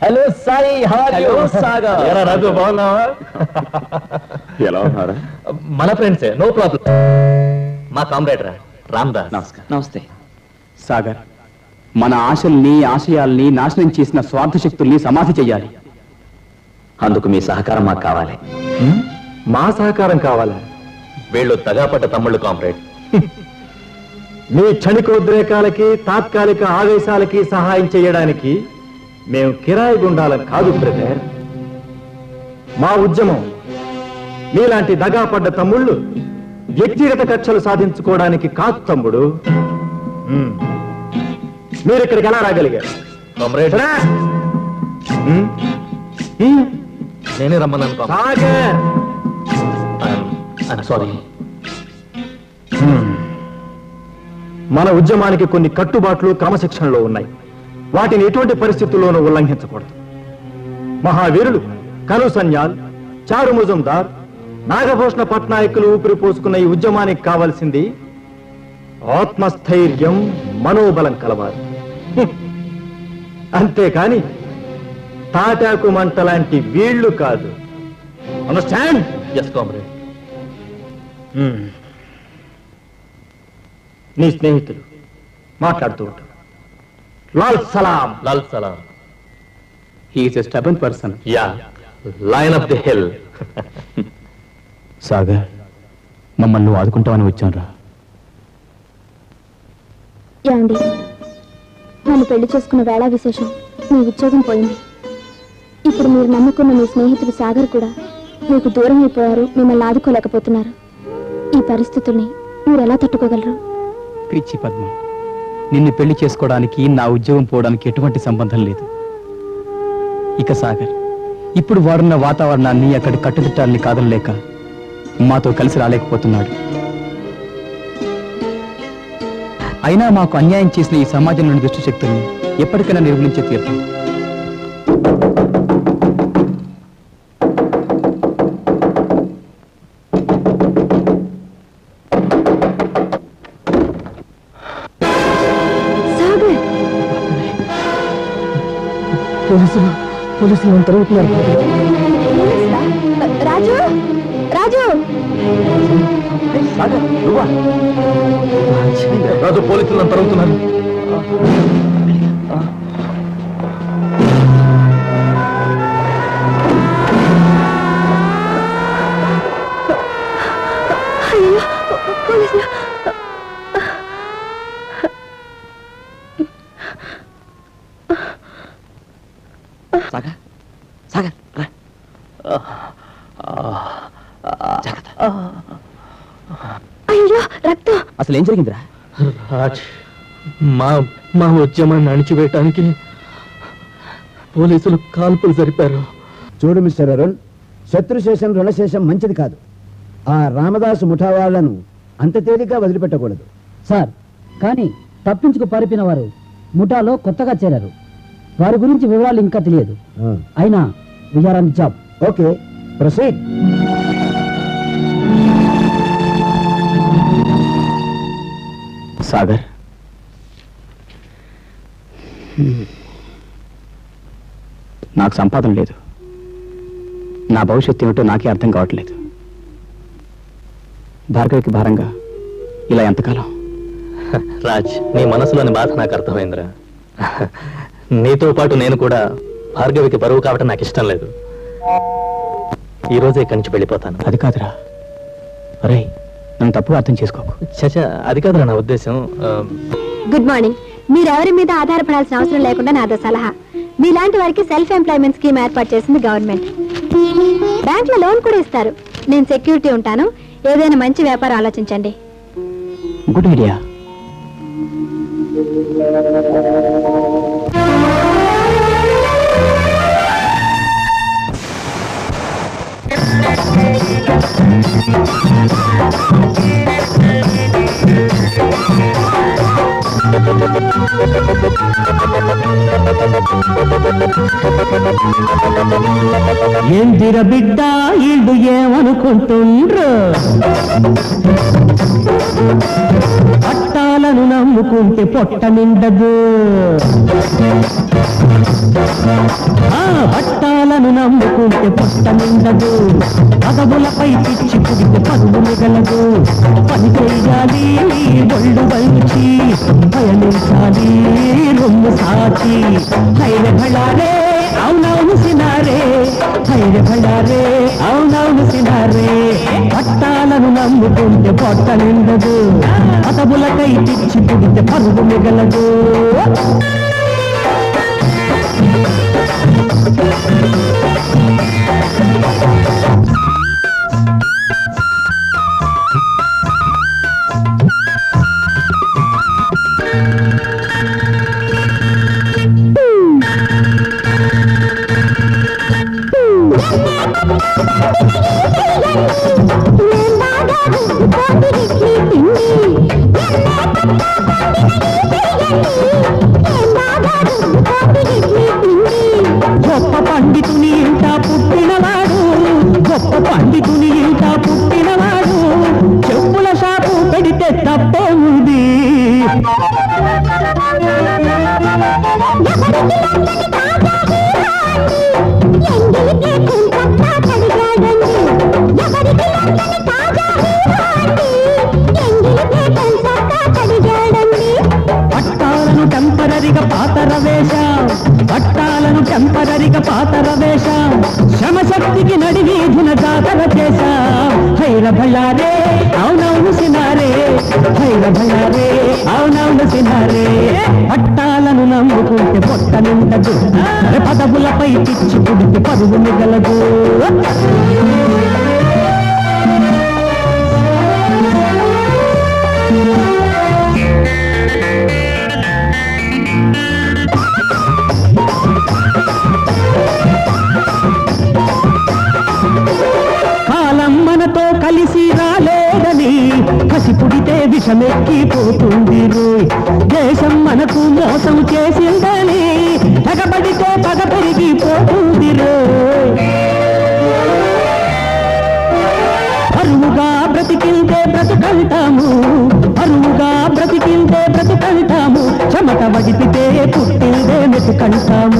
హలో సాయి Hello, సాగర్. ఎరా రాజు బాగున్నావా ఎలా ఉన్నారా మన ఫ్రెండ్సే నో ప్రాబ్లం మా కామ్రేడ్ రా రామ్దాస్ నమస్కారం నమస్తే సాగర్ మన ఆశల్ని ఆశయాల్ని నాశనం చేసిన స్వార్థ శక్తుల్ని సమాధి చెయ్యాలి అందుకు మీ సహకారం మాకు కావాలి మా సహకారం కావాలా వీళ్ళు తగాపడ్డ తమ్ముళ్ళు కామ్రేడ్ మీ క్షణికోద్రేకాలకి తాత్కాలిక ఆవేశాలకి సహాయం చేయడానికి మేము కిరాయి గుండాలం కాదు బ్రదర్ మా ఉద్యమం మీలాంటి దగాపడ్డ తమ్ముళ్ళు వ్యక్తిగత కక్షలు సాధించుకోవడానికి కాదు తమ్ముడు మ్మ్. మీరు ఇక్కడికి ఎలా రాగలిగారు కామ్రేడ్ రా. మ్మ్. మ్మ్. నేనే రమ్మన్నాను కామ్రేడ్ సాగర్ సారీ మన ఉద్యమానికి కొన్ని కట్టుబాట్లు క్రమశిక్షణలో ఉన్నాయి వాటిని ఎటువంటి పరిస్థితుల్లోనూ ఉల్లంఘించకూడదు మహావీరులు కను సన్యాల్ చారు ముజుందార్ నాగభూషణ పట్నాయకులు ఊపిరి పోసుకున్న ఈ ఉద్యమానికి కావాల్సింది ఆత్మస్థైర్యం మనోబలం కలవారు హ్మ్. అంతేకాని తాటాకు మంట లాంటి వీళ్ళు కాదు అండర్స్టాండ్ ఎస్ కామ్రేడ్ నీ స్నేహితులు మాట్లాడుతూ ఉంటారు లాల్ సలాం లాల్ సలాం he's a stubborn person yeah line of the hill Sagar మమ్మల్ని నువ్వు ఆదుకుంటావని వచ్చాను రా ఏమండి నన్ను పెళ్లి చేసుకున్న వేళ విశేషం మీ ఉద్యోగం పోయింది ఇప్పుడు మీరు నమ్ముకున్న మీ స్నేహితుడు సాగర్ కూడా మీకు దూరం అయిపోయారు మిమ్మల్ని ఆదుకోలేకపోతున్నారు ఈ పరిస్థితుల్ని మీరు ఎలా తట్టుకోగలరు పిచ్చి పద్మ నిన్ను పెళ్లి చేసుకోవడానికి నా ఉద్యోగం పోవడానికి ఎటువంటి సంబంధం లేదు ఇక సాగర్ ఇప్పుడు వాడున్న వాతావరణాన్ని అక్కడి కట్టుదిట్టాలని కాదనలేక మాతో కలిసి రాలేకపోతున్నాడు అయినా మాకు అన్యాయం చేసిన ఈ సమాజంలోని దుష్ట శక్తుల్ని ఎప్పటికైనా నిర్మూలించే తీర్థం సాగర్ పోలీసులు పోలీసులు తరుగుతున్నారు పోలీసులా? రాజు రాజు రాజు పోలీసులను తరుగుతున్నారు అయ్యో పోలీసులు సాగర్ సాగర్ రా అయ్యో రక్తం అసలు ఏం జరిగిందిరా రాజ్ మా మా ఉద్యమాన్ని అణిచివేయటానికి పోలీసులు కాల్పులు జరిపారు చూడు మిస్టర్ అరుణ్ శత్రుశేషం రుణశేషం మంచిది కాదు ఆ రామదాసు ముఠా వాళ్లను అంత తేలిగ్గా వదిలిపెట్టకూడదు సార్ కానీ తప్పించుకు పారిపోయిన వారు ముఠాలో కొత్తగా చేరారు వారి గురించి వివరాలు ఇంకా తెలియదు అయినా we're on job okay proceed Sagar నాకు సంపాదన లేదు నా భవిష్యత్తు ఏమిటో నాకే అర్థం కావట్లేదు భార్గవికి భారంగా ఇలా ఎంతకాలం రాజ్ నీ మనసులోని బాధ నాకు అర్థమైందిరా నీతో పాటు నేను కూడా భార్గవికి బరువు కావటం నాకు ఇష్టం లేదు ఈ రోజే ఇక్కడి నుంచి వెళ్ళిపోతాను అది కాదురా అరే నన్ను తప్పుగా అర్థం చేసుకోకు చచా అది కాదురా నా ఉద్దేశం ఆ, గుడ్ మార్నింగ్ మీరెవరి మీద ఆధారపడాల్సిన అవసరం లేకుండా నాదో సలహా మీలాంటి వారికి సెల్ఫ్ ఎంప్లాయ్మెంట్ స్కీమ్ ఏర్పాటు చేసింది గవర్నమెంట్ బ్యాంక్ లో లోన్ కూడా ఇస్తారు నేను సెక్యూరిటీ ఉంటాను ఏదైనా మంచి వ్యాపారం ఆలోచించండి గుడ్ ఐడియా ఏందిర బిడ్డ ఇల్లు ఏమనుకుంటుండ్రు పట్టా పట్టాలను నమ్ముకుంటే పొట్ట నిండదు ఆ పట్టాలను నమ్ముకుంటే పొట్ట నిండదు పదవులపై పిచ్చి పుడితే పరువు మిగలదు పని చేయాలి ఒళ్ళు వంచి పయనించాలి రొమ్ము సాచి హైర భళారే అవునవును సినారే హైర భళారే అవునవును సినారే పట్టాలను నమ్ముకుంటే పొట్ట నిండదు పదవులకై పిచ్చి పుడితే పరువు మిగలదు గొప్ప పండితుని ఇంట పుట్టినవాడు గొప్ప పండితుని ఇంట పుట్టినవాడు చెప్పుల షాపు పెడితే తప్పే ఉంది పట్టాలను టెంపరరిగా పాతర వేషం పట్టాలను టెంపరరిగా పాతర వేషం శ్రమశక్తికి నడివీధిన జాతర చేశాం హైర భళ్ళారే అవునవును సినారే హైర భళ్ళారే అవునవును సినారే పట్టాలను నమ్ముకుంటే పొట్ట నిండదు పదవులపై పిచ్చి పుడితే పరువు మిగలదు కాలం మనతో కలిసి రాలేదని కసి పుడితే విషమెక్కిపోతుంది రోయ్ దేశం మనకు మోసం చేసిందని తెగబడితే పగ పెరిగిపోతుంది రోయ్ పరువుగా బ్రతికిందే బ్రతుకంటాము పరువుగా బ్రతికిందే బ్రతుకంటాము చెమట వడిపితే పుట్టిందే మెతుకంటాము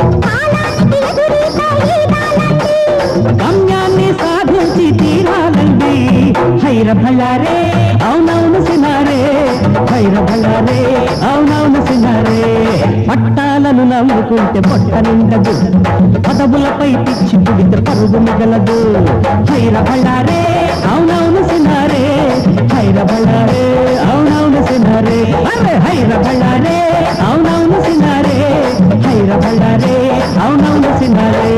గమ్యాన్ని సాధించి తీరాలండి హైర భళ్ళారే అవునవును సినారే హైర భళ్ళారే అవునవును సినారే పట్టాలను నమ్ముకుంటే పొట్ట నిండదు పదవులపై పిచ్చి పుడితే పరుగు మిగలదు హైర భళ్ళారే అవునవును సినారే హైర భళ్ళారే అవునవును సినారే అరే హైర భళ్ళారే అవునవును సినారే హైర భళ్ళారే అవునవును సినారే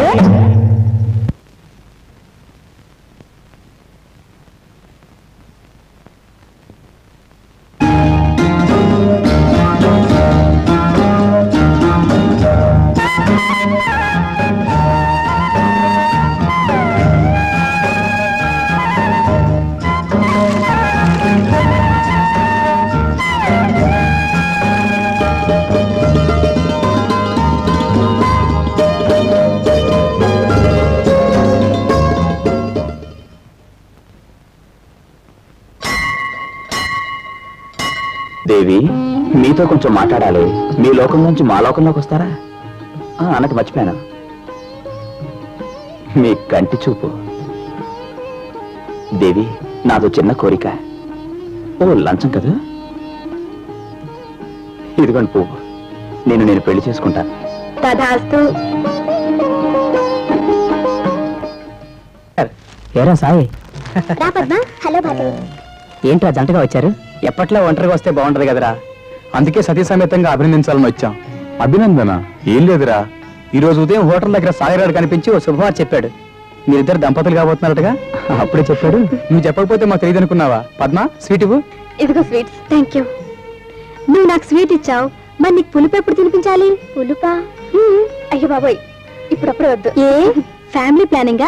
దేవి మీతో కొంచెం మాట్లాడాలి మీ లోకం నుంచి మా లోకంలోకి వస్తారా ఆ, అన్నట్టు మర్చిపోయాను మీ కంటి చూపు దేవి నాదో చిన్న కోరిక ఓ లంచం కదా ఇదిగోండి పువ్వు నేను నేను పెళ్లి చేసుకుంటాను తదాస్తు ఏరా సాయి రా పద్మ హలో భార్గవి ఏంట్రా జంటగా వచ్చారు ఎప్పట్లో ఒంటరిగా వస్తే బాగుంటది కదరా అందుకే సతీ సమేతంగా అభినందించాలని వచ్చాం అభినందన ఏం లేదురా ఈ రోజు ఉదయం హోటల్ దగ్గర సాయిరాడు కనిపించి ఓ శుభవార్త చెప్పాడు మీరిద్దరు దంపతులు కాబోతున్నారటగా అప్పుడే చెప్పాడు నువ్వు చెప్పకపోతే మాకు తెలియదు అనుకున్నావా పద్మ స్వీట్ ఇవ్వు ఇదిగో స్వీట్స్ థ్యాంక్ యూ నువ్వు నాకు స్వీట్ ఇచ్చావు మరి నీకు పులుపు ఎప్పుడు తినిపించాలి పులుపా అయ్యో బాబోయ్ ఇప్పుడప్పుడు వద్దు ఏ ఫ్యామిలీ ప్లానింగా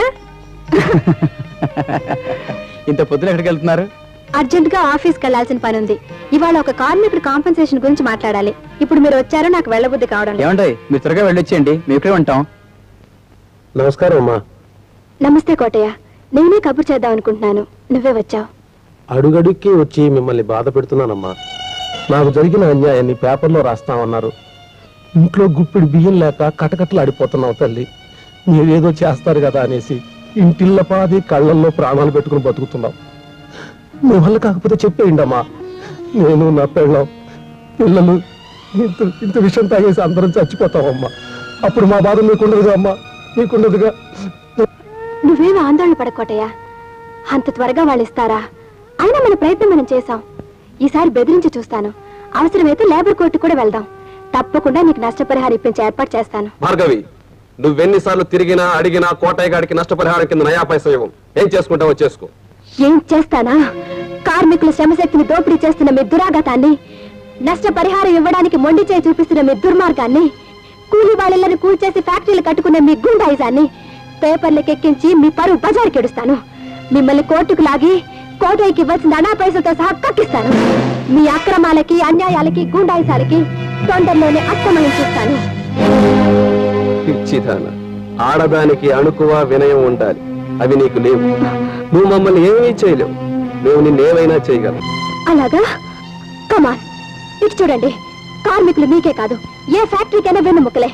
ఇంత పొద్దున ఎక్కడికి వెళ్తున్నారు అర్జెంట్ గా ఆఫీస్కి వెళ్లాల్సిన పని ఉంది ఇవాళ ఒక కార్మికుడు కాంపెన్సేషన్ గురించి మాట్లాడాలి ఇప్పుడు మీరు వచ్చారో నాకు వెళ్ళబుద్ధి కావడం లేదు ఏమంటాయి మీరు త్వరగా వెళ్ళొచ్చేయండి మేము ఇక్కడే ఉంటాం నమస్కారం అమ్మా నమస్తే కోటయ్య నేనే కబుర్ చేద్దాం అనుకుంటున్నాను నువ్వే వచ్చావు అడుగడుక్కి వచ్చి మిమ్మల్ని బాధ పెడుతున్నానమ్మా నాకు జరిగిన అన్యాయాన్ని పేపర్లో రాస్తామన్నారు ఇంట్లో గుప్పిడి బియ్యం లేక కటకట్లు ఆడిపోతున్నావు తల్లి మీరేదో చేస్తారు కదా అనేసి ఇంటిల్ల పాది కళ్ళల్లో ప్రాణాలు పెట్టుకుని బతుకుతున్నావు మీ వల్ల కాకపోతే చెప్పేయండమ్మా నేను నా పెళ్ళం పిల్లలు ఇంత ఇంత విషయం తాగేసి అందరం చచ్చిపోతామమ్మా అప్పుడు మా బాధ మీకుండదుగా అమ్మా మీకుండదుగా నువ్వేం ఆందోళన పడకోటయ్యా అంత త్వరగా వాళ్ళు ఇస్తారా అయినా మన ప్రయత్నం మనం చేశాం ఈసారి బెదిరించి చూస్తాను అవసరమైతే లేబర్ కోర్టు కూడా వెళ్దాం తప్పకుండా నీకు నష్టపరిహారం ఇప్పించే ఏర్పాటు చేస్తాను భార్గవి నువ్వెన్నిసార్లు తిరిగినా అడిగినా కోటయ్య గారికి నష్టపరిహారం కింద నయా పైసా ఇవ్వం ఏం చేసుకుంటావో చేసుకో ఏం చేస్తానా కార్మికుల శ్రమశక్తిని దోపిడీ చేస్తున్న మీ దురాగతాన్ని నష్టపరిహారం ఇవ్వడానికి మొండి చేయి చూపిస్తున్న మీ దుర్మార్గాన్ని కూలి వాళ్ళని కూల్చేసి ఫ్యాక్టరీలు కట్టుకున్న మీ గుండాయిజాన్ని పేపర్లకు ఎక్కించి మీ పరువు బజారుకి ఎడుస్తాను మిమ్మల్ని కోర్టుకు లాగి కోటయ్యకి ఇవ్వాల్సిన అనా పైసలతో సహా కక్కిస్తాను మీ అక్రమాలకి అన్యాయాలకి గుండాయిసాలకి తొందరలోనే అస్తమయం చూస్తాను పిచ్చిదాన ఆడదానికి అణుకువ వినయం ఉండాలి అవి నీకు లేవు నువ్వు మమ్మల్ని ఏమీ చేయలేవు మేము నిన్నేమైనా చేయగలం అలాగా కమాన్ ఇటు చూడండి కార్మికులు మీకే కాదు ఏ ఫ్యాక్టరీకైనా వెన్నుముక్కలే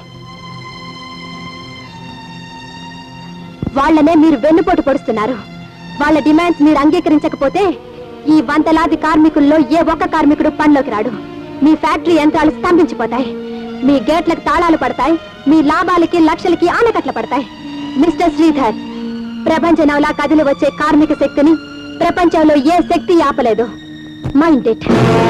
వాళ్ళనే మీరు వెన్నుపోటు పొడుస్తున్నారు వాళ్ళ డిమాండ్స్ మీరు అంగీకరించకపోతే ఈ వందలాది కార్మికుల్లో ఏ ఒక్క కార్మికుడు పనిలోకి రాడు మీ ఫ్యాక్టరీ యంత్రాలు స్తంభించిపోతాయి మీ గేట్లకు తాళాలు పడతాయి మీ లాభాలకి లక్షలకి ఆనకట్ల పడతాయి మిస్టర్ శ్రీధర్ ప్రపంచ నవలా కదిలి వచ్చే కార్మిక శక్తిని ప్రపంచంలో ఏ శక్తి ఆపలేదు మైండ్ ఇట్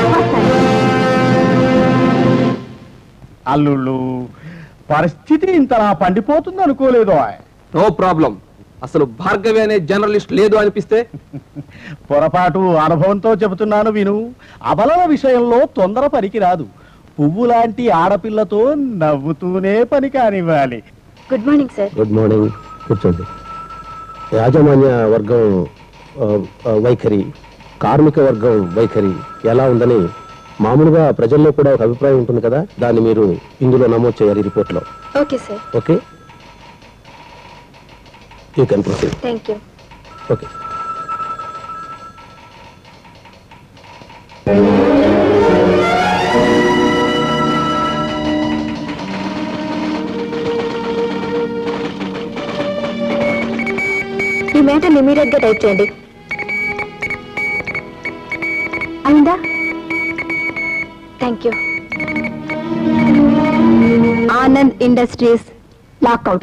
అల్లుళ్ళు పరిస్థితి ఇంతలా పండిపోతుంది అనుకోలేదు నో ప్రాబ్లం అసలు భార్గవి అనే జర్నలిస్ట్ లేదు అనిపిస్తే పొరపాటు అనుభవంతో చెబుతున్నాను విను అబలల విషయంలో తొందర పనికి రాదు పువ్వు లాంటి ఆడపిల్లతో నవ్వుతూనే పని కానివ్వాలి good morning sir good morning కూర్చోండి యాజమాన్య వర్గం ఆ, ఆ, వైఖరి కార్మిక వర్గం వైఖరి ఎలా ఉందని మామూలుగా ప్రజల్లో కూడా ఒక అభిప్రాయం ఉంటుంది కదా దాన్ని మీరు ఇందులో నమోదు చేయాలి రిపోర్ట్లో okay sir okay you can proceed thank you okay ఈ మ్యాటర్ ఇమీడియట్ గా టైప్ చేయండి అయిందా thank you Anand Industries lockout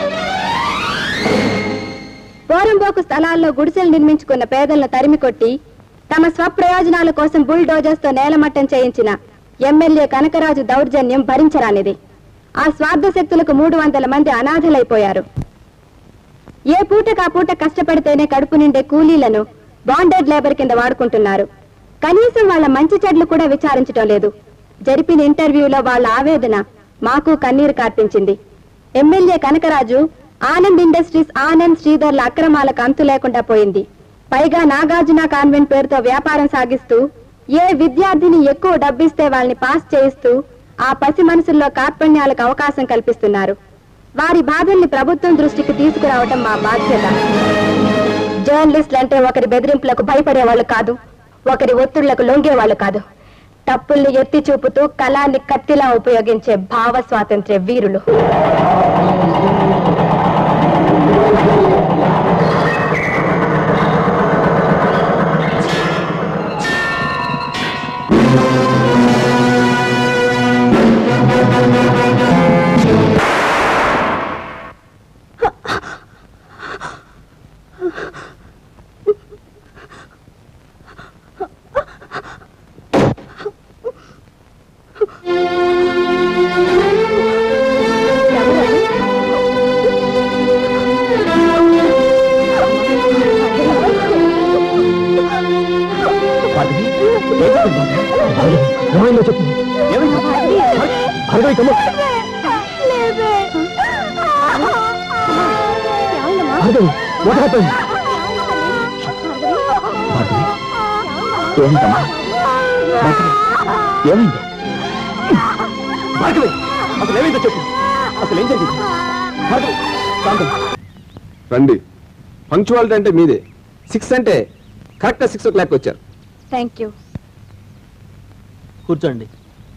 పోరంబోకు స్థలాల్లో గుడిసెలు నిర్మించుకున్న పేదలను తరిమి కొట్టి తమ స్వప్రయోజనాల కోసం బుల్డోజర్స్ తో నేలమట్టం చేయించిన ఎమ్మెల్యే కనకరాజు దౌర్జన్యం భరించరానిది ఆ స్వార్థ శక్తులకు మూడు వందల మంది అనాథలైపోయారు ఏ పూటకు ఆ పూట కష్టపడితేనే కడుపు నిండే కూలీలను బాండెడ్ లేబర్ కింద వాడుకుంటున్నారు కనీసం వాళ్ళ మంచి చెడ్లు కూడా విచారించడం లేదు జరిపిన ఇంటర్వ్యూలో వాళ్ళ ఆవేదన మాకు కన్నీరు కార్పించింది ఎమ్మెల్యే కనకరాజు ఆనంద్ ఇండస్ట్రీస్ ఆనంద్ శ్రీధర్ల అక్రమాలకు అంతు లేకుండా పోయింది పైగా నాగార్జున కాన్వెంట్ పేరుతో వ్యాపారం సాగిస్తూ ఏ విద్యార్థిని ఎక్కువ డబ్బిస్తే వాళ్ళని పాస్ చేయిస్తూ ఆ పసి మనసుల్లో కార్పణ్యాలకు అవకాశం కల్పిస్తున్నారు వారి బాధల్ని ప్రభుత్వం దృష్టికి తీసుకురావటం మా బాధ్యత జర్నలిస్టులు అంటే ఒకరి బెదిరింపులకు భయపడే వాళ్ళు కాదు ఒకరి ఒత్తిళ్లకు లొంగే వాళ్ళు కాదు తప్పుల్ని ఎత్తి చూపుతూ కళాన్ని కత్తిలా ఉపయోగించే భావ స్వాతంత్ర్య వీరులు ఏమైందో చెప్పు భార్గవి కమ్మ భార్గవి what happened? ఏంటమ్మా ఏమైంది భార్గవి అసలు ఏమైందో చెప్పు అసలు ఏం జరిగింది భార్గవి శాంతం రండి పంక్చువాలిటీ అంటే మీదే సిక్స్ అంటే కరెక్ట్ సిక్స్ ఓ క్లాక్ వచ్చారు థ్యాంక్ యూ కూర్చోండి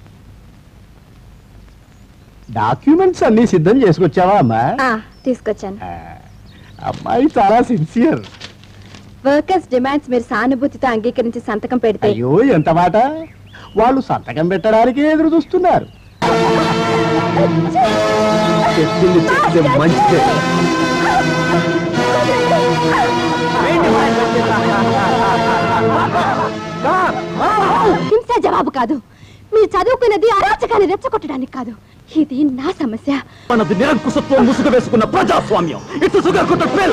డాక్యుమెంట్స్ అన్ని సిద్ధం చేసుకొచ్చావా అమ్మా తీసుకొచ్చాను అమ్మాయి చాలా సిన్సియర్ వర్కర్స్ డిమాండ్స్ మీరు సానుభూతితో అంగీకరించి సంతకం పెడితే అయ్యో ఎంత మాట వాళ్ళు సంతకం పెట్టడానికి ఎదురు చూస్తున్నారు చెప్పింది చెప్తే మంచిదే హింస జవాబు కాదు మీరు చదువుకున్నది అరాచకాన్ని రెచ్చగొట్టడానికి కాదు ఇది నా సమస్య మనది నిరంకుశత్వం ముసుగు వేసుకున్న ప్రజాస్వామ్యం ఇట్స్ సుగర్ కుట్ట పిల్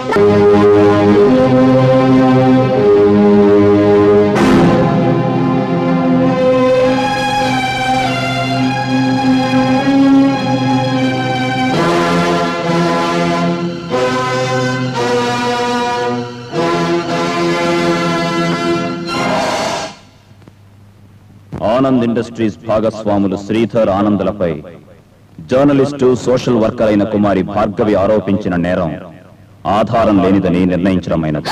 ఆనంద్ ఇండస్ట్రీస్ భాగస్వాములు శ్రీధర్ ఆనందులపై జర్నలిస్టు సోషల్ వర్కర్ అయిన కుమారి భార్గవి ఆరోపించిన నేరం ఆధారం లేనిదని నిర్ణయించడమైనది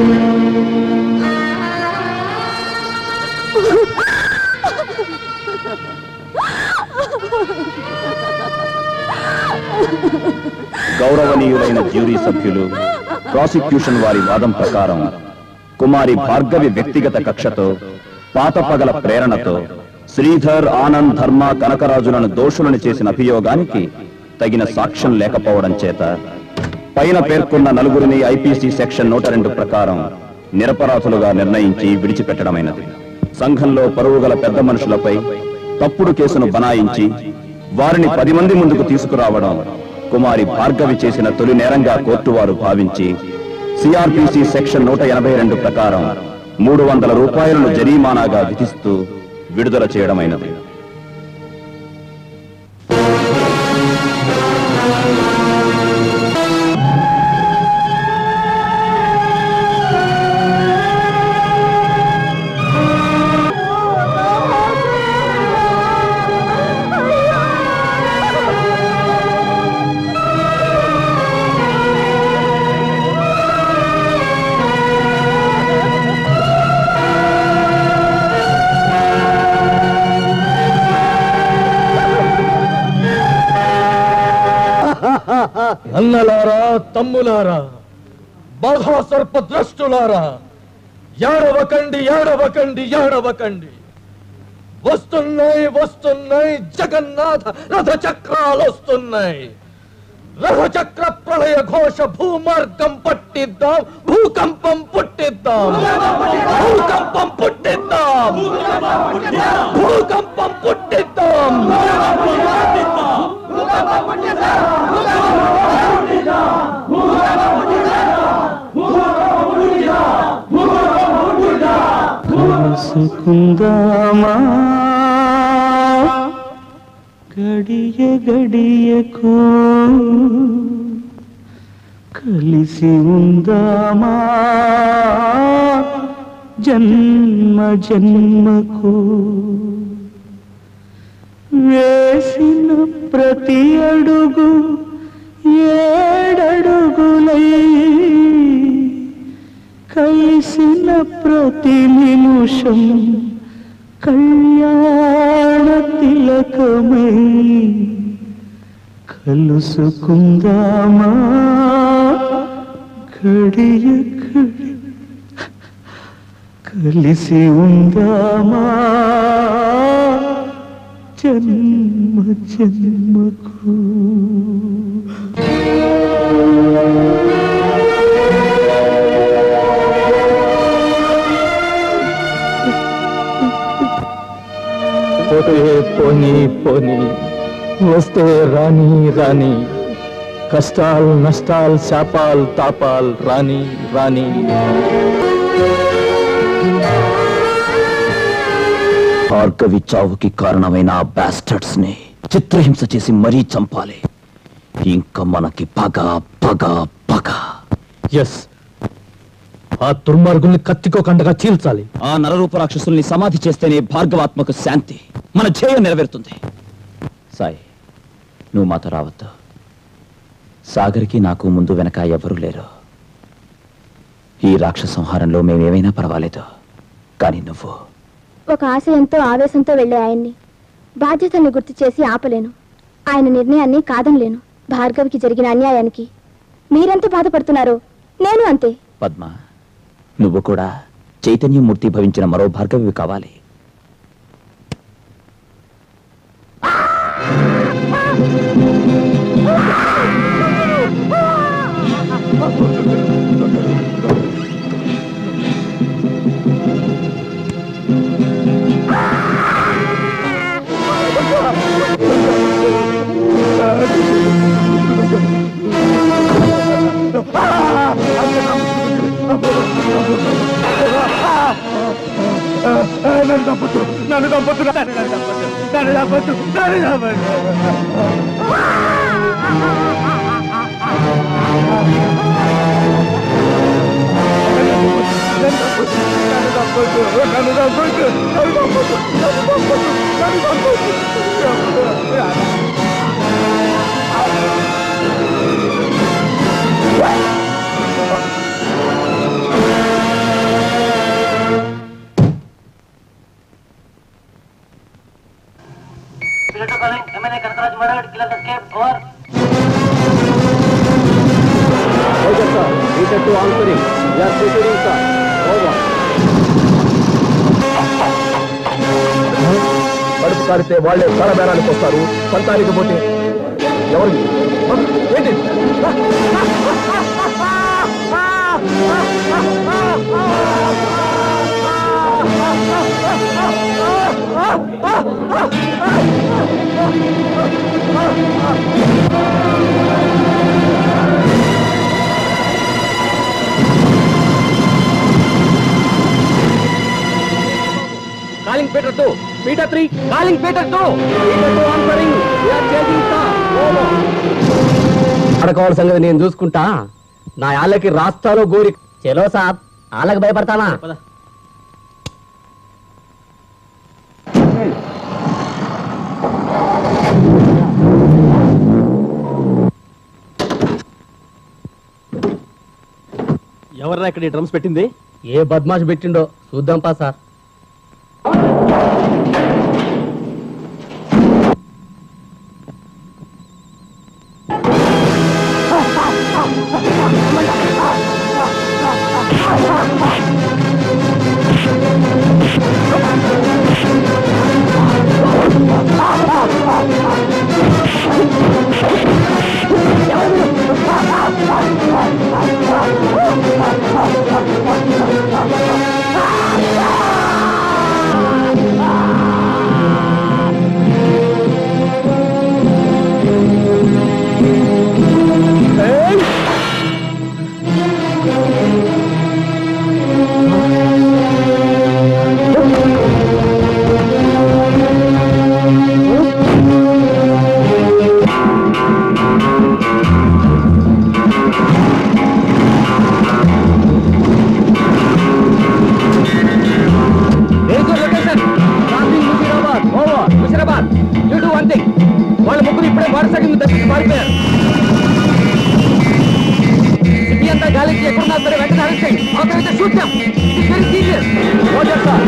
గౌరవనీయులైన జ్యూరీ సభ్యులు ప్రాసిక్యూషన్ వారి వాదం ప్రకారం కుమారి భార్గవి వ్యక్తిగత కక్షతో పాత పగల ప్రేరణతో శ్రీధర్ ఆనంద్ ధర్మ కనకరాజులను దోషులను చేసిన అభియోగానికి తగిన సాక్ష్యం లేకపోవడం చేత పైన పేర్కొన్న నలుగురిని ఐపీసీ సెక్షన్ నూట రెండు ప్రకారం నిరపరాధులుగా నిర్ణయించి విడిచిపెట్టడమైనది సంఘంలో పరువు గల పెద్ద మనుషులపై తప్పుడు కేసును బనాయించి వారిని పది మంది ముందుకు తీసుకురావడం కుమారి భార్గవి చేసిన తొలి నేరంగా కోర్టు వారు భావించి సిఆర్పిసి సెక్షన్ నూట ఎనభై రెండు ప్రకారం మూడు వందల రూపాయలను జరీమానాగా విధిస్తూ విడుదల చేయడమైనది అన్నలారా తమ్ములారా బాధా సర్పద్రష్టులారా ఏడవకండి ఏడవకండి ఏడవకండి వస్తున్నాయి వస్తున్నాయి జగన్నాథ రథ చక్రాలు వస్తున్నాయి రథ చక్ర ప్రళయ ఘోష భూమార్గం పట్టిద్దాం భూకంపం పుట్టిద్దాం భూకంపం పుట్టిద్దాం భూకంపం పుట్టిద్దాం కలుసుకుందామా గడియ గడియకు కలిసి ఉందామా జన్మ జన్మకు వేసిన ప్రతి అడుగు ఏడడుగులై కలిసిన ప్రతి నిమిషం కళ్యాణ తిలకమై కలుసుకుందామా గడియ గడి కలిసి ఉందామా జన్మ జన్మకు పోతే పోని పోని వస్తే రాని రాని కష్టాల్ నష్టాల్ శాపాల్ తాపాల్ రాని రాని భార్గవి చావుకి కారణమైన ఆ బాస్టర్డ్స్ ని చిత్రహింస చేసి మరీ చంపాలి ఇంకా మనకి పగ పగ పగ ఎస్ ఆ దుర్మార్గుల్ని కత్తికో కండగా చీల్చాలి ఆ నరరూప రాక్షసుల్ని సమాధి చేస్తేనే భార్గవాత్మక శాంతి మన ధ్యేయం నెరవేరుతుంది సాయి నువ్వు మాతో రావద్దు సాగర్కి నాకు ముందు వెనక ఎవరూ లేరు ఈ రాక్షస సంహారంలో మేమేమైనా పర్వాలేదు కానీ నువ్వు ఒక ఆశయంతో ఆవేశంతో వెళ్ళే ఆయన్ని బాధ్యతల్ని గుర్తు చేసి ఆపలేను ఆయన నిర్ణయాన్ని కాదనలేను భార్గవికి జరిగిన అన్యాయానికి మీరెంత బాధపడుతున్నారో నేను అంతే పద్మ నువ్వు కూడా చైతన్యమూర్తి భవించిన మరో భార్గవి కావాలి నన్ను తప్పొద్దు నన్ను తప్పొద్దు నన్ను తప్పొద్దు నన్ను తప్పొద్దు నన్ను తప్పొద్దు నన్ను తప్పొద్దు నన్ను తప్పొద్దు నన్ను తప్పొద్దు నన్ను తప్పొద్దు okay sir reset to answering yeah proceeding sir over కడుపు కారితే వాళ్ళే తలబేరానికి వస్తారు పంతానికి పోతే ఎవరు ఏంటి calling Peter two Peter three calling Peter two Peter two answering we're changing sir over అడకవాళ్ళ సంగతి నేను చూసుకుంటా నా ఆళ్ళకి రాస్తాలో గోరి చలో సాబ్ వాళ్ళకి భయపడతానా ఎవర్రా ఇక్కడ డ్రమ్స్ పెట్టింది ఏ బద్మాష్ పెట్టిండో చూద్దాం పా sir Musheerabad you do one thing వాళ్ళ ముగ్గురు ఇప్పుడే వరుసగా దర్శనం మారిపోయారు సిటీ అంతా గాలికి ఎక్కడున్నా సరే వెంటనే అరెస్ట్ చేయండి అవసరమైతే షూట్ చేయం it's very serious okay sir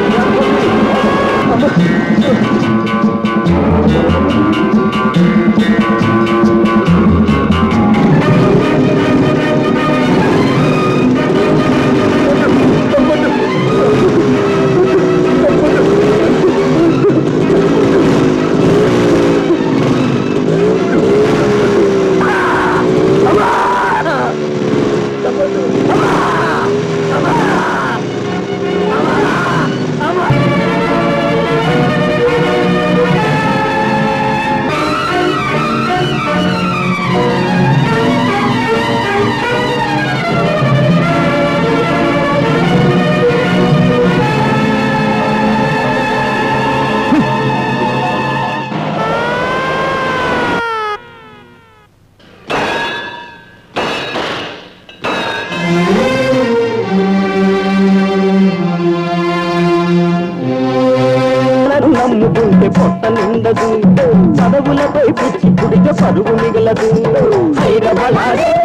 నమ్ముకుంటే పొట్ట నిండదు చదువులపై పిచ్చి పుడిక పరుగు మిగలదు హైదరాబాద్